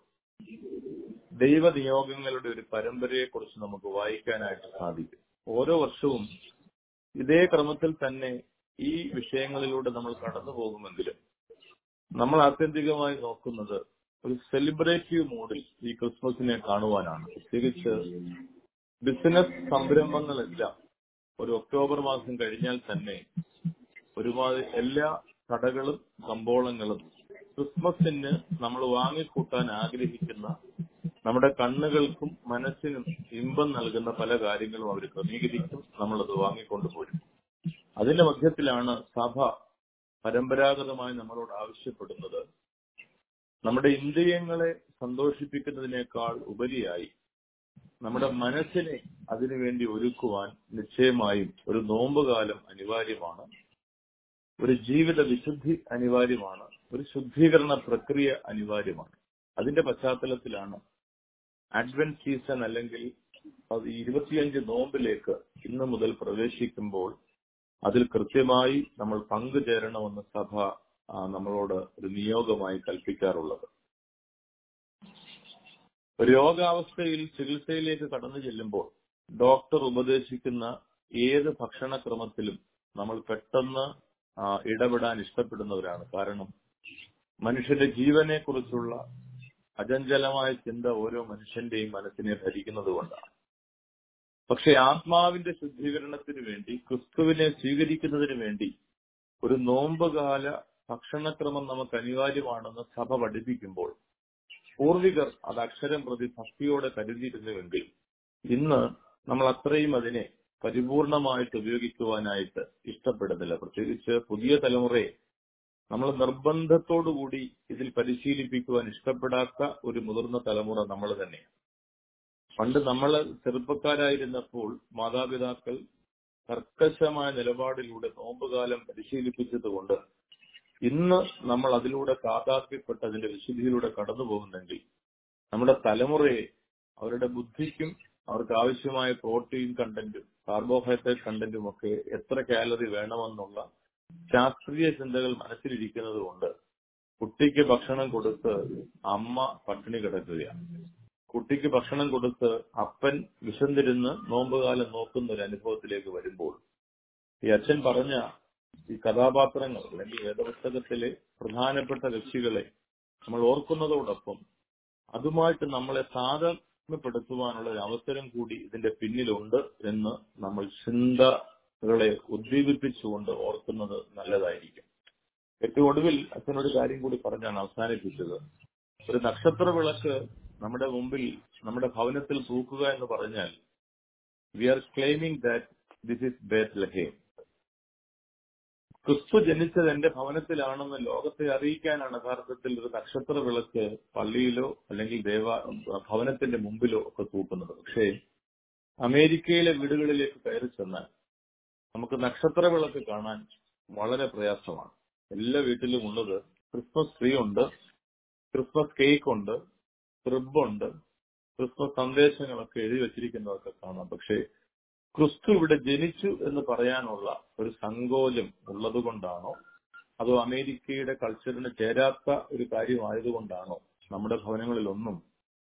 ദൈവ നിയോഗങ്ങളുടെ ഒരു പരമ്പരയെ കുറിച്ച് നമുക്ക് വായിക്കാനായിട്ട് സാധിക്കും ഓരോ വർഷവും ഇതേ ക്രമത്തിൽ തന്നെ ഈ വിഷയങ്ങളിലൂടെ നമ്മൾ കടന്നു പോകുമെങ്കിലും നമ്മൾ ആത്യന്തികമായി നോക്കുന്നത് ഒരു സെലിബ്രേറ്റീവ് മൂഡിൽ ഈ ക്രിസ്മസിനെ കാണുവാനാണ് പ്രത്യേകിച്ച് ബിസിനസ് സംരംഭങ്ങളെല്ലാം ഒരു ഒക്ടോബർ മാസം കഴിഞ്ഞാൽ തന്നെ ഒരുപാട് എല്ലാ കടകളും കമ്പോളങ്ങളും ക്രിസ്മസിന് നമ്മൾ വാങ്ങിക്കൂട്ടാൻ ആഗ്രഹിക്കുന്ന നമ്മുടെ കണ്ണുകൾക്കും മനസ്സിനും ഇമ്പം നൽകുന്ന പല കാര്യങ്ങളും അവർ ക്രമീകരിക്കും നമ്മളത് വാങ്ങിക്കൊണ്ടുപോരും അതിന്റെ മധ്യത്തിലാണ് സഭ പരമ്പരാഗതമായി നമ്മളോട് ആവശ്യപ്പെടുന്നത് നമ്മുടെ ഇന്ദ്രിയങ്ങളെ സന്തോഷിപ്പിക്കുന്നതിനേക്കാൾ ഉപരിയായി നമ്മുടെ മനസ്സിനെ അതിനുവേണ്ടി ഒരുക്കുവാൻ നിശ്ചയമായും ഒരു നോമ്പുകാലം അനിവാര്യമാണ് ഒരു ജീവിത വിശുദ്ധി അനിവാര്യമാണ് ഒരു ശുദ്ധീകരണ പ്രക്രിയ അനിവാര്യമാണ് അതിന്റെ പശ്ചാത്തലത്തിലാണ് അഡ്വന്റ് സീസൺ അല്ലെങ്കിൽ അത് ഇരുപത്തിയഞ്ച് നോമ്പിലേക്ക് ഇന്ന് മുതൽ പ്രവേശിക്കുമ്പോൾ അതിൽ കൃത്യമായി നമ്മൾ പങ്കുചേരണമെന്ന് സഭ ആ, നമ്മളോട് ഒരു നിയോഗമായി കൽപ്പിക്കാറുള്ളത് രോഗാവസ്ഥയിൽ ചികിത്സയിലേക്ക് കടന്നു ചെല്ലുമ്പോൾ ഡോക്ടർ ഉപദേശിക്കുന്ന ഏത് ഭക്ഷണക്രമത്തിലും നമ്മൾ പെട്ടെന്ന് ആ, ഇടപെടാൻ ഇഷ്ടപ്പെടുന്നവരാണ് കാരണം മനുഷ്യന്റെ ജീവനെ കുറിച്ചുള്ള അചഞ്ചലമായ ചിന്ത ഓരോ മനുഷ്യന്റെയും മനസ്സിനെ ഭരിക്കുന്നത് കൊണ്ടാണ് പക്ഷെ ആത്മാവിന്റെ ശുദ്ധീകരണത്തിന് വേണ്ടി ക്രിസ്തുവിനെ സ്വീകരിക്കുന്നതിന് വേണ്ടി ഒരു നോമ്പുകാല ഭക്ഷണക്രമം നമുക്ക് അനിവാര്യമാണെന്ന് സഭ പഠിപ്പിക്കുമ്പോൾ പൂർവികർ അത് അക്ഷരം പ്രതി ഭക്തിയോടെ കരുതിയിരുന്നുവെങ്കിൽ ഇന്ന് നമ്മൾ അത്രയും അതിനെ പരിപൂർണമായിട്ട് ഉപയോഗിക്കുവാനായിട്ട് ഇഷ്ടപ്പെടുന്നില്ല പ്രത്യേകിച്ച് പുതിയ തലമുറയെ നമ്മൾ നിർബന്ധത്തോടുകൂടി ഇതിൽ പരിശീലിപ്പിക്കുവാൻ ഇഷ്ടപ്പെടാത്ത ഒരു മുതിർന്ന തലമുറ നമ്മൾ തന്നെയാണ് പണ്ട് നമ്മൾ ചെറുപ്പക്കാരായിരുന്നപ്പോൾ മാതാപിതാക്കൾ കർക്കശമായ നിലപാടിലൂടെ നോമ്പുകാലം പരിശീലിപ്പിച്ചതുകൊണ്ട് ഇന്ന് നമ്മൾ അതിലൂടെ കാതാക്കിപ്പെട്ട് അതിന്റെ വിശുദ്ധിയിലൂടെ കടന്നു പോകുന്നെങ്കിൽ നമ്മുടെ തലമുറയെ അവരുടെ ബുദ്ധിക്കും അവർക്ക് ആവശ്യമായ പ്രോട്ടീൻ കണ്ടന്റും കാർബോഹൈഡ്രേറ്റ് കണ്ടന്റും ഒക്കെ എത്ര കാലറി വേണമെന്നുള്ള ശാസ്ത്രീയ ചിന്തകൾ മനസ്സിലിരിക്കുന്നത് കൊണ്ട് കുട്ടിക്ക് ഭക്ഷണം കൊടുത്ത് അമ്മ പട്ടിണി കിടക്കുകയാണ് കുട്ടിക്ക് ഭക്ഷണം കൊടുത്ത് അപ്പൻ വിശന്നിരുന്ന് നോമ്പുകാലം നോക്കുന്ന ഒരു അനുഭവത്തിലേക്ക് വരുമ്പോൾ ഈ അച്ഛൻ പറഞ്ഞ ഈ കഥാപാത്രങ്ങൾ അല്ലെങ്കിൽ വേദപുസ്തകത്തിലെ പ്രധാനപ്പെട്ട വ്യക്തികളെ നമ്മൾ ഓർക്കുന്നതോടൊപ്പം അതുമായിട്ട് നമ്മളെ താരതമ്യപ്പെടുത്തുവാനുള്ള ഒരു അവസരം കൂടി ഇതിന്റെ പിന്നിലുണ്ട് എന്ന് നമ്മൾ ചിന്തകളെ ഉദ്ദീപിപ്പിച്ചുകൊണ്ട് ഓർക്കുന്നത് നല്ലതായിരിക്കും ഏറ്റവും ഒടുവിൽ അച്ഛനൊരു കാര്യം കൂടി പറഞ്ഞാണ് അവസാനിപ്പിച്ചത് ഒരു നക്ഷത്ര വിളക്ക് നമ്മുടെ മുമ്പിൽ നമ്മുടെ ഭവനത്തിൽ തൂക്കുക എന്ന് പറഞ്ഞാൽ we are claiming that this is Bethlehem ക്രിസ്തു ജനിച്ചത് എന്റെ ഭവനത്തിലാണെന്ന് ലോകത്തെ അറിയിക്കാനാണ് യഥാർത്ഥത്തിൽ ഒരു നക്ഷത്ര വിളക്ക് പള്ളിയിലോ അല്ലെങ്കിൽ ദേവ ഭവനത്തിന്റെ മുമ്പിലോ ഒക്കെ തൂക്കുന്നത് പക്ഷേ അമേരിക്കയിലെ വീടുകളിലേക്ക് കയറി ചെന്നാൽ നമുക്ക് നക്ഷത്ര വിളക്ക് കാണാൻ വളരെ പ്രയാസമാണ് എല്ലാ വീട്ടിലും ഉള്ളത് ക്രിസ്മസ് ട്രീ ഉണ്ട് ക്രിസ്മസ് കേക്ക് ഉണ്ട് ക്രിബുണ്ട് ക്രിസ്മസ് സന്ദേശങ്ങളൊക്കെ എഴുതി വെച്ചിരിക്കുന്നതൊക്കെ കാണാം പക്ഷേ ക്രിസ്തു ഇവിടെ ജനിച്ചു എന്ന് പറയാനുള്ള ഒരു സങ്കോചം ഉള്ളത് കൊണ്ടാണോ അതോ അമേരിക്കയുടെ കൾച്ചറിന് ചേരാത്ത ഒരു കാര്യമായതുകൊണ്ടാണോ നമ്മുടെ ഭവനങ്ങളിലൊന്നും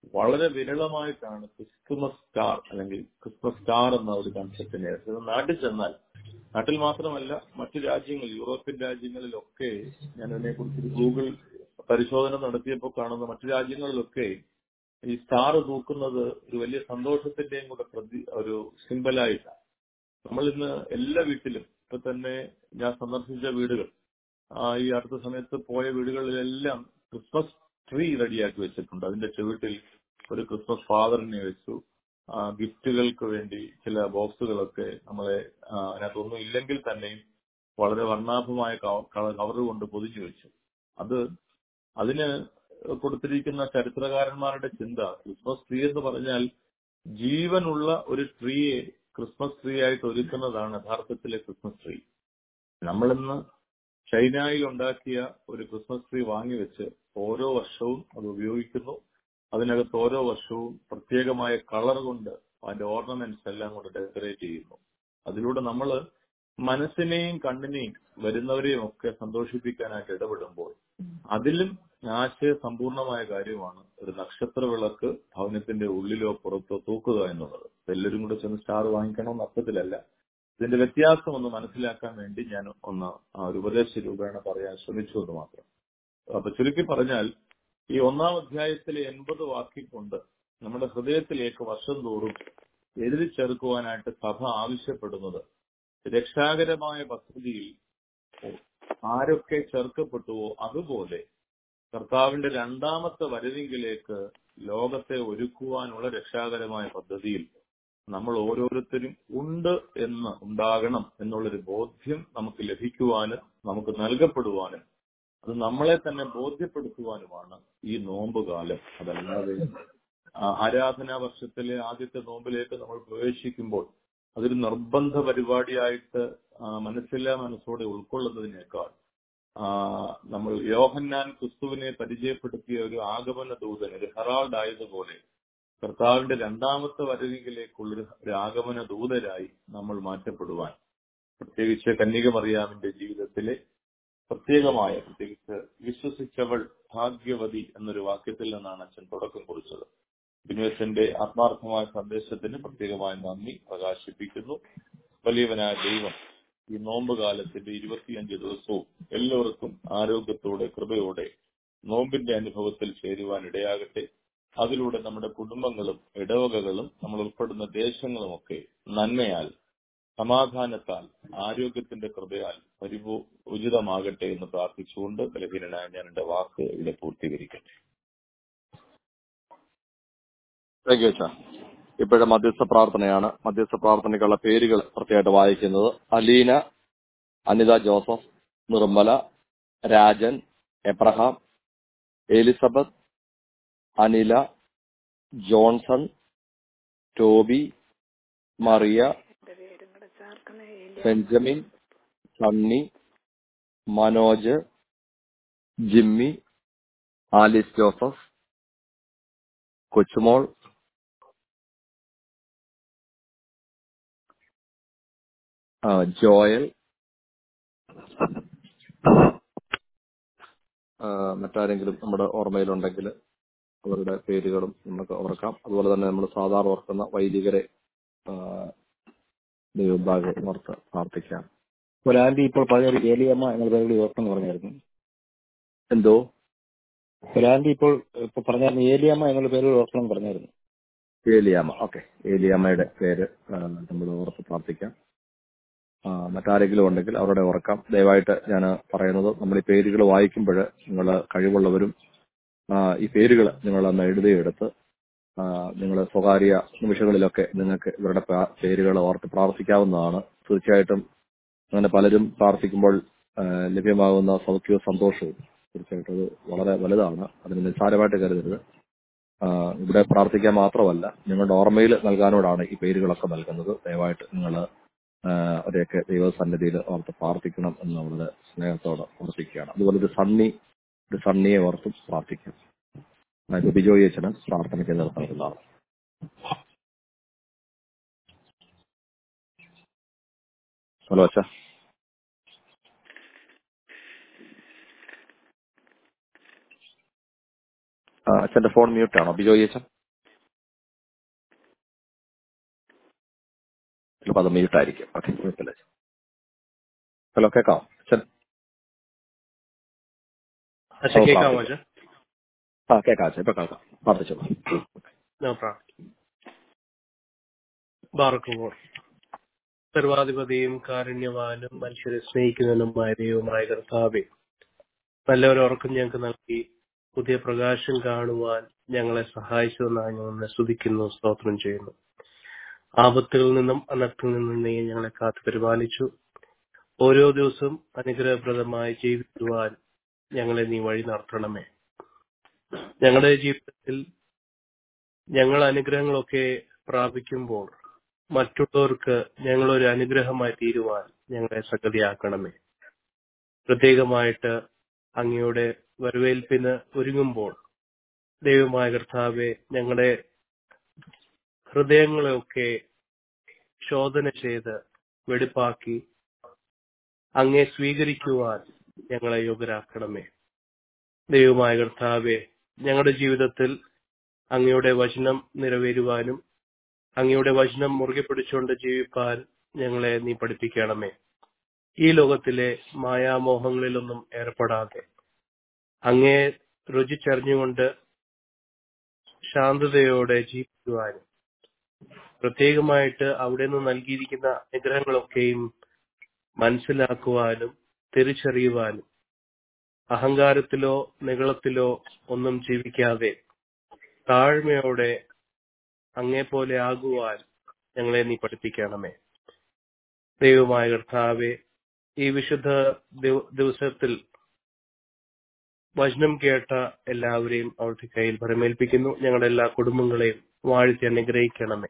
വളരെ വിരളമായിട്ടാണ് ക്രിസ്തുമസ് സ്റ്റാർ അല്ലെങ്കിൽ ക്രിസ്മസ് സ്റ്റാർ എന്ന ഒരു കൺസെപ്റ്റിനെ ഇത് നാട്ടിൽ ചെന്നാൽ നാട്ടിൽ മാത്രമല്ല മറ്റു രാജ്യങ്ങൾ യൂറോപ്യൻ രാജ്യങ്ങളിലൊക്കെ ഞാൻ അതിനെക്കുറിച്ച് ഗൂഗിൾ പരിശോധന നടത്തിയപ്പോൾ കാണുന്ന മറ്റു രാജ്യങ്ങളിലൊക്കെ ഈ സ്റ്റാർ തൂക്കുന്നത് ഒരു വലിയ സന്തോഷത്തിന്റെയും കൂടെ പ്രതി ഒരു സിമ്പലായിട്ടാണ് നമ്മൾ ഇന്ന് എല്ലാ വീട്ടിലും ഇപ്പൊ തന്നെ ഞാൻ സന്ദർശിച്ച വീടുകൾ ആ, ഈ അടുത്ത സമയത്ത് പോയ വീടുകളിലെല്ലാം ക്രിസ്മസ് ട്രീ റെഡിയാക്കി വെച്ചിട്ടുണ്ട് അതിന്റെ ചുവട്ടിൽ ഒരു ക്രിസ്മസ് ഫാദറിനെ വെച്ചു ആ, ഗിഫ്റ്റുകൾക്ക് വേണ്ടി ചില ബോക്സുകളൊക്കെ നമ്മളെ ആ, അതിനകത്തൊന്നും ഇല്ലെങ്കിൽ തന്നെയും വളരെ വർണ്ണാഭമായ കവർ കൊണ്ട് പൊതിഞ്ഞു വെച്ചു അത് അതിന് കൊടുത്തിരിക്കുന്ന ചരിത്രകാരന്മാരുടെ ചിന്ത ക്രിസ്മസ് ട്രീ എന്ന് പറഞ്ഞാൽ ജീവനുള്ള ഒരു ട്രീയെ ക്രിസ്മസ് ട്രീ ആയിട്ട് ഒരുക്കുന്നതാണ് യഥാർത്ഥത്തിലെ ക്രിസ്മസ് ട്രീ നമ്മളിന്ന് ചൈനയിൽ ഉണ്ടാക്കിയ ഒരു ക്രിസ്മസ് ട്രീ വാങ്ങിവെച്ച് ഓരോ വർഷവും അത് ഉപയോഗിക്കുന്നു അതിനകത്ത് ഓരോ വർഷവും പ്രത്യേകമായ കളർ കൊണ്ട് അതിന്റെ ഓർണമെന്റ്സ് എല്ലാം കൊണ്ട് ഡെക്കറേറ്റ് ചെയ്യുന്നു അതിലൂടെ നമ്മൾ മനസ്സിനെയും കണ്ണിനെയും വരുന്നവരെയും ഒക്കെ സന്തോഷിപ്പിക്കാനായിട്ട് ഇടപെടുമ്പോൾ അതിലും ആശയ സമ്പൂർണമായ കാര്യമാണ് ഒരു നക്ഷത്ര വിളക്ക് ഭവനത്തിന്റെ ഉള്ളിലോ പുറത്തോ തൂക്കുക എന്നുള്ളത് എല്ലാവരും കൂടെ ചെന്ന് സ്റ്റാർ വാങ്ങിക്കണമെന്ന് അർത്ഥത്തിലല്ല ഇതിന്റെ വ്യത്യാസം ഒന്ന് മനസ്സിലാക്കാൻ വേണ്ടി ഞാൻ ഒന്ന് ആ ഒരു ഉപദേശ രൂപേണ പറയാൻ ശ്രമിച്ചു എന്ന് മാത്രം അപ്പൊ ചുരുക്കി പറഞ്ഞാൽ ഈ ഒന്നാം അധ്യായത്തിലെ എൺപത് വാക്യം കൊണ്ട് നമ്മുടെ ഹൃദയത്തിലേക്ക് വർഷം തോറും എഴുതി ചേർക്കുവാനായിട്ട് സഭ ആവശ്യപ്പെടുന്നത് രക്ഷാകരമായ പദ്ധതിയിൽ ആരൊക്കെ ചേർക്കപ്പെട്ടുവോ അതുപോലെ കർത്താവിന്റെ രണ്ടാമത്തെ വരവിങ്കിലേക്ക് ലോകത്തെ ഒരുക്കുവാനുള്ള രക്ഷാകരമായ പദ്ധതിയിൽ നമ്മൾ ഓരോരുത്തരും ഉണ്ട് എന്ന് ഉണ്ടാകണം എന്നുള്ളൊരു ബോധ്യം നമുക്ക് ലഭിക്കുവാനും നമുക്ക് നൽകപ്പെടുവാനും അത് നമ്മളെ തന്നെ ബോധ്യപ്പെടുത്തുവാനുമാണ് ഈ നോമ്പ് കാലം അതല്ലാതെ ആ, ആരാധനാ വർഷത്തിലെ ആദ്യത്തെ നോമ്പിലേക്ക് നമ്മൾ പ്രവേശിക്കുമ്പോൾ അതൊരു നിർബന്ധ പരിപാടിയായിട്ട് ആ, മനസ്സില്ലാ മനസ്സോടെ ഉൾക്കൊള്ളുന്നതിനേക്കാൾ ആ, നമ്മൾ യോഹന്നാൻ ക്രിസ്തുവിനെ പരിചയപ്പെടുത്തിയ ഒരു ആഗമന ദൂതൻ ഒരു ഹെറാൾഡ് ആയതുപോലെ കർത്താവിന്റെ രണ്ടാമത്തെ വരവിങ്കിലേക്കുള്ള ഒരു ആഗമന ദൂതരായി നമ്മൾ മാറ്റപ്പെടുവാൻ പ്രത്യേകിച്ച് കന്യകമറിയാമിന്റെ ജീവിതത്തിലെ പ്രത്യേകമായ പ്രത്യേകിച്ച് വിശ്വസിച്ചവൾ ഭാഗ്യവതി എന്നൊരു വാക്യത്തിൽ നിന്നാണ് അച്ഛൻ തുടക്കം കുറിച്ചത് ബിനുവച്ചന്റെ ആത്മാർത്ഥമായ സന്ദേശത്തിന് പ്രത്യേകമായ നന്ദി പ്രകാശിപ്പിക്കുന്നു വലിയവനായ ദൈവം ഈ നോമ്പ് കാലത്തിന്റെ ഇരുപത്തിയഞ്ച് ദിവസവും എല്ലാവർക്കും ആരോഗ്യത്തോടെ കൃപയോടെ നോമ്പിന്റെ അനുഭവത്തിൽ ചേരുവാൻ ഇടയാകട്ടെ അതിലൂടെ നമ്മുടെ കുടുംബങ്ങളും ഇടവകകളും നമ്മൾ ഉൾപ്പെടുന്ന ദേശങ്ങളുമൊക്കെ നന്മയാൽ സമാധാനത്താൽ ആരോഗ്യത്തിന്റെ കൃപയാൽ പരിപൂ ഉചിതമാകട്ടെ എന്ന് പ്രാർത്ഥിച്ചുകൊണ്ട് ബലഹീനനായ ഞാൻ എന്റെ വാക്ക് ഇവിടെ പൂർത്തീകരിക്കട്ടെ താങ്ക് യു അച്ഛാ ഇപ്പോഴത്തെ മധ്യസ്ഥ പ്രാർത്ഥനയാണ് മധ്യസ്ഥ പ്രാർത്ഥനയ്ക്കുള്ള പേരുകൾ പ്രത്യേകമായിട്ട് വായിക്കുന്നത് Aleena Anitha Joseph Nirmala Rajan Abraham Elizabeth Anila Johnson Toby Maria Benjamin Sunny Manoj Jimmy Alice Joseph Kochumol ആ, ജോയൽ ആ, മറ്റാരെങ്കിലും നമ്മുടെ ഓർമ്മയിലുണ്ടെങ്കിൽ അവരുടെ പേരുകളും നമുക്ക് ഓർക്കാം അതുപോലെ തന്നെ നമ്മൾ സാധാരണ ഓർക്കുന്ന വൈദികരെ ആ, ദൈവഭാഗം ഓർത്ത് പ്രാർത്ഥിക്കാം ഒരു ആന്റി ഇപ്പോൾ പഴയ ഒരു ഏലിയമ്മ എന്നുള്ള പേരുകൾ ഓർക്കുന്നു പറഞ്ഞായിരുന്നു എന്തോ ഒരു ആന്റി ഇപ്പോൾ ഇപ്പൊ പറഞ്ഞായിരുന്നു ഏലിയമ്മ എന്നുള്ള പേരുകൾ ഓർക്കണം പറഞ്ഞായിരുന്നു ഏലിയാമ്മ ഓക്കെ ഏലിയാമ്മയുടെ പേര് ആ, നമ്മൾ ഓർത്ത് പ്രാർത്ഥിക്കാം ആ, മറ്റാരെങ്കിലും ഉണ്ടെങ്കിൽ അവരുടെ ഓർക്കാം ദയവായിട്ട് ഞാൻ പറയുന്നത് നമ്മൾ ഈ പേരുകൾ വായിക്കുമ്പോൾ നിങ്ങൾ കഴിവുള്ളവരും ആ, ഈ പേരുകൾ നിങ്ങൾ അന്ന് എഴുതിയെടുത്ത് നിങ്ങൾ സ്വകാര്യ നിമിഷങ്ങളിലൊക്കെ നിങ്ങൾക്ക് ഇവരുടെ പ- പേരുകൾ ഓർത്ത് പ്രാർത്ഥിക്കാവുന്നതാണ് തീർച്ചയായിട്ടും അങ്ങനെ പലരും പ്രാർത്ഥിക്കുമ്പോൾ ആ, ലഭ്യമാകുന്ന സൗഖ്യവും സന്തോഷവും തീർച്ചയായിട്ടും അത് വളരെ വലുതാണ് അതിന് നിസ്സാരമായിട്ട് കരുതരുത് ആ, ഇവിടെ പ്രാർത്ഥിക്കാൻ മാത്രമല്ല നിങ്ങളുടെ ഓർമ്മയിൽ നൽകാനോടാണ് ഈ പേരുകളൊക്കെ നൽകുന്നത് ദയവായിട്ട് നിങ്ങൾ അവരെയൊക്കെ ദൈവസന്നിധിയിൽ ഓർത്ത് പ്രാർത്ഥിക്കണം എന്ന് നമ്മുടെ സ്നേഹത്തോടെ ഓർപ്പിക്കുകയാണ് അതുപോലെ ഒരു സണ്ണി ഒരു സണ്ണിയെ ഓർത്തും പ്രാർത്ഥിക്കാം അതായത് ബിജോയി അച്ഛന് പ്രാർത്ഥനയ്ക്ക് നിർത്തുന്നതാണ് ഹലോ അച്ഛ ആ, അച്ഛന്റെ ഫോൺ മ്യൂട്ട് ആണോ ബിജോയി അച്ഛൻ ചിലപ്പോൾ അത് മ്യൂട്ട് ആയിരിക്കും ഓക്കെ കുഴപ്പമില്ല അച്ഛൻ ഹലോ കേൾക്കാം അച്ഛൻ അച്ഛൻ ഓ, കേൾക്കാമോ പ്രാർത്ഥിക്കാം. അച്ഛൻ ആ കേൾക്കാം അച്ഛൻ ഇപ്പൊ കേൾക്കാം പ്രാർത്ഥിച്ചോളൂ ഞാൻ പ്രാർത്ഥിക്കും ബാറക്കുമ്പോൾ സർവാധിപതിയും കാരുണ്യവാനും മനുഷ്യരെ സ്നേഹിക്കുന്നതിനുമായ ദൈവമായ കർത്താവെ നല്ലൊരു ഉറക്കം ഞങ്ങൾക്ക് നൽകി പുതിയ പ്രകാശം കാണുവാൻ ഞങ്ങളെ സഹായിച്ചതെന്നാണ് ഞങ്ങളെ സ്തുതിക്കുന്നു സ്തോത്രം ചെയ്യുന്നു ആപത്തുകളിൽ നിന്നും അനർത്ഥത്തിൽ നിന്നും നീ ഞങ്ങളെ കാത്തു പരിപാലിച്ചു ഓരോ ദിവസവും അനുഗ്രഹപ്രദമായി ജീവിക്കുവാൻ ഞങ്ങളെ നീ വഴി നടത്തണമേ ഞങ്ങളുടെ ജീവിതത്തിൽ ഞങ്ങൾ അനുഗ്രഹങ്ങളൊക്കെ പ്രാപിക്കുമ്പോൾ മറ്റുള്ളവർക്ക് ഞങ്ങളൊരു അനുഗ്രഹമായി തീരുവാൻ ഞങ്ങളെ സഗതിയാക്കണമേ പ്രത്യേകമായിട്ട് അങ്ങയുടെ വരവേൽപ്പിന് ഒരുങ്ങുമ്പോൾ ദൈവമായ കർത്താവെ ഞങ്ങളുടെ ഹൃദയങ്ങളെയൊക്കെ ശോധന ചെയ്ത് വെടിപ്പാക്കി അങ്ങേ സ്വീകരിക്കുവാൻ ഞങ്ങളെ യോഗ്യരാക്കണമേ ദൈവമായ കർത്താവെ ഞങ്ങളുടെ ജീവിതത്തിൽ അങ്ങയുടെ വചനം നിറവേറുവാനും അങ്ങയുടെ വചനം മുറുകെ പിടിച്ചുകൊണ്ട് ജീവിപ്പാൻ ഞങ്ങളെ നീ പഠിപ്പിക്കണമേ ഈ ലോകത്തിലെ മായാമോഹങ്ങളിലൊന്നും ഏർപ്പെടാതെ അങ്ങേ രുചിച്ചറിഞ്ഞുകൊണ്ട് ശാന്തതയോടെ ജീവിക്കുവാനും പ്രത്യേകമായിട്ട് അവിടെ നിന്ന് നൽകിയിരിക്കുന്ന അനുഗ്രഹങ്ങളൊക്കെയും മനസ്സിലാക്കുവാനും തിരിച്ചറിയുവാനും അഹങ്കാരത്തിലോ നികളത്തിലോ ഒന്നും ജീവിക്കാതെ താഴ്മയോടെ അങ്ങേപോലെ ആകുവാൻ ഞങ്ങളെ നീ പഠിപ്പിക്കണമേ ദൈവമായ കർത്താവെ ഈ വിശുദ്ധ ദിവ- ദിവസത്തിൽ വചനം കേട്ട എല്ലാവരെയും അവിടുത്തെ കയ്യിൽ ഭരമേൽപ്പിക്കുന്നു ഞങ്ങളുടെ എല്ലാ കുടുംബങ്ങളെയും വാഴ്ത്തി അനുഗ്രഹിക്കണമേ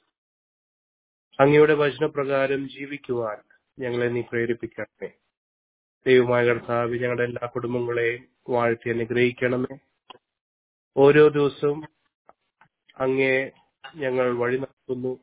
അങ്ങയുടെ വചനപ്രകാരം ജീവിക്കുവാൻ ഞങ്ങളെ നീ പ്രേരിപ്പിക്കണമേ ദൈവമായ കർത്താവ് ഞങ്ങളുടെ എല്ലാ കുടുംബങ്ങളെയും വാഴ്ത്തി അനുഗ്രഹിക്കണമേ ഓരോ ദിവസവും അങ്ങേ ഞങ്ങൾ വഴി നടത്തുന്നു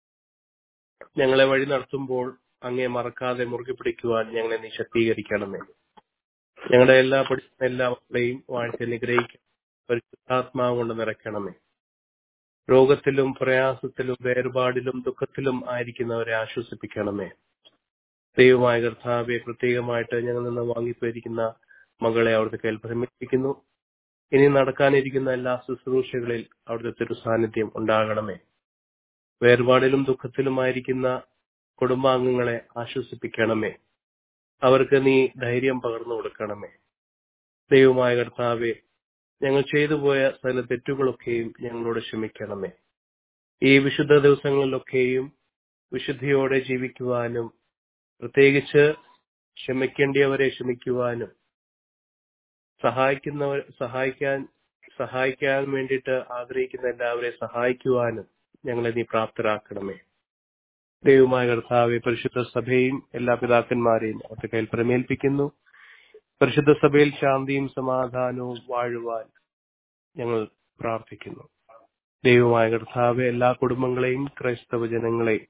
ഞങ്ങളെ വഴി നടത്തുമ്പോൾ അങ്ങേ മറക്കാതെ മുറുകെ പിടിക്കുവാൻ ഞങ്ങളെ നീ ശക്തീകരിക്കണമേ ഞങ്ങളുടെ എല്ലാ പഠിക്കുന്ന എല്ലാ മക്കളെയും വാഴ്ത്തി അനുഗ്രഹിക്കണം പരിശുദ്ധാത്മാവ് കൊണ്ട് നിറയ്ക്കണമേ രോഗത്തിലും പ്രയാസത്തിലും വേർപാടിലും ദുഃഖത്തിലും ആയിരിക്കുന്നവരെ ആശ്വസിപ്പിക്കണമേ ദൈവമായ കർത്താവെ പ്രത്യേകമായിട്ട് ഞങ്ങൾ നിന്ന് വാങ്ങിപ്പോയിരിക്കുന്ന മകളെ അവിടുത്തെ കയ്യിൽ ഭ്രമിപ്പിക്കുന്നു ഇനി നടക്കാനിരിക്കുന്ന എല്ലാ ശുശ്രൂഷകളിൽ അവിടുത്തെ തിരു സാന്നിധ്യം ഉണ്ടാകണമേ വേർപാടിലും ദുഃഖത്തിലുമായിരിക്കുന്ന കുടുംബാംഗങ്ങളെ ആശ്വസിപ്പിക്കണമേ അവർക്ക് നീ ധൈര്യം പകർന്നു കൊടുക്കണമേ ദൈവമായ കർത്താവെ ഞങ്ങൾ ചെയ്തു പോയ സകല തെറ്റുകളൊക്കെയും ഞങ്ങളോട് ക്ഷമിക്കണമേ ഈ വിശുദ്ധ ദിവസങ്ങളിലൊക്കെയും വിശുദ്ധിയോടെ ജീവിക്കുവാനും പ്രത്യേകിച്ച് ക്ഷമിക്കേണ്ടിയവരെ ക്ഷമിക്കുവാനും സഹായിക്കുന്നവർ സഹായിക്കാൻ സഹായിക്കാൻ വേണ്ടിയിട്ട് ആഗ്രഹിക്കുന്ന എല്ലാവരെയും സഹായിക്കുവാനും ഞങ്ങളെ നീ പ്രാപ്തരാക്കണമേ ദൈവമായ കർത്താവെ പരിശുദ്ധ സഭയും എല്ലാ പിതാക്കന്മാരെയും അവരുടെ കയ്യിൽ പ്രമേൽപ്പിക്കുന്നു പരിശുദ്ധ സഭയിൽ ശാന്തിയും സമാധാനവും വാഴുവാൻ ഞങ്ങൾ പ്രാർത്ഥിക്കുന്നു ദൈവമായ കർത്താവെ എല്ലാ കുടുംബങ്ങളെയും ക്രൈസ്തവ ജനങ്ങളെയും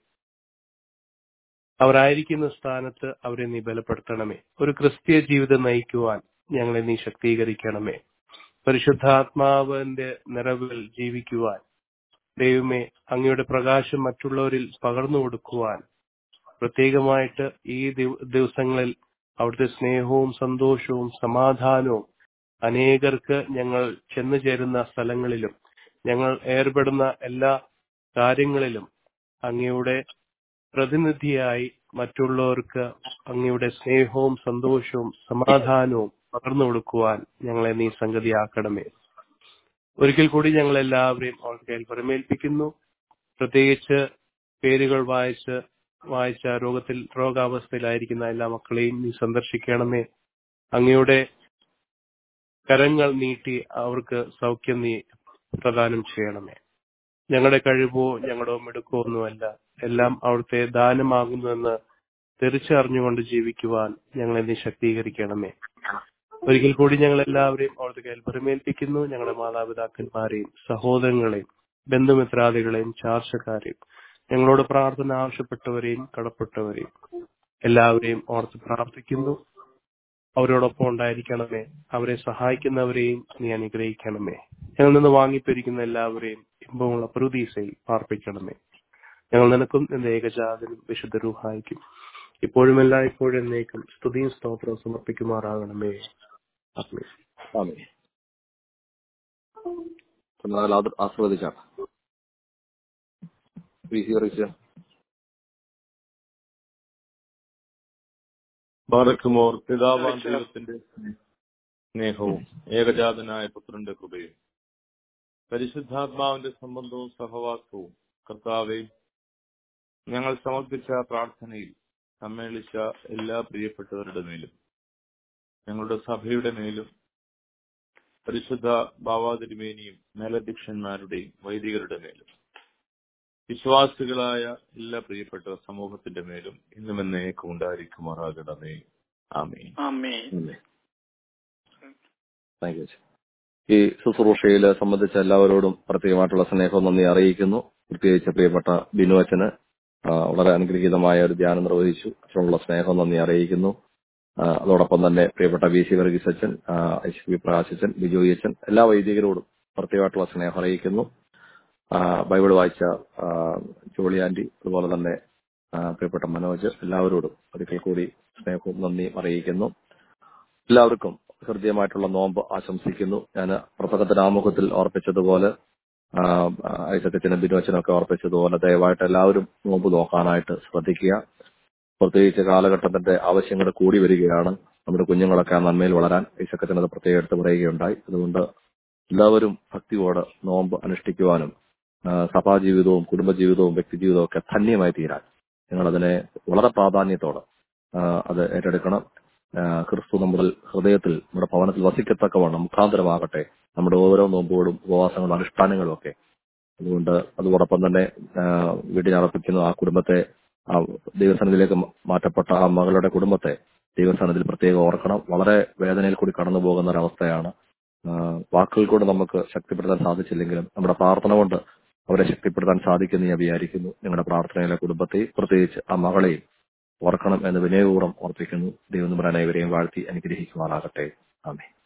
അവരായിരിക്കുന്ന സ്ഥാനത്ത് അവരെ നീ ബലപ്പെടുത്തണമേ ഒരു ക്രിസ്തീയ ജീവിതം നയിക്കുവാൻ ഞങ്ങളെ നീ ശക്തീകരിക്കണമേ പരിശുദ്ധാത്മാവിന്റെ നിറവിൽ ജീവിക്കുവാൻ ദൈവമേ അങ്ങയുടെ പ്രകാശം മറ്റുള്ളവരിൽ പകർന്നു കൊടുക്കുവാൻ പ്രത്യേകമായിട്ട് ഈ ദിവ- ദിവസങ്ങളിൽ അവിടുത്തെ സ്നേഹവും സന്തോഷവും സമാധാനവും അനേകർക്ക് ഞങ്ങൾ ചെന്നു ചേരുന്ന സ്ഥലങ്ങളിലും ഞങ്ങൾ ഏർപ്പെടുന്ന എല്ലാ കാര്യങ്ങളിലും അങ്ങയുടെ പ്രതിനിധിയായി മറ്റുള്ളവർക്ക് അങ്ങയുടെ സ്നേഹവും സന്തോഷവും സമാധാനവും പകർന്നു കൊടുക്കുവാൻ ഞങ്ങളെ നീ സംഗതിയാക്കണമേ ഒരിക്കൽ കൂടി ഞങ്ങൾ എല്ലാവരെയും അവർക്ക് കയ്യിൽ പരമേൽപ്പിക്കുന്നു പ്രത്യേകിച്ച് പേരുകൾ വായിച്ച് വായിച്ച രോഗത്തിൽ രോഗാവസ്ഥയിലായിരിക്കുന്ന എല്ലാ മക്കളെയും നീ സന്ദർശിക്കണമേ അങ്ങയുടെ കരങ്ങൾ നീട്ടി അവർക്ക് സൗഖ്യം നീ പ്രദാനം ചെയ്യണമേ ഞങ്ങളുടെ കഴിവോ ഞങ്ങളുടെ മിടുക്കോ ഒന്നുമല്ല എല്ലാം അവിടുത്തെ ദാനമാകുന്നുവെന്ന് തിരിച്ചറിഞ്ഞുകൊണ്ട് ജീവിക്കുവാൻ ഞങ്ങളെ നീ ശക്തീകരിക്കണമേ ഒരിക്കൽ കൂടി ഞങ്ങൾ എല്ലാവരെയും അവിടുത്തെ കയ്യിൽ പരിമേൽപ്പിക്കുന്നു ഞങ്ങളുടെ മാതാപിതാക്കന്മാരെയും സഹോദരങ്ങളെയും ബന്ധുമിത്രാദികളെയും ചാർച്ചക്കാരെയും ഞങ്ങളോട് പ്രാർത്ഥന ആവശ്യപ്പെട്ടവരെയും കടപ്പെട്ടവരെയും എല്ലാവരെയും ഓർത്ത് പ്രാർത്ഥിക്കുന്നു അവരോടൊപ്പം ഉണ്ടായിരിക്കണമേ അവരെ സഹായിക്കുന്നവരെയും നീ അനുഗ്രഹിക്കണമേ ഞങ്ങളിൽ നിന്ന് വാങ്ങിപ്പിരിക്കുന്ന എല്ലാവരെയും ഇമ്പമുള്ള പ്രതീസയിൽ പാർപ്പിക്കണമേ ഞങ്ങൾ നിനക്കും നിന്റെ ഏകജാതനും വിശുദ്ധ രൂഹായിക്കും ഇപ്പോഴും എല്ലായ്പ്പോഴും എന്നേക്കും സ്തുതിയും സ്തോത്രവും സമർപ്പിക്കുമാറാകണമേ ആമേൻ. ആമേ എന്നാൽ അത് ആസ്വദിച്ചാണ് ബാറക്കുമോർ പിതാവാൻ ദൈവത്തിന്റെ സ്നേഹവും ഏകജാതനായ പുത്രന്റെ കൃപയും പരിശുദ്ധാത്മാവിന്റെ സംബന്ധവും സഹവാസവും കർത്താവെ ഞങ്ങൾ സമർപ്പിച്ച പ്രാർത്ഥനയിൽ സമ്മേളിച്ച എല്ലാ പ്രിയപ്പെട്ടവരുടെ മേലും ഞങ്ങളുടെ സഭയുടെ മേലും പരിശുദ്ധ ബാവാതിരുമേനിയും മേലധ്യക്ഷന്മാരുടെയും വൈദികരുടെ മേലും വിശ്വാസികളായ എല്ലാ പ്രിയപ്പെട്ട സമൂഹത്തിന്റെ മേലും ഇന്നും എന്നേക്കും ഉണ്ടായിരിക്കുമാറാകണമേ ആമേ ആമേ താങ്ക് യു ഈ ശുശ്രൂഷയിൽ സംബന്ധിച്ച എല്ലാവരോടും പ്രത്യേകമായിട്ടുള്ള സ്നേഹവും നന്ദി അറിയിക്കുന്നു പ്രത്യേകിച്ച് പ്രിയപ്പെട്ട ബിനു അച്ഛന് ആ, വളരെ അനുഗ്രഹീതമായ ഒരു ധ്യാനം നിർവഹിച്ചു അച്ഛനുള്ള സ്നേഹവും നന്ദി അറിയിക്കുന്നു ആ, അതോടൊപ്പം തന്നെ പ്രിയപ്പെട്ട വി സി വർഗീസ് അച്ഛൻ ആ, എച്ച് പി പ്രകാശ് അച്ഛൻ ബിജോയി അച്ഛൻ എല്ലാ വൈദികരോടും പ്രത്യേകമായിട്ടുള്ള സ്നേഹം അറിയിക്കുന്നു ആ, ബൈബിൾ വായിച്ച ആ, ജോളി ആന്റി അതുപോലെ തന്നെ ആ, പ്രിയപ്പെട്ട മനോജ് എല്ലാവരോടും ഒരിക്കൽ കൂടി സ്നേഹവും നന്ദിയും അറിയിക്കുന്നു എല്ലാവർക്കും ഹൃദയമായിട്ടുള്ള നോമ്പ് ആശംസിക്കുന്നു ഞാൻ പ്രസംഗത്തിന്റെ ആമുഖത്തിൽ ഓർപ്പിച്ചതുപോലെ ഐസക്കച്ചനും ബിനോച്ചനൊക്കെ ഓർപ്പിച്ചതുപോലെ ദയവായിട്ട് എല്ലാവരും നോമ്പ് നോക്കാനായിട്ട് ശ്രദ്ധിക്കുക പ്രത്യേകിച്ച് കാലഘട്ടത്തിന്റെ ആവശ്യങ്ങൾ കൂടി വരികയാണ് നമ്മുടെ കുഞ്ഞുങ്ങളൊക്കെ ആ നന്മയിൽ വളരാൻ ഐസക്കച്ചൻ അത് പ്രത്യേകം എടുത്ത് പറയുകയുണ്ടായി അതുകൊണ്ട് എല്ലാവരും ഭക്തിയോട് നോമ്പ് അനുഷ്ഠിക്കുവാനും ആ, സഭാജീവിതവും കുടുംബജീവിതവും വ്യക്തിജീവിതവും ഒക്കെ ധന്യമായി തീരാൻ നിങ്ങളതിനെ വളരെ പ്രാധാന്യത്തോടെ ആ, അത് ഏറ്റെടുക്കണം ആ, ക്രിസ്തു നമ്മുടെ ഹൃദയത്തിൽ നമ്മുടെ ഭവനത്തിൽ വസിക്കത്തക്കവണ്ണം മുഖാന്തരമാകട്ടെ നമ്മുടെ ഓരോ നോമ്പുകളും ഉപവാസങ്ങളും അനുഷ്ഠാനങ്ങളും ഒക്കെ അതുകൊണ്ട് അതോടൊപ്പം തന്നെ ആ, വീടിനർപ്പിക്കുന്ന ആ കുടുംബത്തെ ആ ദൈവസന്നിധിയിലേക്ക് മാറ്റപ്പെട്ട ആ മകളുടെ കുടുംബത്തെ ദൈവസന്നിധിയിൽ പ്രത്യേകം ഓർക്കണം വളരെ വേദനയിൽ കൂടി കടന്നു പോകുന്ന ഒരവസ്ഥയാണ് ആ, വാക്കുകൾ കൊണ്ട് നമുക്ക് ശക്തിപ്പെടുത്താൻ സാധിച്ചില്ലെങ്കിലും നമ്മുടെ പ്രാർത്ഥന കൊണ്ട് അവരെ ശക്തിപ്പെടുത്താൻ സാധിക്കുമെന്ന് ഞാൻ വിചാരിക്കുന്നു നിങ്ങളുടെ പ്രാർത്ഥനയിലെ കുടുംബത്തെയും പ്രത്യേകിച്ച് ആ മകളെയും ഓർക്കണം എന്ന് വിനയപൂർവ്വം ഓർപ്പിക്കുന്നു ദൈവം നമ്മുടെ അനേവരെയും വാഴ്ത്തി അനുഗ്രഹിക്കുമാറാകട്ടെ ആമേ